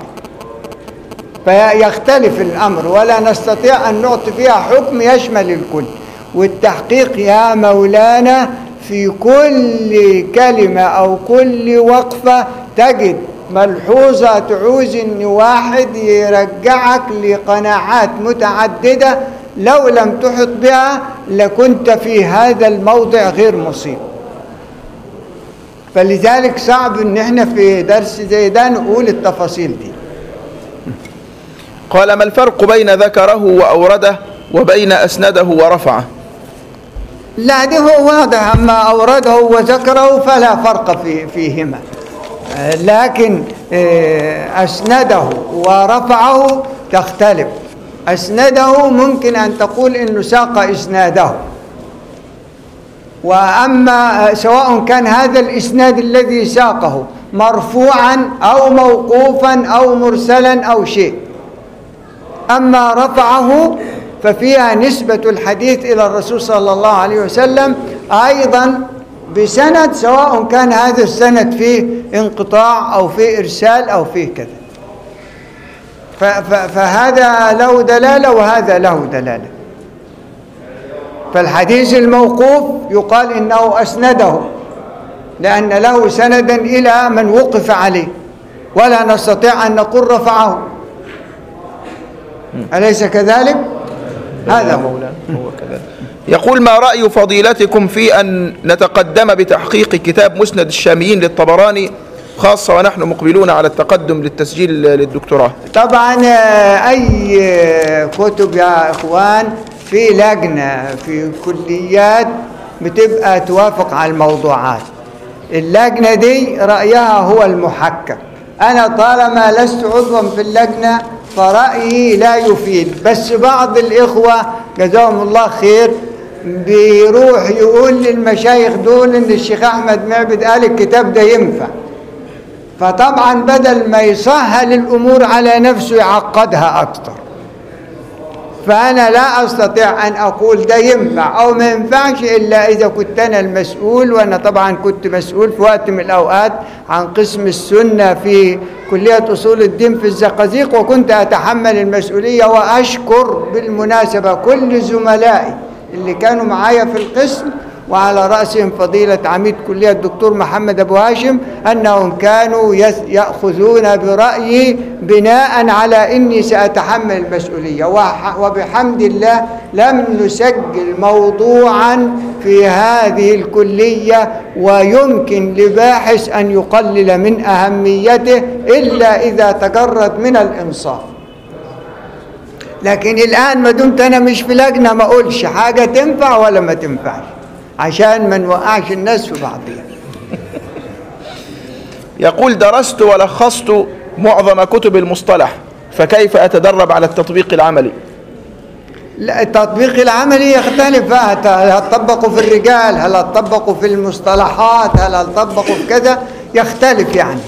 Speaker 3: فيختلف الأمر ولا نستطيع أن نعطي فيها حكم يشمل الكل والتحقيق يا مولانا في كل كلمة أو كل وقفة تجد ملحوظة تعوز أن واحد يرجعك لقناعات متعددة لو لم تحط بها لكنت في هذا الموضع غير مصيب فلذلك صعب ان احنا في درس زي ده نقول التفاصيل دي
Speaker 4: قال ما الفرق بين ذكره وأورده وبين أسنده ورفعه
Speaker 3: لا ده هو واضح أما أورده وذكره فلا فرق في فيهما آه، لكن آه، أسنده ورفعه تختلف أسنده ممكن أن تقول إنه ساق إسناده وأما آه، سواء كان هذا الإسناد الذي ساقه مرفوعا أو موقوفا أو مرسلا أو شيء أما رفعه ففيها نسبة الحديث إلى الرسول صلى الله عليه وسلم أيضا بسند سواء كان هذا السند فيه انقطاع أو فيه إرسال أو فيه كذا ف- ف- فهذا له دلالة وهذا له دلالة فالحديث الموقوف يقال إنه أسنده لأن له سندا إلى من وقف عليه ولا نستطيع أن نقول رفعه أليس كذلك؟ هذا هو
Speaker 4: هو كذلك يقول ما رأي فضيلتكم في أن نتقدم بتحقيق كتاب مسند الشاميين للطبراني خاصة ونحن مقبلون على التقدم للتسجيل للدكتوراه
Speaker 3: طبعا آه، أي آه، كتب يا إخوان في لجنة في كليات بتبقى توافق على الموضوعات اللجنة دي رأيها هو المحكم أنا طالما لست عضوا في اللجنة فرأيي لا يفيد بس بعض الإخوة جزاهم الله خير بيروح يقول للمشايخ دول إن الشيخ أحمد معبد قال الكتاب ده ينفع فطبعا بدل ما يسهل الامور على نفسه يعقدها اكثر فانا لا استطيع ان اقول ده ينفع او ما ينفعش الا اذا كنت انا المسؤول وانا طبعا كنت مسؤول في وقت من الاوقات عن قسم السنه في كليه اصول الدين في الزقازيق وكنت اتحمل المسؤوليه واشكر بالمناسبه كل زملائي اللي كانوا معايا في القسم وعلى رأسهم فضيلة عميد كلية الدكتور محمد أبو هاشم أنهم كانوا يس- يأخذون برأيي بناء على أني سأتحمل المسؤولية وح- وبحمد الله لم نسجل موضوعا في هذه الكلية ويمكن لباحث أن يقلل من أهميته إلا إذا تجرد من الإنصاف لكن الآن ما دمت أنا مش في لجنة ما أقولش حاجة تنفع ولا ما تنفعش عشان ما نوقعش الناس في بعضها
Speaker 4: يقول درست ولخصت معظم كتب المصطلح فكيف أتدرب على التطبيق العملي
Speaker 3: لا التطبيق العملي يختلف هت- هل هتطبقه في الرجال هل هتطبقه في المصطلحات هل هتطبقه في كذا يختلف يعني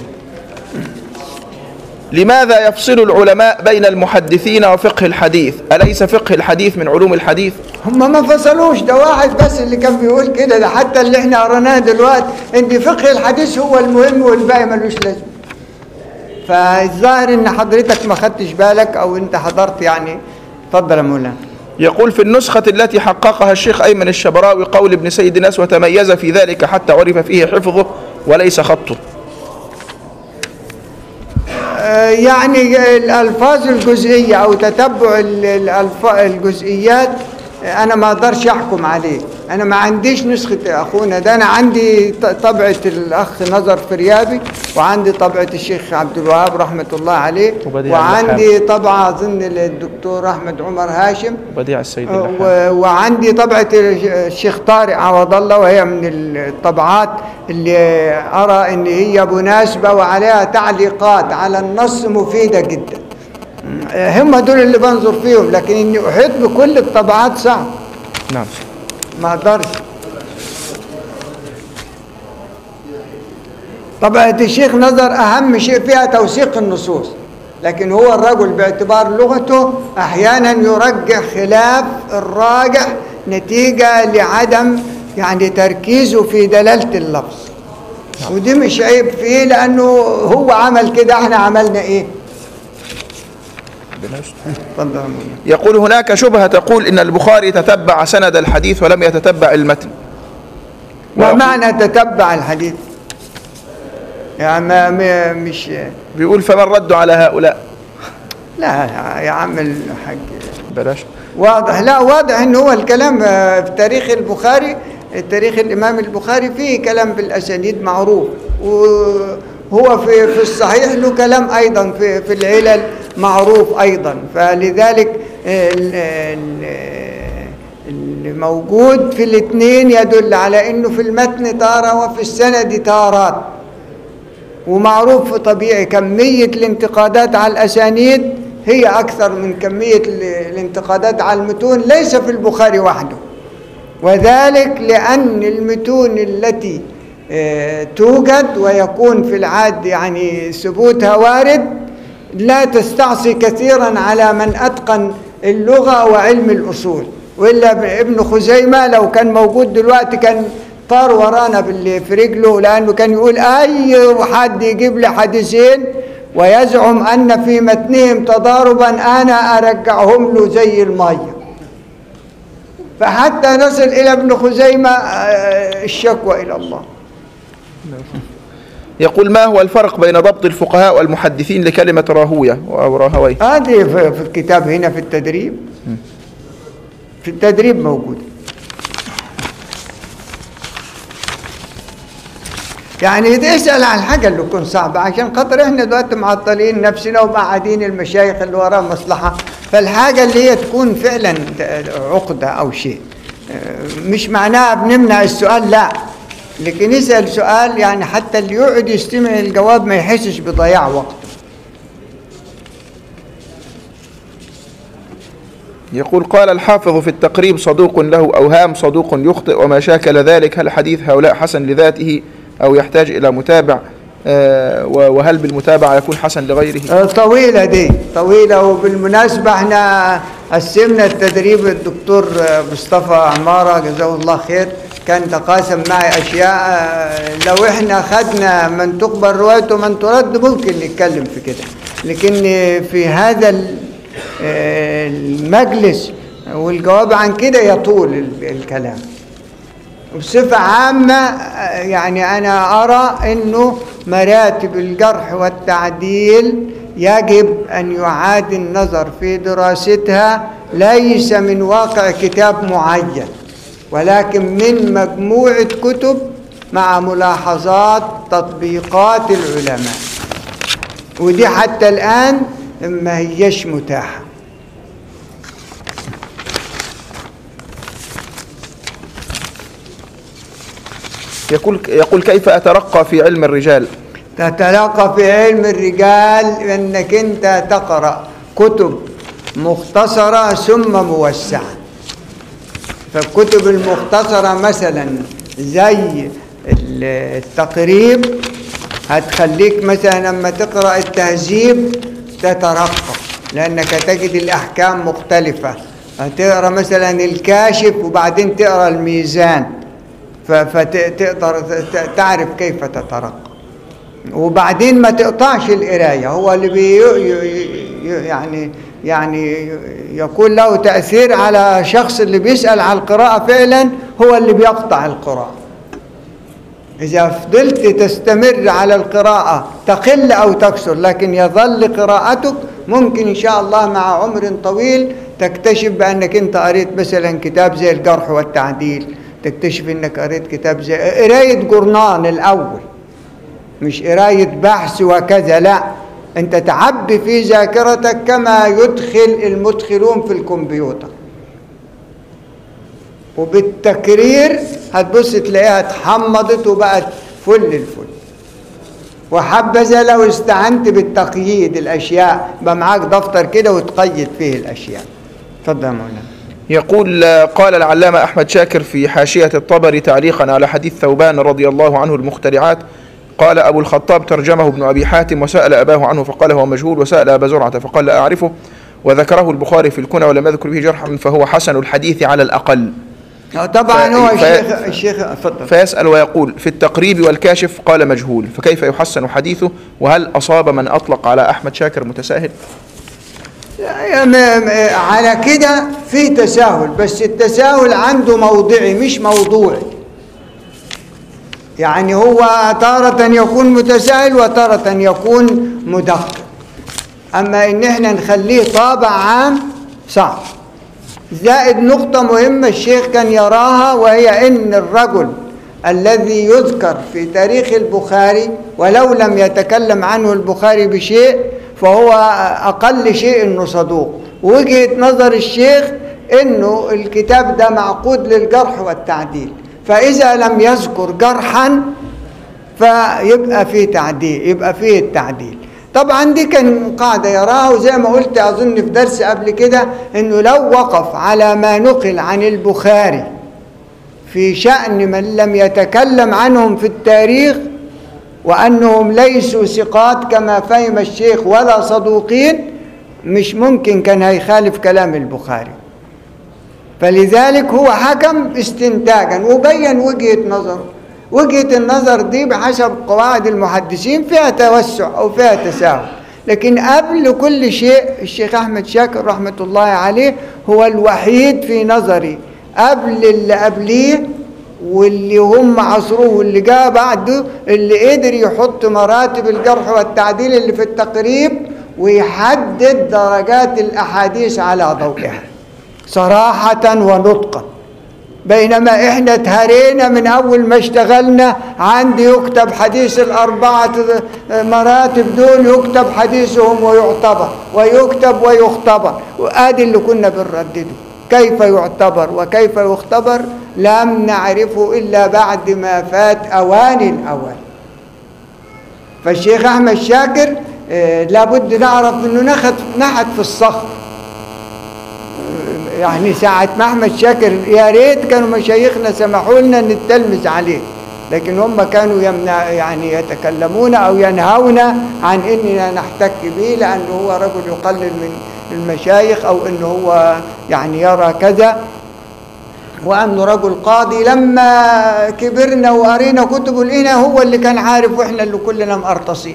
Speaker 4: لماذا يفصل العلماء بين المحدثين وفقه الحديث أليس فقه الحديث من علوم الحديث
Speaker 3: هم ما فصلوش ده واحد بس اللي كان بيقول كده ده حتى اللي احنا قريناه دلوقتي ان فقه الحديث هو المهم والباقي ملوش لازمه فالظاهر ان حضرتك ما خدتش بالك او انت حضرت يعني اتفضل يا مولانا
Speaker 4: يقول في النسخة التي حققها الشيخ أيمن الشبراوي قول ابن سيد ناس وتميز في ذلك حتى عرف فيه حفظه وليس خطه
Speaker 3: آه، يعني الالفاظ الجزئيه او تتبع ال- الألف- الجزئيات آه، انا ما اقدرش احكم عليه انا ما عنديش نسخه اخونا ده انا عندي ط- طبعه الاخ نظر فريابي وعندي طبعه الشيخ عبد الوهاب رحمه الله عليه
Speaker 4: وبديع
Speaker 3: وعندي طبعه اظن للدكتور احمد عمر هاشم
Speaker 4: بديع السيد
Speaker 3: آه،
Speaker 4: اللحام
Speaker 3: و- وعندي طبعة الشيخ طارق عوض الله وهي من الطبعات اللي أرى إن هي مناسبة وعليها تعليقات على النص مفيدة جدا آه، هم دول اللي بنظر فيهم لكن إني أحيط بكل الطبعات صعب
Speaker 4: نعم
Speaker 3: ما أقدرش طبعة الشيخ نظر أهم شيء فيها توثيق النصوص لكن هو الرجل باعتبار لغته أحيانا يرجح خلاف الراجح نتيجة لعدم يعني تركيزه في دلالة اللفظ ودي مش عيب فيه لأنه هو عمل كده احنا عملنا ايه اتفضل يا مولانا.
Speaker 4: يقول هناك شبهة تقول إن البخاري تتبع سند الحديث ولم يتتبع المتن
Speaker 3: ما معنى تتبع الحديث يعني ما ما- مش
Speaker 4: بيقول فمن رد على هؤلاء
Speaker 3: لا يا عم الحاج
Speaker 4: بلاش
Speaker 3: واضح لا واضح ان هو الكلام آه، في تاريخ البخاري تاريخ الامام البخاري فيه كلام في الاسانيد معروف وهو في في الصحيح له كلام ايضا في في العلل معروف ايضا فلذلك ال- ال- اللي موجود في الاثنين يدل على انه في المتن تاره وفي السند تارات ومعروف في طبيعي كمية الانتقادات على الأسانيد هي أكثر من كمية ال- الانتقادات على المتون ليس في البخاري وحده وذلك لأن المتون التي آه، توجد ويكون في العاد يعني ثبوتها وارد لا تستعصي كثيرا على من أتقن اللغة وعلم الأصول وإلا ابن خزيمة لو كان موجود دلوقتي كان طار ورانا باللي في رجله لأنه كان يقول أي حد يجيب لي حديثين ويزعم أن في متنهم تضاربا أنا أرجعهم له زي المية فحتى نصل إلى ابن خزيمة آه، الشكوى إلى الله
Speaker 4: يقول ما هو الفرق بين ضبط الفقهاء والمحدثين لكلمة راهوية أو راهوي
Speaker 3: هذه في في الكتاب هنا في التدريب في التدريب موجود يعني إذا اسأل عن الحاجة اللي تكون صعبة عشان خاطر احنا دلوقتي معطلين نفسنا ومقعدين المشايخ اللي وراها مصلحة فالحاجة اللي هي تكون فعلا عقدة أو شيء آه، مش معناها بنمنع السؤال لا لكن يسأل سؤال يعني حتى اللي يقعد يستمع الجواب ما يحسش بضياع وقت
Speaker 4: يقول قال الحافظ في التقريب صدوق له أوهام صدوق يخطئ وما شاكل ذلك هل حديث هؤلاء حسن لذاته أو يحتاج إلى متابع آه، وهل بالمتابعة يكون حسن لغيره
Speaker 3: آه، طويلة دي طويلة وبالمناسبة احنا قسمنا التدريب الدكتور آه، مصطفى عمارة جزاه الله خير كان تقاسم معي أشياء آه، لو احنا خدنا من تقبل روايته من ترد ممكن نتكلم في كده لكن في هذا ال- آه، المجلس والجواب عن كده يطول ال- الكلام بصفة عامة آه، يعني أنا أرى أنه مراتب الجرح والتعديل يجب أن يعاد النظر في دراستها ليس من واقع كتاب معين ولكن من مجموعة كتب مع ملاحظات تطبيقات العلماء ودي حتى الآن ما هيش متاحة
Speaker 4: يقول يقول كيف أترقى في علم الرجال
Speaker 3: تتلقى في علم الرجال انك انت تقرا كتب مختصره ثم موسعه فالكتب المختصره مثلا زي التقريب هتخليك مثلا لما تقرا التهذيب تترقى لانك تجد الاحكام مختلفه هتقرا مثلا الكاشف وبعدين تقرا الميزان ف- فتقدر ت- تعرف كيف تترقى وبعدين ما تقطعش القرايه هو اللي بي ي- ي- يعني يعني يكون له تاثير على شخص اللي بيسال على القراءه فعلا هو اللي بيقطع القراءه إذا فضلت تستمر على القراءة تقل أو تكثر لكن يظل قراءتك ممكن إن شاء الله مع عمر طويل تكتشف بأنك أنت قريت مثلا كتاب زي الجرح والتعديل تكتشف أنك قريت كتاب زي قراية جورنان الأول مش قراية بحث وكذا لا أنت تعبي في ذاكرتك كما يدخل المدخلون في الكمبيوتر وبالتكرير هتبص تلاقيها اتحمضت وبقت فل الفل وحبذا لو استعنت بالتقييد الاشياء يبقى معاك دفتر كده وتقيد فيه الاشياء اتفضل يا مولانا
Speaker 4: يقول آه، قال العلامة أحمد شاكر في حاشية الطبري تعليقا على حديث ثوبان رضي الله عنه المخترعات قال أبو الخطاب ترجمه ابن أبي حاتم وسأل أباه عنه فقال هو مجهول وسأل أبا زرعة فقال لا أعرفه وذكره البخاري في الكنى ولم يذكر به جرحا فهو حسن الحديث على الأقل
Speaker 3: آه، طبعا هو
Speaker 4: ف-
Speaker 3: الشيخ الشيخ اتفضل
Speaker 4: فيسأل ويقول في التقريب والكاشف قال مجهول فكيف يحسن حديثه وهل أصاب من أطلق على أحمد شاكر متساهل
Speaker 3: يا ما- ما- على كده في تساهل بس التساهل عنده موضعي مش موضوعي يعني هو تارة يكون متساهل وتارة يكون مدقق أما إن إحنا نخليه طابع عام صعب زائد نقطة مهمة الشيخ كان يراها وهي إن الرجل الذي يذكر في تاريخ البخاري ولو لم يتكلم عنه البخاري بشيء فهو أقل شيء إنه صدوق وجهة نظر الشيخ إنه الكتاب ده معقود للجرح والتعديل فإذا لم يذكر جرحا فيبقى فيه تعديل يبقى فيه التعديل طبعا دي كان قاعدة يراها وزي ما قلت أظن في درس قبل كده إنه لو وقف على ما نقل عن البخاري في شأن من لم يتكلم عنهم في التاريخ وأنهم ليسوا ثقات كما فهم الشيخ ولا صدوقين مش ممكن كان هيخالف كلام البخاري فلذلك هو حكم استنتاجا وبين وجهة نظره وجهة النظر دي بحسب قواعد المحدثين فيها توسع أو فيها تساهل لكن قبل كل شيء الشيخ أحمد شاكر رحمة الله عليه هو الوحيد في نظري قبل اللي قبليه واللي هم عصروه واللي جاء بعده اللي قدر يحط مراتب الجرح والتعديل اللي في التقريب ويحدد درجات الأحاديث على ضوئها صراحة ونطقا بينما احنا اتهرينا من اول ما اشتغلنا عندي يكتب حديث الاربعه مراتب دول يكتب حديثهم ويعتبر ويكتب ويختبر وادي اللي كنا بنردده كيف يعتبر وكيف يختبر لم نعرفه الا بعد ما فات اوان الاوان فالشيخ احمد شاكر آه، لابد نعرف انه نخت نحت في الصخر يعني ساعة ما أحمد شاكر يا ريت كانوا مشايخنا سمحوا لنا نتلمذ عليه لكن هم كانوا يمنع يعني يتكلمون أو ينهون عن إننا نحتك به لأنه هو رجل يقلل من المشايخ أو إنه هو يعني يرى كذا وأنه رجل قاضي لما كبرنا وقرينا كتبه لقينا هو اللي كان عارف وإحنا اللي كلنا مقرطصين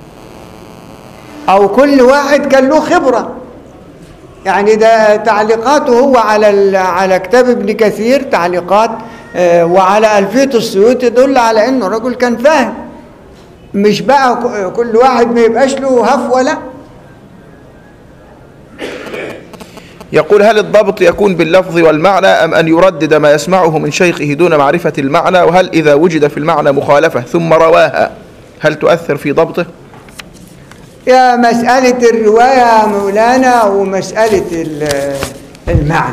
Speaker 3: أو كل واحد كان له خبرة يعني ده تعليقاته هو على ال- على كتاب ابن كثير تعليقات آه، وعلى ألفية السيوطي يدل على انه رجل كان فاهم مش بقى ك- كل واحد ما يبقاش له هفوه لا
Speaker 4: يقول هل الضبط يكون باللفظ والمعنى أم أن يردد ما يسمعه من شيخه دون معرفة المعنى وهل إذا وجد في المعنى مخالفة ثم رواها هل تؤثر في ضبطه
Speaker 3: يا مسألة الرواية يا مولانا ومسألة ال- المعنى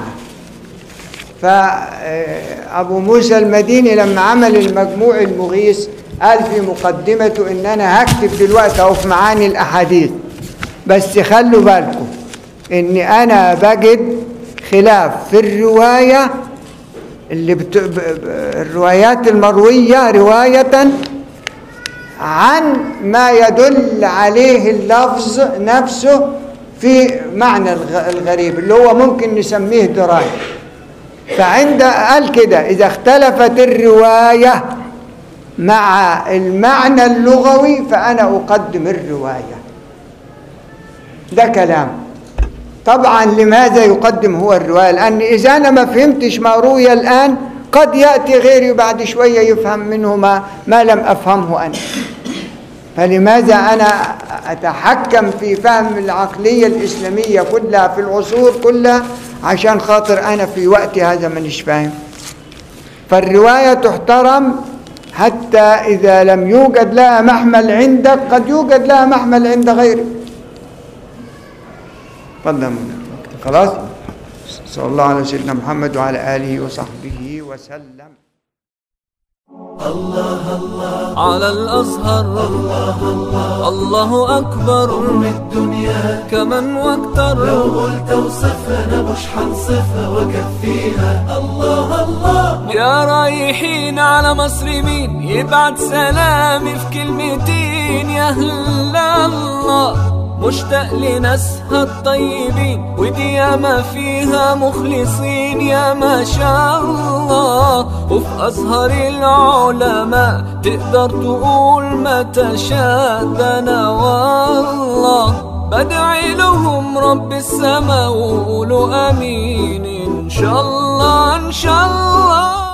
Speaker 3: فأبو موسى المديني لما عمل المجموع المغيث قال في مقدمته إن أنا هكتب دلوقتي أهو في معاني الأحاديث بس خلوا بالكم إني أنا بجد خلاف في الرواية اللي بت... ب... ب... الروايات المروية رواية عن ما يدل عليه اللفظ نفسه في معنى الغ- الغريب اللي هو ممكن نسميه دراية فعند قال كده إذا اختلفت الرواية مع المعنى اللغوي فأنا أقدم الرواية ده كلام طبعا لماذا يقدم هو الرواية لأن إذا أنا ما فهمتش ما روي الآن قد يأتي غيري بعد شوية يفهم منه ما, ما لم أفهمه أنا فلماذا أنا أتحكم في فهم العقلية الإسلامية كلها في العصور كلها عشان خاطر أنا في وقت هذا مانيش فاهم فالرواية تحترم حتى إذا لم يوجد لها محمل عندك قد يوجد لها محمل عند غيرك تفضل يا مولانا. خلاص صلى الله على سيدنا محمد وعلى آله وصحبه وسلم
Speaker 1: على الأزهر الله أكبر من الدنيا كمن واكتر لو قلت وصفنا مش حنصفها وكفيها الله الله يا رايحين على مصر مين يبعت سلامي في كلمتين يا هلا الله مشتاق لناسها الطيبين ودي ياما فيها مخلصين يا ما شاء الله وفي أزهر العلماء تقدر تقول ما تشاء ده أنا والله بدعي لهم رب السما وقولوا امين ان شاء الله ان شاء الله